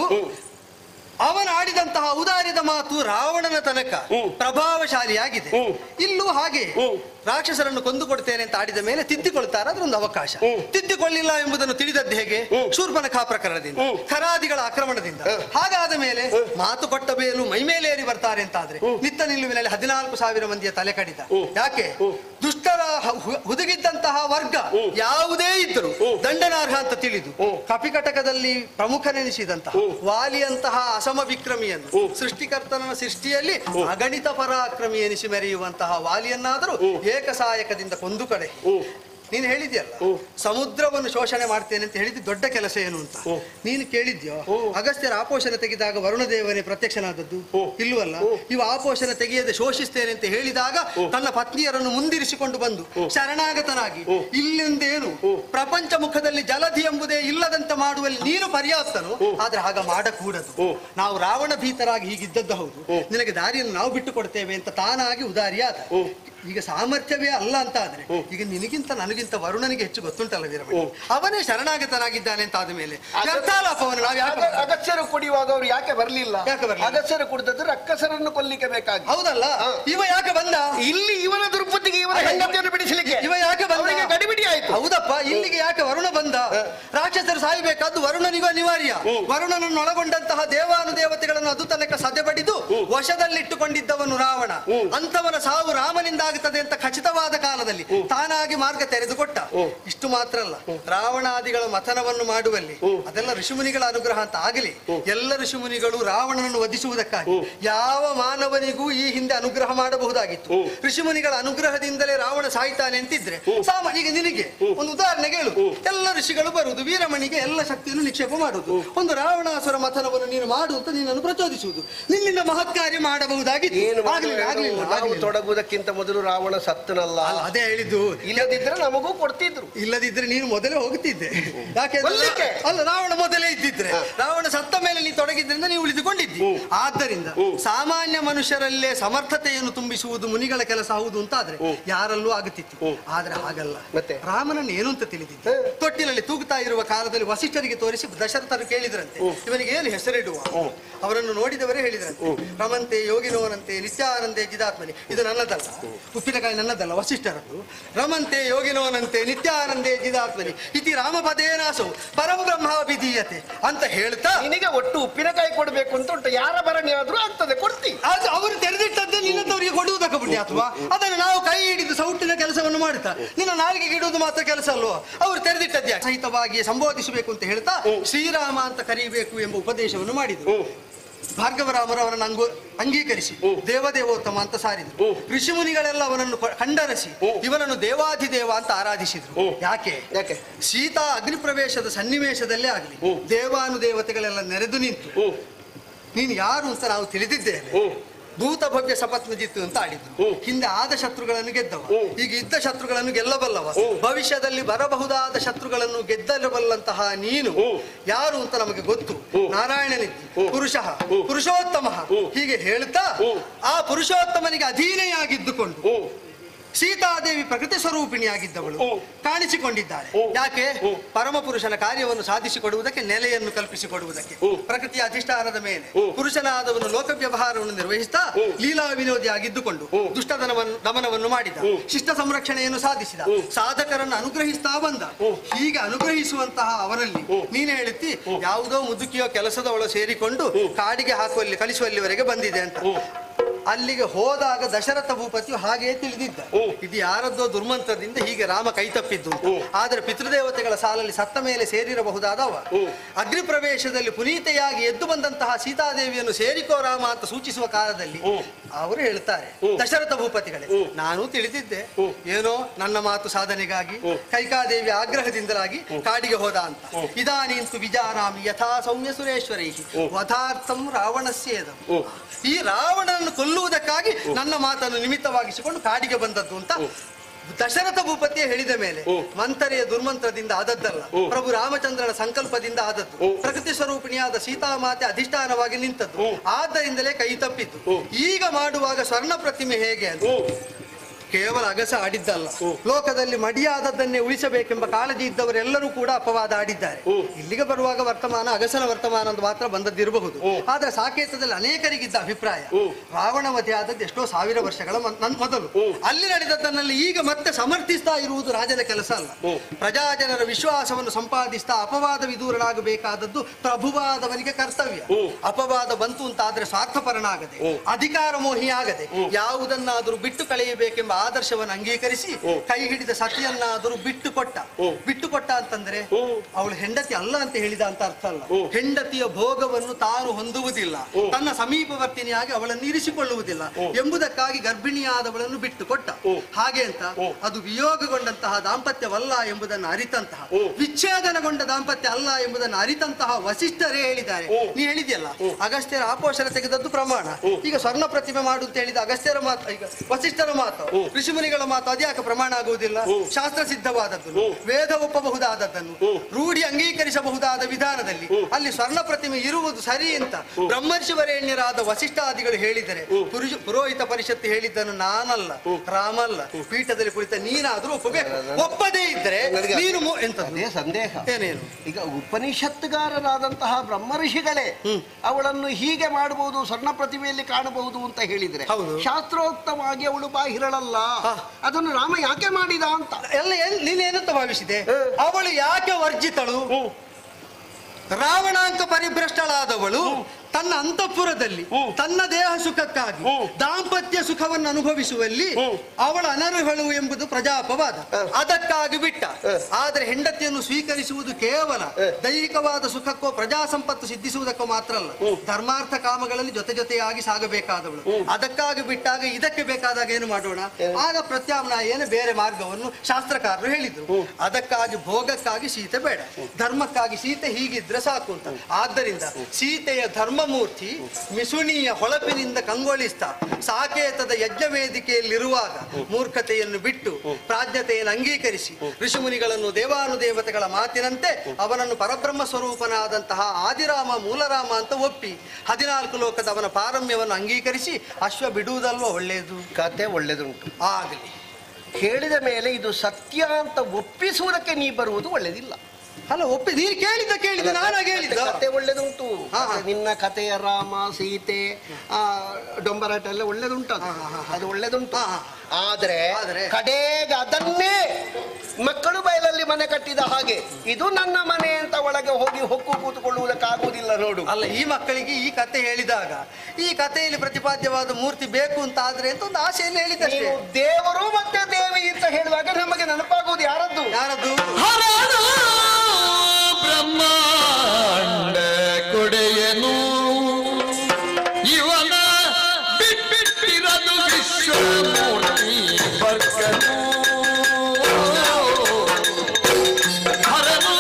ಅವನ ಆಡಿದಂತಹ ಔದಾರ್ಯದ ಮಾತು ರಾವಣನ ತನಕ ಪ್ರಭಾವಶಾಲಿಯಾಗಿದೆ ಇಲ್ಲೂ ಹಾಗೆ ರಾಕ್ಷಸರನ್ನು ಕೊಂದು ಕೊಡ್ತೇನೆ ಅಂತ ಆಡಿದ ಮೇಲೆ ತಿದ್ದಿಕೊಳ್ತಾರೆ ಅದೊಂದು ಅವಕಾಶ ತಿದ್ದಿಕೊಳ್ಳಿಲ್ಲ ಎಂಬುದನ್ನು ತಿಳಿದದ್ದು ಹೇಗೆ ಶೂರ್ಪನಖಾ ಪ್ರಕರಣದಿಂದ ಖರಾದಿಗಳ ಆಕ್ರಮಣದಿಂದ ಹಾಗಾದ ಮೇಲೆ ಮಾತು ಕೊಟ್ಟ ಬೇಲು ಮೈ ಮೇಲೆ ಏರಿ ಬರ್ತಾರೆ ಅಂತಾದ್ರೆ ನಿತ್ತ ನಿಲುವಿನಲ್ಲಿ ಹದಿನಾಲ್ಕು ಸಾವಿರ ಮಂದಿಯ ತಲೆ ಕಡಿತ ಯಾಕೆ ದುಷ್ಟರ ಹ- ಹು- ಹುದುಗಿದ್ದಂತಹ ವರ್ಗ ಯಾವುದೇ ಇದ್ದರು ದಂಡನಾರ್ಹ ಅಂತ ತಿಳಿದು ಕಪಿಕಟಕದಲ್ಲಿ ಪ್ರಮುಖನೆನಿಸಿದಂತಹ ವಾಲಿಯಂತಹ ಅಸಮ ಪ್ರಥಮ ವಿಕ್ರಮಿಯನ್ನು ಸೃಷ್ಟಿಕರ್ತನ ಸೃಷ್ಟಿಯಲ್ಲಿ ಅಗಣಿತ ಪರಾಕ್ರಮಿ ಎನಿಸಿ ಮೆರೆಯುವಂತಹ ವಾಲಿಯನ್ನಾದರೂ ಏಕಸಾಯಕದಿಂದ ಕೊಂದು ಕಡೆ ನೀನು ಹೇಳಿದ್ಯಲ್ಲ ಸಮುದ್ರವನ್ನು ಶೋಷಣೆ ಮಾಡ್ತೇನೆ ಅಂತ ಹೇಳಿದ್ದು ದೊಡ್ಡ ಕೆಲಸ ಏನು ಅಂತ ನೀನು ಕೇಳಿದ್ಯೋ ಅಗಸ್ತ್ಯರ ಆಪೋಷಣ ತೆಗೆದಾಗ ವರುಣ ದೇವನೇ ಪ್ರತ್ಯಕ್ಷನಾದದ್ದು ಇಲ್ವಲ್ಲ ಇವ ಆಪೋಷಣ ತೆಗೆಯದೆ ಶೋಷಿಸ್ತೇನೆ ಅಂತ ಹೇಳಿದಾಗ ತನ್ನ ಪತ್ನಿಯರನ್ನು ಮುಂದಿರಿಸಿಕೊಂಡು ಬಂದು ಶರಣಾಗತನಾಗಿ ಇಲ್ಲಿಂದೇನು ಪ್ರಪಂಚ ಮುಖದಲ್ಲಿ ಜಲಧಿ ಎಂಬುದೇ ಇಲ್ಲದಂತೆ ಮಾಡುವಲ್ಲಿ ನೀನು ಪರ್ಯಾಪ್ತನು ಆದ್ರೆ ಹಾಗ ಮಾಡಕೂಡದು ನಾವು ರಾವಣ ಭೀತರಾಗಿ ಹೀಗಿದ್ದದ್ದು ಹೌದು ನಿನಗೆ ದಾರಿಯನ್ನು ನಾವು ಬಿಟ್ಟು ಕೊಡ್ತೇವೆ ಅಂತ ತಾನಾಗಿ ಉದಾರಿಯಾದ ಈಗ ಸಾಮರ್ಥ್ಯವೇ ಅಲ್ಲ ಅಂತ ಆದ್ರೆ ಈಗ ನಿನಗಿಂತ ನನಗಿಂತ ವರುಣನಿಗೆ ಹೆಚ್ಚು ಗೊತ್ತುಂಟಲ್ಲ ವೀರಮಣಿ ಅವನೇ ಶರಣಾಗತನಾಗಿದ್ದಾನೆ ಅಂತ ಆದ ಮೇಲೆ ವ್ಯರ್ಥಾಲಾಪವನ್ನು ನಾವು ಯಾಕೆ ಅಗ- ಅಗಸ್ತ್ಯರು ಕುಡಿಯುವಾಗ ಅವ್ರು ಯಾಕೆ ಬರ್ಲಿಲ್ಲ ಯಾಕೆ ಬರ್ಲಿಲ್ಲ? ಅಗಸ್ತ್ಯರು ಕುಡಿದದ್ದು ರಕ್ಕಸರನ್ನು ಕೊಲ್ಲಿಕ್ಕೆ ಬೇಕಾಗಿ ಹೌದಲ್ಲ ಇವ ಯಾಕೆ ಬಂದ ಇಲ್ಲಿ ಇವನ ದುರ್ಬುದ್ಧಿಗೆ ಇವನ ಹೆಂಡತಿಯನ್ನು ಬಿಡಿಸಲಿಕ್ಕೆ ಇವ ಯಾಕೆ ಬಂದ ಅವನಿಗೆ ಗಡಿಬಿಡಿ ಆಯ್ತು ಹೌದಪ್ಪ ಇಲ್ಲಿಗೆ ಯಾಕೆ ವರುಣ ಬಂದ ರಾಕ್ಷಸರು ಸಾಯಬೇಕಾದ್ದು ವರುಣನಿಗೂ ಅನಿವಾರ್ಯ ವರುಣನನ್ನು ಒಳಗೊಂಡಂತಹ ದೇವಾನು ದೇವತೆಗಳನ್ನು ಅದು ತನಕ ಸದೆಬಡಿದು ವಶದಲ್ಲಿಟ್ಟುಕೊಂಡಿದ್ದವನು ರಾವಣ ಅಂತವನ ಸಾವು ರಾಮನಿಂದ ಆಗುತ್ತದೆ ಅಂತ ಖಚಿತವಾದ ಕಾಲದಲ್ಲಿ ತಾನಾಗಿ ಮಾರ್ಗ ತೆರೆದುಕೊಟ್ಟ ಇಷ್ಟು ಮಾತ್ರ ಅಲ್ಲ ರಾವಣಾದಿಗಳ ಮಥನವನ್ನು ಮಾಡುವಲ್ಲಿ ಅದೆಲ್ಲ ಋಷಿಮುನಿಗಳ ಅನುಗ್ರಹ ಅಂತ ಆಗಲಿ ಎಲ್ಲ ಋಷಿಮುನಿಗಳು ರಾವಣನನ್ನು ವಧಿಸುವುದಕ್ಕಾಗಿ ಯಾವ ಮಾನವನಿಗೂ ಈ ಹಿಂದೆ ಅನುಗ್ರಹ ಮಾಡಬಹುದಾಗಿತ್ತು ಋಷಿಮುನಿಗಳ ಅನುಗ್ರಹದಿಂದಲೇ ರಾವಣ ಸಾಯ್ತಾನೆ ಅಂತಿದ್ರೆ ಸಾಮಾನ್ಯ ಈಗ ನಿನಗೆ ಒಂದು ಉದಾಹರಣೆಗೆ ಹೇಳು ಎಲ್ಲ ಋಷಿಗಳು ಬರುವುದು ವೀರಮಣಿಗೆ ಎಲ್ಲ ಶಕ್ತಿಯನ್ನು ನಿಕ್ಷೇಪ ಮಾಡುವುದು ಒಂದು ರಾವಣಾಸುರ ಮಥನವನ್ನು ನೀನು ಮಾಡು ಅಂತ ನಿನ್ನನ್ನು ಪ್ರಚೋದಿಸುವುದು ನಿನ್ನಿಂದ ಮಹತ್ ಕಾರ್ಯ ಮಾಡಬಹುದಾಗಿತ್ತು ಏನು ಆಗ್ಲಿಲ್ಲ, ಆಗ್ಲಿಲ್ಲ, ನಾವು ಆಗ್ಲಿಲ್ಲ. ತೊಡಗುವುದಕ್ಕಿಂತ ಮೊದಲು ರಾವಣ ಸತ್ತನಲ್ಲ ಅಲ್ಲ, ಅದೇ ಹೇಳಿದ್ದು ಇಲ್ಲದಿದ್ರೆ ನಮಗೂ ಕೊಡ್ತಿದ್ರು ಇಲ್ಲದಿದ್ರೆ ನೀನು ಮೊದಲೇ ಹೋಗ್ತಿದ್ದೆ ಯಾಕೆಂದ್ರೆ ಕೊಲ್ಲಿಕ್ಕೆ? ಅಲ್ಲ ರಾವಣ ಮೊದಲೇ ಇದ್ದಿದ್ರೆ ರಾವಣ ಸತ್ತ ಮೇಲೆ ನೀನು ತೊಡಗಿದ್ರಿಂದ ನೀವು ಉಳಿದುಕೊಂಡಿದ್ದಿ ಆದ್ದರಿಂದ ಸಾಮಾನ್ಯ ಮನುಷ್ಯರಲ್ಲೇ ಸಮರ್ಥತೆಯನ್ನು ತುಂಬಿಸುವುದು ಮುನಿಗಳ ಕೆಲಸ ಹೌದು ಅಂತ ಆದ್ರೆ ಯಾರಲ್ಲೂ ಆಗುತ್ತಿತ್ತು ಆದ್ರೆ ಹಾಗಲ್ಲ ಮತ್ತೆ? ರಾಮನನ್ನು ಏನು ಅಂತ ತಿಳಿದಿದ್ದೆ ತೊಟ್ಟಿಲಲ್ಲಿ ತೂಗುತ್ತಾ ಇರುವ ಕಾಲದಲ್ಲಿ ವಸಿಷ್ಠರಿಗೆ ತೋರಿಸಿ ದಶರಥರು ಕೇಳಿದ್ರಂತೆ ಇವನಿಗೆ ಏನು ಹೆಸರಿಡುವ ಅವರನ್ನು ನೋಡಿದವರೇ ಹೇಳಿದ್ರಂತೆ ರಮಂತೆ ಯೋಗಿನೋನಂತೆ ನಿತ್ಯಾನಂದೆ ಜಿದಾತ್ಮನಿ ಇದು ನನ್ನದಲ್ಲ ಉಪ್ಪಿನಕಾಯಿ ನನ್ನದಲ್ಲ ವಸಿಷ್ಠರದ್ದು ರಮಂತೆ ಯೋಗಿನೋನಂತೆ ನಿತ್ಯಾನಂದೆ ಜಿದಾತ್ಮನಿ ಇತಿ ರಾಮಪದೇನಾಸು ಪರಂ ಬ್ರಹ್ಮ ವಿಧೀಯತೆ ಅಂತ ಹೇಳ್ತಾ ನಿನಗೆ ಒಟ್ಟು ಉಪ್ಪಿನಕಾಯಿ ಕೊಡ್ಬೇಕು ಅಂತ ಉಂಟು ಯಾರ ಭರಣಿ ಆದ್ರೂ ಆಗ್ತದೆ ಕೊಡ್ತಿ ಅದು ಅವರು ತೆರೆದಿಟ್ಟದ್ದೇ ನಿನ್ನಂತವರಿಗೆ ಕೊಡುವುದಕ್ಕೆ ಬಿಡಿ ಅಥವಾ ಅದನ್ನು ನಾವು ಕೈ ಹಿಡಿದು ಸೌಟಿನ ಕೆಲಸವನ್ನು ಮಾಡುತ್ತಾ ನಿನ್ನ ನಾಲಿಗೆಗೆ ಇಡುವುದು ಮಾತ್ರ ಕೆಲಸ ಅಲ್ವೋ ಅವರು ತೆರೆದಿಟ್ಟದ್ದೇ ಸಹಿತವಾಗಿ ಸಂಬೋಧಿಸಬೇಕು ಅಂತ ಹೇಳ್ತಾ ಶ್ರೀರಾಮ ಅಂತ ಕರೀಬೇಕು ಎಂಬ ಉಪದೇಶವನ್ನು ಮಾಡಿದರು ಭಾರ್ಗವರಾಮರು ಅವರನ್ನು ಅಂಗು ಅಂಗೀಕರಿಸಿ ದೇವದೇವೋತ್ತಮ ಅಂತ ಸಾರಿದ್ರು ಋಷಿಮುನಿಗಳೆಲ್ಲ ಅವನನ್ನು ಪ- ಖಂಡರಿಸಿ ಇವನನ್ನು ದೇವಾಧಿದೇವ ಅಂತ ಆರಾಧಿಸಿದ್ರು ಯಾಕೆ ಯಾಕೆ ಸೀತಾ ಅಗ್ನಿ ಪ್ರವೇಶದ ಸನ್ನಿವೇಶದಲ್ಲೇ ಆಗಲಿ ದೇವಾನುದೇವತೆಗಳೆಲ್ಲ ನೆರೆದು ನಿಂತು ನೀನು ಯಾರು ಅಂತ ನಾವು ತಿಳಿದಿದ್ದೇವೆ ಭೂತ ಭವ್ಯ ಸಪತ್ನಜಿತ್ತು ಅಂತ ಆಡಿದ್ರು ಹಿಂದೆ ಆದ ಶತ್ರುಗಳನ್ನು ಗೆದ್ದವ ಈಗ ಇದ್ದ ಶತ್ರುಗಳನ್ನು ಗೆಲ್ಲಬಲ್ಲವ ಭವಿಷ್ಯದಲ್ಲಿ ಬರಬಹುದಾದ ಶತ್ರುಗಳನ್ನು ಗೆದ್ದಲಬಲ್ಲಂತಹ ನೀನು ಯಾರು ಅಂತ ನಮಗೆ ಗೊತ್ತು ನಾರಾಯಣನಿದ್ದಿ ಪುರುಷ ಪುರುಷೋತ್ತಮ ಹೀಗೆ ಹೇಳ್ತಾ ಆ ಪುರುಷೋತ್ತಮನಿಗೆ ಅಧೀನೆಯಾಗಿದ್ದುಕೊಂಡು ಸೀತಾದೇವಿ ಪ್ರಕೃತಿ ಸ್ವರೂಪಿಣಿಯಾಗಿದ್ದವಳು ಕಾಣಿಸಿಕೊಂಡಿದ್ದಾಳೆ ಯಾಕೆ ಪರಮ ಪುರುಷನ ಕಾರ್ಯವನ್ನು ಸಾಧಿಸಿಕೊಡುವುದಕ್ಕೆ ನೆಲೆಯನ್ನು ಕಲ್ಪಿಸಿಕೊಡುವುದಕ್ಕೆ ಪ್ರಕೃತಿಯ ಅಧಿಷ್ಠಾನದ ಮೇಲೆ ಪುರುಷನಾದವನು ಲೋಕ ವ್ಯವಹಾರವನ್ನು ನಿರ್ವಹಿಸ್ತಾ ಲೀಲಾ ವಿನೋದಿಯಾಗಿದ್ದುಕೊಂಡು ದುಷ್ಟದನವನ್ನು ದಮನವನ್ನು ಮಾಡಿದ ಶಿಷ್ಟ ಸಂರಕ್ಷಣೆಯನ್ನು ಸಾಧಿಸಿದ ಸಾಧಕರನ್ನು ಅನುಗ್ರಹಿಸ್ತಾ ಬಂದ ಹೀಗೆ ಅನುಗ್ರಹಿಸುವಂತಹ ಅವರಲ್ಲಿ ನೀನು ಹೇಳುತ್ತಿ ಯಾವುದೋ ಮುದುಕಿಯೋ ಕೆಲಸದವಳು ಸೇರಿಕೊಂಡು ಕಾಡಿಗೆ ಹಾಕುವಲ್ಲಿ ಕಳಿಸುವಲ್ಲಿವರೆಗೆ ಬಂದಿದೆ ಅಂತ ಅಲ್ಲಿಗೆ ಹೋದಾಗ ದಶರಥ ಭೂಪತಿಯು ಹಾಗೆಯೇ ತಿಳಿದಿದ್ದ ಇದು ಯಾರದ್ದೋ ದುರ್ಮಂತ್ರದಿಂದ ಹೀಗೆ ರಾಮ ಕೈ ತಪ್ಪಿದ್ದು ಅಂತ. ಆದರೆ ಪಿತೃದೇವತೆಗಳ ಸಾಲಲ್ಲಿ ಸತ್ತ ಮೇಲೆ ಸೇರಿರಬಹುದಾದವ ಅಗ್ನಿ ಪ್ರವೇಶದಲ್ಲಿ ಪುನೀತೆಯಾಗಿ ಎದ್ದು ಬಂದಂತಹ ಸೀತಾದೇವಿಯನ್ನು ಸೇರಿಕೋ ರಾಮ ಅಂತ ಸೂಚಿಸುವ ಕಾಲದಲ್ಲಿ ಅವರು ಹೇಳ್ತಾರೆ ದಶರಥ ಭೂಪತಿಗಳೇ ನಾನು ತಿಳಿದಿದ್ದೆ ಏನೋ ನನ್ನ ಮಾತು ಸಾಧನೆಗಾಗಿ ಕೈಕಾದೇವಿ ಆಗ್ರಹದಿಂದಲಾಗಿ ಕಾಡಿಗೆ ಹೋದ ಅಂತ ಇದಾನೀಂತು ವಿಜಾರಾಮಿ ಯಥಾ ಸೌಮ್ಯ ಸುರೇಶ್ವರೈ ವಧಾರ್ಥಂ ರಾವಣಸ್ಯೇದಂ ಈ ರಾವಣನನ್ನು ಕೊಲ್ಲುವುದಕ್ಕಾಗಿ ನನ್ನ ಮಾತನ್ನು ನಿಮಿತ್ತವಾಗಿಸಿಕೊಂಡು ಕಾಡಿಗೆ ಬಂದದ್ದು ಅಂತ ದಶರಥ ಭೂಪತಿಯೇ ಹೇಳಿದ ಮೇಲೆ ಮಂಥರೆಯ ದುರ್ಮಂತ್ರದಿಂದ ಆದದ್ದಲ್ಲ ಪ್ರಭು ರಾಮಚಂದ್ರನ ಸಂಕಲ್ಪದಿಂದ ಆದದ್ದು ಪ್ರಕೃತಿ ಸ್ವರೂಪಿಣಿಯಾದ ಸೀತಾಮಾತೆ ಅಧಿಷ್ಠಾನವಾಗಿ ನಿಂತದ್ದು ಆದ್ದರಿಂದಲೇ ಕೈ ತಪ್ಪಿದ್ದು ಈಗ ಮಾಡುವಾಗ ಸ್ವರ್ಣ ಪ್ರತಿಮೆ ಹೇಗೆ ಅಂತ ಕೇವಲ ಅಗಸ ಆಡಿದ್ದಲ್ಲ ಲೋಕದಲ್ಲಿ ಮಡಿಯಾದದ್ದನ್ನೇ ಉಳಿಸಬೇಕೆಂಬ ಕಾಳಜಿ ಇದ್ದವರೆಲ್ಲರೂ ಕೂಡ ಅಪವಾದ ಆಡಿದ್ದಾರೆ ಇಲ್ಲಿಗೆ ಬರುವಾಗ ವರ್ತಮಾನ ಅಗಸನ ವರ್ತಮಾನ ಅಂತ ಮಾತ್ರ ಬಂದದ್ದಿರಬಹುದು ಆದ್ರೆ ಸಾಕೇತದಲ್ಲಿ ಅನೇಕರಿಗಿದ್ದ ಅಭಿಪ್ರಾಯ ರಾವಣವಧೆ ಆದದ್ದು ಎಷ್ಟೋ ಸಾವಿರ ವರ್ಷಗಳ ಮನ್- ನನ್ ಮೊದಲು ಅಲ್ಲಿ ನಡೆದದ್ದನ್ನಲ್ಲಿ ಈಗ ಮತ್ತೆ ಸಮರ್ಥಿಸ್ತಾ ಇರುವುದು ರಾಜನ ಕೆಲಸ ಅಲ್ಲ ಪ್ರಜಾಜನರ ವಿಶ್ವಾಸವನ್ನು ಸಂಪಾದಿಸ್ತಾ ಅಪವಾದ ವಿದೂರನಾಗಬೇಕಾದದ್ದು ಪ್ರಭುವಾದವನಿಗೆ ಕರ್ತವ್ಯ ಅಪವಾದ ಬಂತು ಅಂತಾದ್ರೆ ಸ್ವಾರ್ಥಪರನಾಗದೆ ಅಧಿಕಾರ ಮೋಹಿಯಾಗದೆ ಯಾವುದನ್ನಾದರೂ ಬಿಟ್ಟು ಕಳೆಯಬೇಕೆಂಬ ಆದರ್ಶವನ್ನು ಅಂಗೀಕರಿಸಿ ಕೈ ಹಿಡಿದ ಸತಿಯನ್ನಾದರೂ ಬಿಟ್ಟು ಕೊಟ್ಟ ಬಿಟ್ಟು ಕೊಟ್ಟ ಅಂತಂದ್ರೆ ಅವಳು ಹೆಂಡತಿ ಅಲ್ಲ ಅಂತ ಹೇಳಿದ ಅಂತ ಅರ್ಥ ಅಲ್ಲ ಹೆಂಡತಿಯ ಭೋಗವನ್ನು ತಾನು ಹೊಂದುವುದಿಲ್ಲ ತನ್ನ ಸಮೀಪವರ್ತಿನಿಯಾಗಿ ಅವಳನ್ನು ಇರಿಸಿಕೊಳ್ಳುವುದಿಲ್ಲ ಎಂಬುದಕ್ಕಾಗಿ ಗರ್ಭಿಣಿಯಾದವಳನ್ನು ಬಿಟ್ಟು ಕೊಟ್ಟ ಹಾಗೆ ಅಂತ ಅದು ವಿಯೋಗಗೊಂಡಂತಹ ದಾಂಪತ್ಯವಲ್ಲ ಎಂಬುದನ್ನು ಅರಿತಂತಹ ವಿಚ್ಛೇದನಗೊಂಡ ದಾಂಪತ್ಯ ಅಲ್ಲ ಎಂಬುದನ್ನು ಅರಿತಂತಹ ವಸಿಷ್ಠರೇ ಹೇಳಿದ್ದಾರೆ ನೀ ಹೇಳಿದ್ಯಲ್ಲ ಅಗಸ್ತ್ಯರ ಆಪೋಷಣ ತೆಗೆದದ್ದು ಪ್ರಮಾಣ ಈಗ ಸ್ವರ್ಣ ಪ್ರತಿಮೆ ಮಾಡು ಅಂತ ಹೇಳಿದ ಅಗಸ್ತ್ಯರ ಮಾತು ಈಗ ವಸಿಷ್ಠರ ಮಾತು ಋಷಿಮುನಿಗಳ ಮಾತು ಅದ್ಯಾಕೆ ಪ್ರಮಾಣ ಆಗುವುದಿಲ್ಲ ಶಾಸ್ತ್ರ ಸಿದ್ಧವಾದದ್ದನ್ನು ವೇದ ಒಪ್ಪಬಹುದಾದದ್ದನ್ನು ರೂಢಿ ಅಂಗೀಕರಿಸಬಹುದಾದ ವಿಧಾನದಲ್ಲಿ ಅಲ್ಲಿ ಸ್ವರ್ಣ ಪ್ರತಿಮೆ ಇರುವುದು ಸರಿ ಅಂತ ಬ್ರಹ್ಮರ್ಷಿವರೇಣ್ಯರಾದ ವಸಿಷ್ಠಾದಿಗಳು ಹೇಳಿದರೆ ಪುರುಷ ಪುರೋಹಿತ ಪರಿಷತ್ತು ಹೇಳಿದ್ದನ್ನು ನಾನಲ್ಲ ರಾಮಲ್ಲ ಪೀಠದಲ್ಲಿ ಕುಳಿತ ನೀನಾದ್ರೂ ಒಪ್ಪಬೇಕು ಒಪ್ಪದೇ ಇದ್ರೆ ನನಗೆ ನೀನು ಮು- ಎಂತದ್ದು ಅದೇ ಸಂದೇಹ ಏನೇನು ಈಗ ಉಪನಿಷತ್ತುಗಾರರಾದಂತಹ ಬ್ರಹ್ಮರ್ಷಿಗಳೇ ಅವಳನ್ನು ಹೀಗೆ ಮಾಡಬಹುದು ಸ್ವರ್ಣ ಪ್ರತಿಮೆಯಲ್ಲಿ ಕಾಣಬಹುದು ಅಂತ ಹೇಳಿದ್ರೆ ಹೌದು. ಶಾಸ್ತ್ರೋಕ್ತವಾಗಿ ಅವಳು ಬಾಹಿರಳಲ್ಲ ಅದನ್ನು ರಾಮ ಯಾಕೆ ಮಾಡಿದ ಅಂತ ಎಲ್ಲ ಎಲ್- ನೀನೇನಂತ ಭಾವಿಸಿದೆ ಅವಳು ಯಾಕೆ ವರ್ಜಿತಳು ರಾವಣಾಂಕ ಪರಿಭ್ರಷ್ಟಳಾದವಳು ತನ್ನ ಅಂತಃಪುರದಲ್ಲಿ ತನ್ನ ದೇಹ ಸುಖಕ್ಕಾಗಿ ದಾಂಪತ್ಯ ಸುಖವನ್ನು ಅನುಭವಿಸುವಲ್ಲಿ ಅವಳ ಅನರ್ಹಳು ಎಂಬುದು ಪ್ರಜಾಪವಾದ ಅದಕ್ಕಾಗಿ ಬಿಟ್ಟ ಆದರೆ ಹೆಂಡತಿಯನ್ನು ಸ್ವೀಕರಿಸುವುದು ಕೇವಲ ದೈಹಿಕವಾದ ಸುಖಕ್ಕೋ ಪ್ರಜಾ ಸಂಪತ್ತು ಸಿದ್ಧಿಸುವುದಕ್ಕೋ ಮಾತ್ರ ಅಲ್ಲ ಧರ್ಮಾರ್ಥ ಕಾಮಗಳಲ್ಲಿ ಜೊತೆ ಜೊತೆಯಾಗಿ ಸಾಗಬೇಕಾದವಳು ಅದಕ್ಕಾಗಿ ಬಿಟ್ಟಾಗ ಇದಕ್ಕೆ ಬೇಕಾದಾಗ ಏನು ಮಾಡೋಣ ಆಗ ಪ್ರತ್ಯಾಮ್ನಾಯನ ಬೇರೆ ಮಾರ್ಗವನ್ನು ಶಾಸ್ತ್ರಕಾರರು ಹೇಳಿದ್ರು ಅದಕ್ಕಾಗಿ ಭೋಗಕ್ಕಾಗಿ ಸೀತೆ ಬೇಡ ಧರ್ಮಕ್ಕಾಗಿ ಸೀತೆ ಹೀಗಿದ್ರೆ ಸಾಕು ಅಂತ ಆದ್ದರಿಂದ ಸೀತೆಯ ಧರ್ಮಮೂರ್ತಿ ಮಿಸುಣಿಯ ಹೊಳಪಿನಿಂದ ಕಂಗೊಳಿಸ್ತಾ ಸಾಕೇತದ ಯಜ್ಞ ವೇದಿಕೆಯಲ್ಲಿರುವಾಗ ಮೂರ್ಖತೆಯನ್ನು ಬಿಟ್ಟು ಪ್ರಾಜ್ಞತೆಯನ್ನು ಅಂಗೀಕರಿಸಿ ಋಷಿಮುನಿಗಳನ್ನು ದೇವಾನುದೇವತೆಗಳ ಮಾತಿನಂತೆ ಅವನನ್ನು ಪರಬ್ರಹ್ಮ ಸ್ವರೂಪನಾದಂತಹ ಆದಿರಾಮ ಮೂಲರಾಮ ಅಂತ ಒಪ್ಪಿ ಹದಿನಾಲ್ಕು ಲೋಕದ ಅವನ ಪಾರಮ್ಯವನ್ನು ಅಂಗೀಕರಿಸಿ ಅಶ್ವ ಬಿಡುವುದಲ್ವ ಒಳ್ಳೆಯದು ಕತೆ ಒಳ್ಳೆದುಂಟು ಆಗಲಿ ಹೇಳಿದ ಮೇಲೆ ಇದು ಸತ್ಯ ಅಂತ ಒಪ್ಪಿಸುವುದಕ್ಕೆ ನೀ ಬರುವುದು ಒಳ್ಳೆದಿಲ್ಲ ಅಲ್ಲ ಒಪ್ಪಿ ನೀನು ಕೇಳಿದ್ದ ಕೇಳಿದ್ದ ನಾನಾಗ ಹೇಳಿದ್ದ ಕತೆ ಒಳ್ಳೆದುಂಟು ಹಾ, ಹಾ. ನಿನ್ನ ಕಥೆಯ ರಾಮ ಸೀತೆ ಆ ಡೊಂಬರಾಟ ಎಲ್ಲ ಒಳ್ಳೆದುಂಟು ಅದು ಅದು ಒಳ್ಳೆದುಂಟು ಹಾ, ಹಾ. ಆದ್ರೆ ಆದ್ರೆ? ಕಡೆಗೆ ಅದನ್ನೇ ಮಕ್ಕಳು ಬಯಲಲ್ಲಿ ಮನೆ ಕಟ್ಟಿದ ಹಾಗೆ ಇದು ನನ್ನ ಮನೆ ಅಂತ ಒಳಗೆ ಹೋಗಿ ಹೊಕ್ಕು ಕೂತ್ಕೊಳ್ಳುವುದಕ್ಕಾಗುವುದಿಲ್ಲ ನೋಡು ಅಲ್ಲ ಈ ಮಕ್ಕಳಿಗೆ ಈ ಕತೆ ಹೇಳಿದಾಗ ಈ ಕಥೆಯಲ್ಲಿ ಪ್ರತಿಪಾದ್ಯವಾದ ಮೂರ್ತಿ ಬೇಕು ಅಂತ ಆದ್ರೆ ಅಂತ ಒಂದು ಆಸೆಯನ್ನು ಹೇಳಿದ್ದಷ್ಟೇ ನೀವು ದೇವರು ಮತ್ತೆ ದೇವಿ ಅಂತ ಹೇಳುವಾಗ ನಮಗೆ ನೆನಪಾಗುವುದು ಯಾರದ್ದು ಯಾರದ್ದು ಹರಣ ಬ್ರಹ್ಮಾಂಡ ಕೊಡೆಯನು ಇವನ ಬಿಟ್ಟಿರದು ವಿಶ್ವಮೂರ್ತಿ ವರ್ಗನು ಹರನು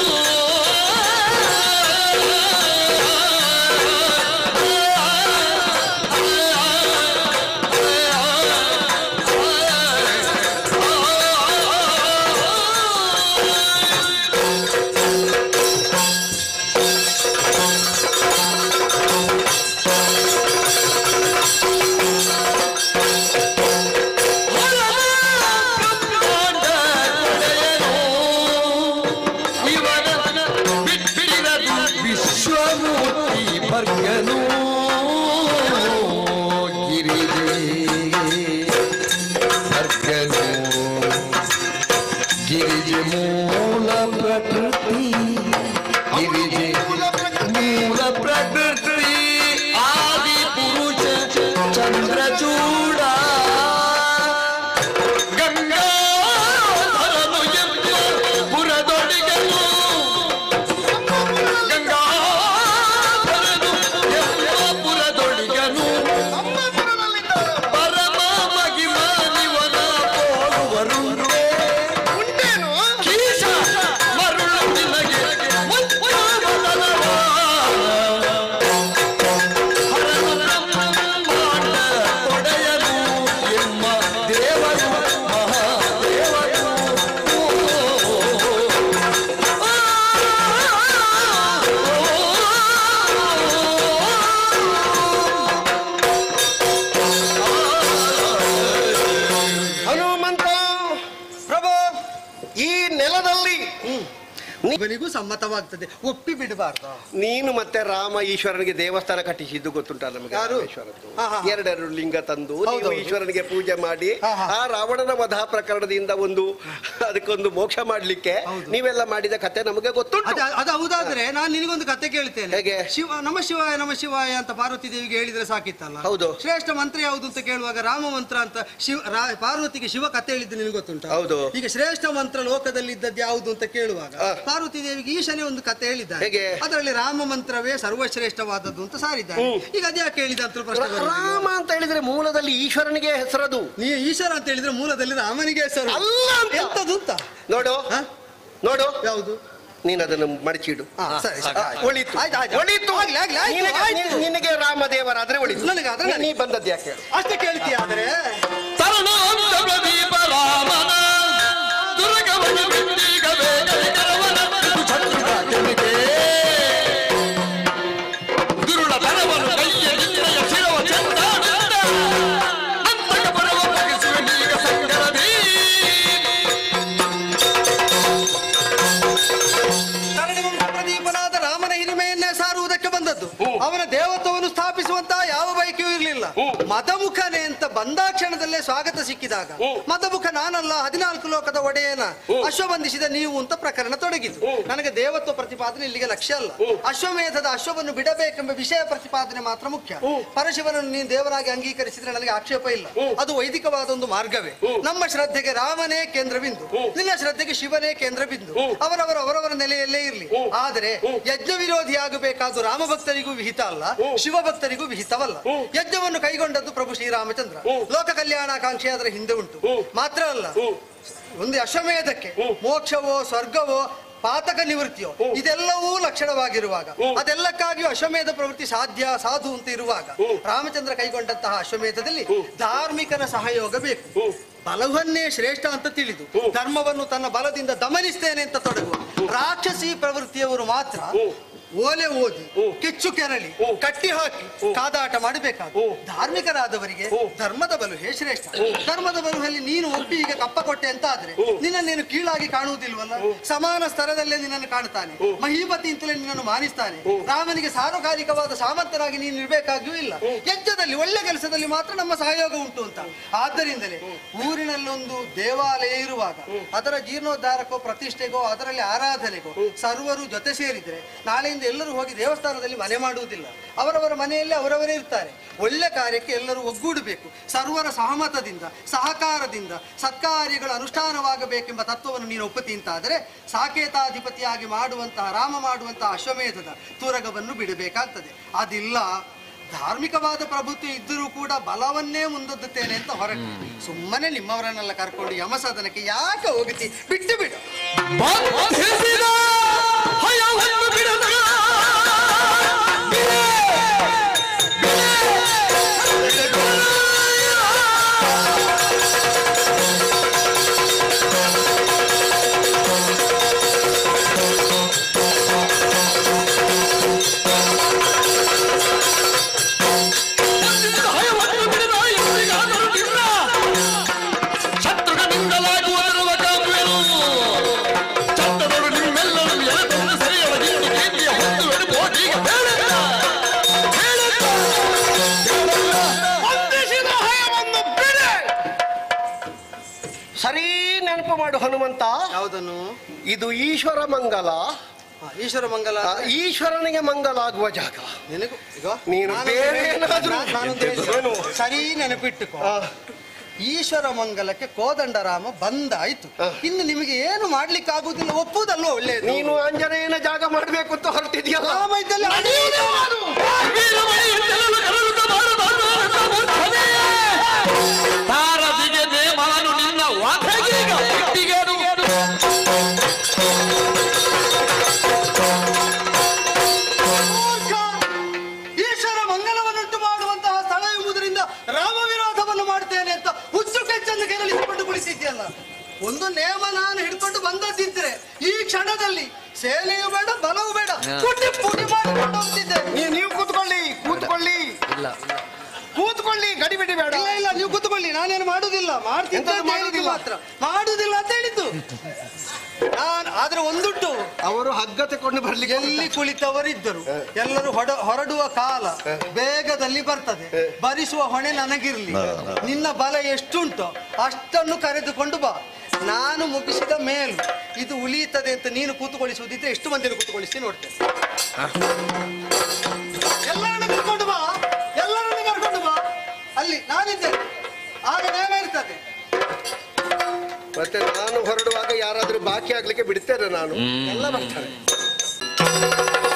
ವಿಶ್ವಮೂರ್ತಿ ಭರ್ಗನು ಗಿರಿಜೆ ಭರ್ಗನು ಗಿರಿಜೆ ಮೂಲ ಪ್ರಕೃತಿ ಗಿರಿಜೆ ಮೂಲ ಪ್ರಕೃತಿ ಆದಿ ಪುರುಷ ಚಂದ್ರಚೂಡ ಗಂಗಾಧರನು ಎಂಬ ಪುರದೊಡಿಗನು ಗಂಗಾಧರನು ಎಂಬ ಪುರದೊಡಿಗನು ಪರಮ ಮಹಿಮಾನಿವನ ಪೋಲುವರುಂಟೆ ಉಂಟೇನು ಕೀಶ ಮರುಳು ಇವನಿಗೂ ಸಮ್ಮತವಾಗ್ತದೆ ಒಪ್ಪಿ ಬಿಡಬಾರ್ದು ನೀನು ಮತ್ತೆ ರಾಮ ಈಶ್ವರನಿಗೆ ದೇವಸ್ಥಾನ ಕಟ್ಟಿಸಿದ್ದು ಗೊತ್ತುಂಟಲ್ಲ ನಮಗೆ ಯಾರು? ರಾಮೇಶ್ವರದ್ದು ಹಾ, ಹಾ, ಹಾ. ಎರಡೆರಡು ಲಿಂಗ ತಂದು ನೀವು ಹೌದೌದು. ಈಶ್ವರನಿಗೆ ಪೂಜೆ ಮಾಡಿ ಹಾ, ಹಾ. ಆ ರಾವಣನ ವಧ ಪ್ರಕರಣದಿಂದ ಒಂದು ಅದಕ್ಕೊಂದು ಮೋಕ್ಷ ಮಾಡ್ಲಿಕ್ಕೆ ಹೌದು. ನೀವೆಲ್ಲ ಮಾಡಿದ ಕತೆ ನಮಗೆ ಗೊತ್ತುಂಟು ಅದ ಅದು ಹೌದಾದ್ರೆ ನಾನು ನಿನಗೊಂದು ಕತೆ ಕೇಳ್ತೇನೆ ಹೇಗೆ? ಶಿವ ನಮ ಶಿವಾಯ ನಮ ಶಿವಾಯ ಅಂತ ಪಾರ್ವತಿ ದೇವಿಗೆ ಹೇಳಿದ್ರೆ ಸಾಕಿತ್ತಲ್ಲ ಹೌದು. ಶ್ರೇಷ್ಠ ಮಂತ್ರ ಯಾವುದು ಅಂತ ಕೇಳುವಾಗ ರಾಮ ಮಂತ್ರ ಅಂತ ಶಿವ ರಾ- ಪಾರ್ವತಿಗೆ ಶಿವ ಕತೆ ಹೇಳಿದ್ದು ನಿನಗೆ ಗೊತ್ತುಂಟ ಹೌದು. ಈಗ ಶ್ರೇಷ್ಠ ಮಂತ್ರ ಲೋಕದಲ್ಲಿ ಇದ್ದದ್ದು ಯಾವುದು ಅಂತ ಕೇಳುವಾಗ ಆ. ಪಾರ್ವತಿ ದೇವಿಗೆ ಈಶನೇ ಒಂದು ಕತೆ ಹೇಳಿದ್ದಾರೆ ಹೇಗೆ? ಅದರಲ್ಲಿ ರಾಮ ಮಂತ್ರವೇ ಸರ್ವಶ್ರೇಷ್ಠವಾದದ್ದು ಅಂತ ಸಾರಿದ್ದಾರೆ ಈಗ ಅದ್ಯಾಕೆ ಹೇಳಿದ ಅಂತ ಪ್ರಶ್ನೆ ರ- ಬರುವುದು. ರಾಮ ಅಂತ ಹೇಳಿದ್ರೆ ಮೂಲದಲ್ಲಿ ಈಶ್ವರನಿಗೆ ಹೆಸರದು ನೀ ಈಶ್ವರ ಅಂತ ಹೇಳಿದ್ರೆ ಮೂಲದಲ್ಲಿ ರಾಮನಿಗೆ ಹೆಸರು ಅಲ್ಲ ಅಂತ. ಎಂತದು ಅಂತ ನೋಡು ಹ? ನೋಡು ಯಾವುದು ನೀನು ಅದನ್ನು ಮಡಚಿಡು ಹಾ, ಸರಿ, ಸರಿ. ಆ, ಒಳಿತು ಆಯ್ತು, ಆಯ್ತು. ಒಳಿತು ಆಗ್ಲಿ, ಆಗ್ಲಿ, ಆಯ್ತು, ನಿನಗೆ- ಆಯ್ತು. ನಿನಗೆ ರಾಮದೇವರಾದ್ರೆ ಒಳಿತು ನನಗಾದ್ರೆ ನೀ- ನೀ ಬಂದದ್ದು ಯಾಕೆ ಹೇಳು? ಅಷ್ಟೇ ಕೇಳ್ತೀಯ ಆದ್ರೆ ತರುಣಾಂತ ಪ್ರದೀಪ ರಾಮನ ದುರ್ಗವನ ಬಿಂದಿಗ ಬೇಗನೆ ಕರವನ ಚಂದ್ರನಿಗೆ ದುರುಳ ತರವನು ಕೈಯಲ್ಲಿಯ ಶಿರವ ಚಂದಾನಂದ ಅಂತಕ ಪರವ ಮುಗಿಸುವ ನೀಗ ಸಂಗರದಿ ಕರಡಿವಂಶ ಪ್ರದೀಪನಾದ ರಾಮನ ಹಿರಿಮೆಯನ್ನೇ ಸಾರುವುದಕ್ಕೆ ಬಂದದ್ದು ಅವನ ದೇವತ್ವವನ್ನು ಸ್ಥಾಪಿಸುವಂತಹ ಯಾವ ಬಯಕೆಯೂ ಇರಲಿಲ್ಲ ಮದಮುಖನೇ ಅಂತ ಬಂದಾಕ್ಷಣದಲ್ಲೇ ಸ್ವಾಗತ ಸಿಕ್ಕಿದಾಗ ಮದಮುಖ ನಾನಲ್ಲ ಹದಿನಾಲ್ಕು ಲೋಕದ ಒಡೆಯನ ಅಶ್ವ ಬಂಧಿಸಿದ ನೀವು ಅಂತ ಪ್ರಕರಣ ತೊಡಗಿತು ನನಗೆ ದೇವತ್ವ ಪ್ರತಿಪಾದನೆ ಇಲ್ಲಿಗೆ ಲಕ್ಷ್ಯ ಅಲ್ಲ ಅಶ್ವಮೇಧದ ಅಶ್ವವನ್ನು ಬಿಡಬೇಕೆಂಬ ವಿಷಯ ಪ್ರತಿಪಾದನೆ ಮಾತ್ರ ಮುಖ್ಯ ಪರಶಿವನನ್ನು ನೀನು ದೇವರಾಗಿ ಅಂಗೀಕರಿಸಿದ್ರೆ ನನಗೆ ಆಕ್ಷೇಪ ಇಲ್ಲ ಅದು ವೈದಿಕವಾದ ಒಂದು ಮಾರ್ಗವೇ ನಮ್ಮ ಶ್ರದ್ಧೆಗೆ ರಾಮನೇ ಕೇಂದ್ರ ಬಿಂದು ನಿನ್ನ ಶ್ರದ್ಧೆಗೆ ಶಿವನೇ ಕೇಂದ್ರ ಬಿಂದು ಅವರವರ ಅವರವರ ನೆಲೆಯಲ್ಲೇ ಇರಲಿ ಆದರೆ ಯಜ್ಞ ವಿರೋಧಿಯಾಗಬೇಕಾದ್ದು ರಾಮ ಭಕ್ತರಿಗೂ ವಿಹಿತ ಅಲ್ಲ ಶಿವ ಭಕ್ತರಿಗೂ ವಿಹಿತವಲ್ಲ ಯಜ್ಞವನ್ನು ಕೈಗೊಂಡದ್ದು ಪ್ರಭು ಶ್ರೀರಾಮಚಂದ್ರ ಲೋಕ ಕಲ್ಯಾಣಾಕಾಂಕ್ಷೆ ಅದರ ಹಿಂದೆ ಉಂಟು ಮಾತ್ರ ಅಲ್ಲ ಒಂದು ಅಶ್ವಮೇಧಕ್ಕೆ ಮೋಕ್ಷವೋ ಸ್ವರ್ಗವೋ ಪಾತಕ ನಿವೃತ್ತಿಯೋ ಇದೆಲ್ಲವೂ ಲಕ್ಷಣವಾಗಿರುವಾಗ ಅದೆಲ್ಲಕ್ಕಾಗಿಯೂ ಅಶ್ವಮೇಧ ಪ್ರವೃತ್ತಿ ಸಾಧ್ಯ ಸಾಧು ಅಂತ ಇರುವಾಗ ರಾಮಚಂದ್ರ ಕೈಗೊಂಡಂತಹ ಅಶ್ವಮೇಧದಲ್ಲಿ ಧಾರ್ಮಿಕನ ಸಹಯೋಗ ಬೇಕು ಬಲವನ್ನೇ ಶ್ರೇಷ್ಠ ಅಂತ ತಿಳಿದು ಧರ್ಮವನ್ನು ತನ್ನ ಬಲದಿಂದ ದಮನಿಸ್ತೇನೆ ಅಂತ ತೊಡಗುವ ರಾಕ್ಷಸಿ ಪ್ರವೃತ್ತಿಯವರು ಮಾತ್ರ ಓಲೆ ಓದಿ ಕೆಚ್ಚು ಕೆರಳಿ ಕಟ್ಟಿ ಹಾಕಿ ಕಾದಾಟ ಮಾಡಬೇಕಾದ ಧಾರ್ಮಿಕರಾದವರಿಗೆ ಧರ್ಮದ ಬಲುಹೇ ಶ್ರೇಷ್ಠ ಧರ್ಮದ ಬಲುಹಲ್ಲಿ ನೀನು ಒಪ್ಪಿ ಈಗ ಕಪ್ಪ ಕೊಟ್ಟೆ ಅಂತ ಆದ್ರೆ ನಿನ್ನನ್ನೇನು ಕೀಳಾಗಿ ಕಾಣುವುದಿಲ್ವಲ್ಲ ಸಮಾನ ಸ್ತರದಲ್ಲೇ ನಿನ್ನನ್ನು ಕಾಣುತ್ತಾನೆ ಮಹೀಪತಿ ಅಂತಲೇ ನಿನ್ನನ್ನು ಮಾನಿಸ್ತಾನೆ ರಾಮನಿಗೆ ಸಾರ್ವಕಾಲಿಕವಾದ ಸಾಮಂತನಾಗಿ ನೀನು ಇರಬೇಕಾಗಿಯೂ ಇಲ್ಲ ಯಜ್ಞದಲ್ಲಿ ಒಳ್ಳೆ ಕೆಲಸದಲ್ಲಿ ಮಾತ್ರ ನಮ್ಮ ಸಹಯೋಗ ಉಂಟು ಅಂತ ಆದ್ದರಿಂದಲೇ ಊರಿನಲ್ಲೊಂದು ದೇವಾಲಯ ಇರುವಾಗ ಅದರ ಜೀರ್ಣೋದ್ಧಾರಕ್ಕೋ ಪ್ರತಿಷ್ಠೆಗೋ ಅದರಲ್ಲಿ ಆರಾಧನೆಗೋ ಸರ್ವರು ಜೊತೆ ಸೇರಿದ್ರೆ ನಾಳೆಯಿಂದ ಎಲ್ಲರೂ ಹೋಗಿ ದೇವಸ್ಥಾನದಲ್ಲಿ ಮನೆ ಮಾಡುವುದಿಲ್ಲ ಅವರವರ ಮನೆಯಲ್ಲಿ ಅವರವರೇ ಇರ್ತಾರೆ ಒಳ್ಳೆ ಕಾರ್ಯಕ್ಕೆ ಎಲ್ಲರೂ ಒಗ್ಗೂಡಬೇಕು ಸರ್ವರ ಸಹಮತದಿಂದ ಸಹಕಾರದಿಂದ ಸತ್ಕಾರ್ಯಗಳ ಅನುಷ್ಠಾನವಾಗಬೇಕೆಂಬ ತತ್ವವನ್ನು ನೀನು ಒಪ್ಪತಿ ಅಂತಾದರೆ ಸಾಕೇತಾಧಿಪತಿಯಾಗಿ ಮಾಡುವಂತಹ ರಾಮ ಮಾಡುವಂತಹ ಅಶ್ವಮೇಧದ ತುರಗವನ್ನು ಬಿಡಬೇಕಾಗ್ತದೆ ಅದಿಲ್ಲ ಧಾರ್ಮಿಕವಾದ ಪ್ರಭುತ್ವ ಇದ್ದರೂ ಕೂಡ ಬಲವನ್ನೇ ಮುಂದೊದ್ದುತ್ತೇನೆ ಅಂತ ಹೊರಟು ಸುಮ್ಮನೆ ನಿಮ್ಮವರನ್ನೆಲ್ಲ ಕರ್ಕೊಂಡು ಯಮಸದನಕ್ಕೆ ಯಾಕೆ ಹೋಗುತ್ತಿ ಬಿಟ್ಟು ಬಿಡು ಬಂಧಿಸಿದ ಭಯವನ್ನು ಬಿಡದ ಭಯವನ್ನು ಬಿಡದ ಎಂದಿಗಾದರೂ ನಿನ್ನ ಶತ್ರುಗಳಿಂದಲಾಗುವ ಕಾವ್ಯನು ಚತ್ತನರು ನಿಮ್ಮೆಲ್ಲರೂ ಎಳೆದೊಂದು ಸರಿಯೊಳಗಿಂದು ಕೀರ್ತಿಯ ಹೊತ್ತುವೆನು ಬೋಧಿಗೆ ಬೇಡದ ಬೇಡದ ಬಂಧಿಸಿದ ಹಯವನ್ನು ಬಿಡೆ ಸರಿ ನೆನಪು ಮಾಡು ಹನುಮಂತ ಯಾವುದನ್ನು ಇದು ಈಶ್ವರ ಮಂಗಲ ಆ, ಈಶ್ವರ ಮಂಗಲ ಆ, ಈಶ್ವರನಿಗೆ ಮಂಗಲ ಆಗುವ ಜಾಗ ನಿನಗೂ ಈಗ ನೀನು ನಾನೊಂದು ಬೇರೆ ಹೇಳಿ- ಏನಾದ್ರೂ- ನಾ- ನಾನೊಂದು ಹೇಳ್ತೇನೆ. ಏನು? ಸರಿ ನೆನಪಿಟ್ಟುಕೋ ಆ, ಈಶ್ವರ ಮಂಗಲಕ್ಕೆ ಕೋದಂಡರಾಮ ಬಂದಾಯ್ತು ಆ. ಇನ್ನು ನಿಮಗೆ ಏನು ಮಾಡ್ಲಿಕ್ಕೆ ಆಗುದಿಲ್ಲ ಒಪ್ಪುವುದಲ್ವ ಒಳ್ಳೆಯದು ನೀನು ಆಂಜನೇಯನ ಜಾಗ ಮಾಡ್ಬೇಕು ಅಂತ ಹೊರಟಿದ್ಯಲ್ಲ ರಾಮ ಇದ್ದಲ್ಲಿ ನಡೆಯುವುದೇ ಮಾಡು. ವೀರಮಣಿಯಿಂದಲೂ ಕರೆದುಕ ಮಾಡಬಾರದು ಮುಖವೇ. ಭಾರತಿಗೆ ದೇವಾನು ನಿನ್ನ ವಾದಗೀಗ ಒಟ್ಟಿಗೇನು ಮೂರ್ಖ! ಈಶ್ವರ ಮಂಗಲವನ್ನುಂಟು ಮಾಡುವಂತಹ ಸ್ಥಳ ಎಂಬುದರಿಂದ ರಾಮ ವಿರೋಧವನ್ನು ಮಾಡ್ತೇನೆ ಅಂತ ಹುಚ್ಚು ಕೆಚ್ಚನ್ನು ಕೆರಳಿಸಿಕೊಂಡು ಕುಳಿತಿದ್ಯಲ್ಲ ಒಂದು ನೇಮ ನಾನು ಹಿಡ್ಕೊಂಡು ಬಂದದ್ದಿದ್ರೆ ಈ ಕ್ಷಣದಲ್ಲಿ ಸೇನೆಯೂ ಬೇಡ ಬಲವೂ ಬೇಡ ಪುಡಿ ಪುಡಿ ಮಾಡಿಕೊಂಡು ಹೋಗ್ತಿದ್ದೆ ನೀವು ನೀವು ಕೂತ್ಕೊಳ್ಳಿ ಕೂತ್ಕೊಳ್ಳಿ ಕೂತ್ಕೊಳ್ಳಿ ಗಡಿಬಿಡಿ ಬೇಡ ಇಲ್ಲ ಇಲ್ಲ ನೀವು ಕೂತ್ಕೊಳ್ಳಿ ನಾನೇನು ಮಾಡುದಿಲ್ಲ ಮಾಡ್ತಿದ್ದೆ ಎಂತದು ಅಂತ ಹೇಳಿದ್ದು ಮಾಡುದಿಲ್ಲ? ಮಾತ್ರ ಮಾಡುದಿಲ್ಲ ಅಂತ ಹೇಳಿದ್ದು ನಾನು ಆದ್ರೆ ಒಂದುಂಟು ಅವರು ಹಗ್ಗ ತಕೊಂಡು ಬರ್ಲಿಕ್ಕೆ ಎಲ್ಲಿ ಕುಳಿತವರಿದ್ದರು ಎಲ್ಲರೂ ಹೊಡ ಹೊರಡುವ ಕಾಲ ಬೇಗದಲ್ಲಿ ಬರ್ತದೆ ಭರಿಸುವ ಹೊಣೆ ನನಗಿರ್ಲಿ ನಿನ್ನ ಬಲ ಎಷ್ಟುಂಟೋ ಅಷ್ಟನ್ನು ಕರೆದುಕೊಂಡು ಬಾ ನಾನು ಮುಗಿಸಿದ ಮೇಲು ಇದು ಉಳಿಯುತ್ತದೆ ಅಂತ ನೀನು ಕೂತುಕೊಳಿಸುವುದಿದ್ರೆ ಎಷ್ಟು ಮಂದಿಯನ್ನು ಕೂತುಕೊಳಿಸಿ ನೋಡ್ತೇನೆ ಎಲ್ಲರನ್ನು ಕರ್ಕೊಂಡು ಬಾ ಎಲ್ಲರನ್ನು ಕರ್ಕೊಂಡು ಬಾ ಅಲ್ಲಿ ನಾನಿದ್ದೇನೆ ಆಗ ನೇಮ ಇರ್ತದೆ ಮತ್ತೆ ನಾನು ಹೊರಡುವಾಗ ಯಾರಾದ್ರೂ ಬಾಕಿ ಆಗ್ಲಿಕ್ಕೆ ಬಿಡ್ತೇನೆ ನಾನು ಎಲ್ಲ ಬರ್ತಾರೆ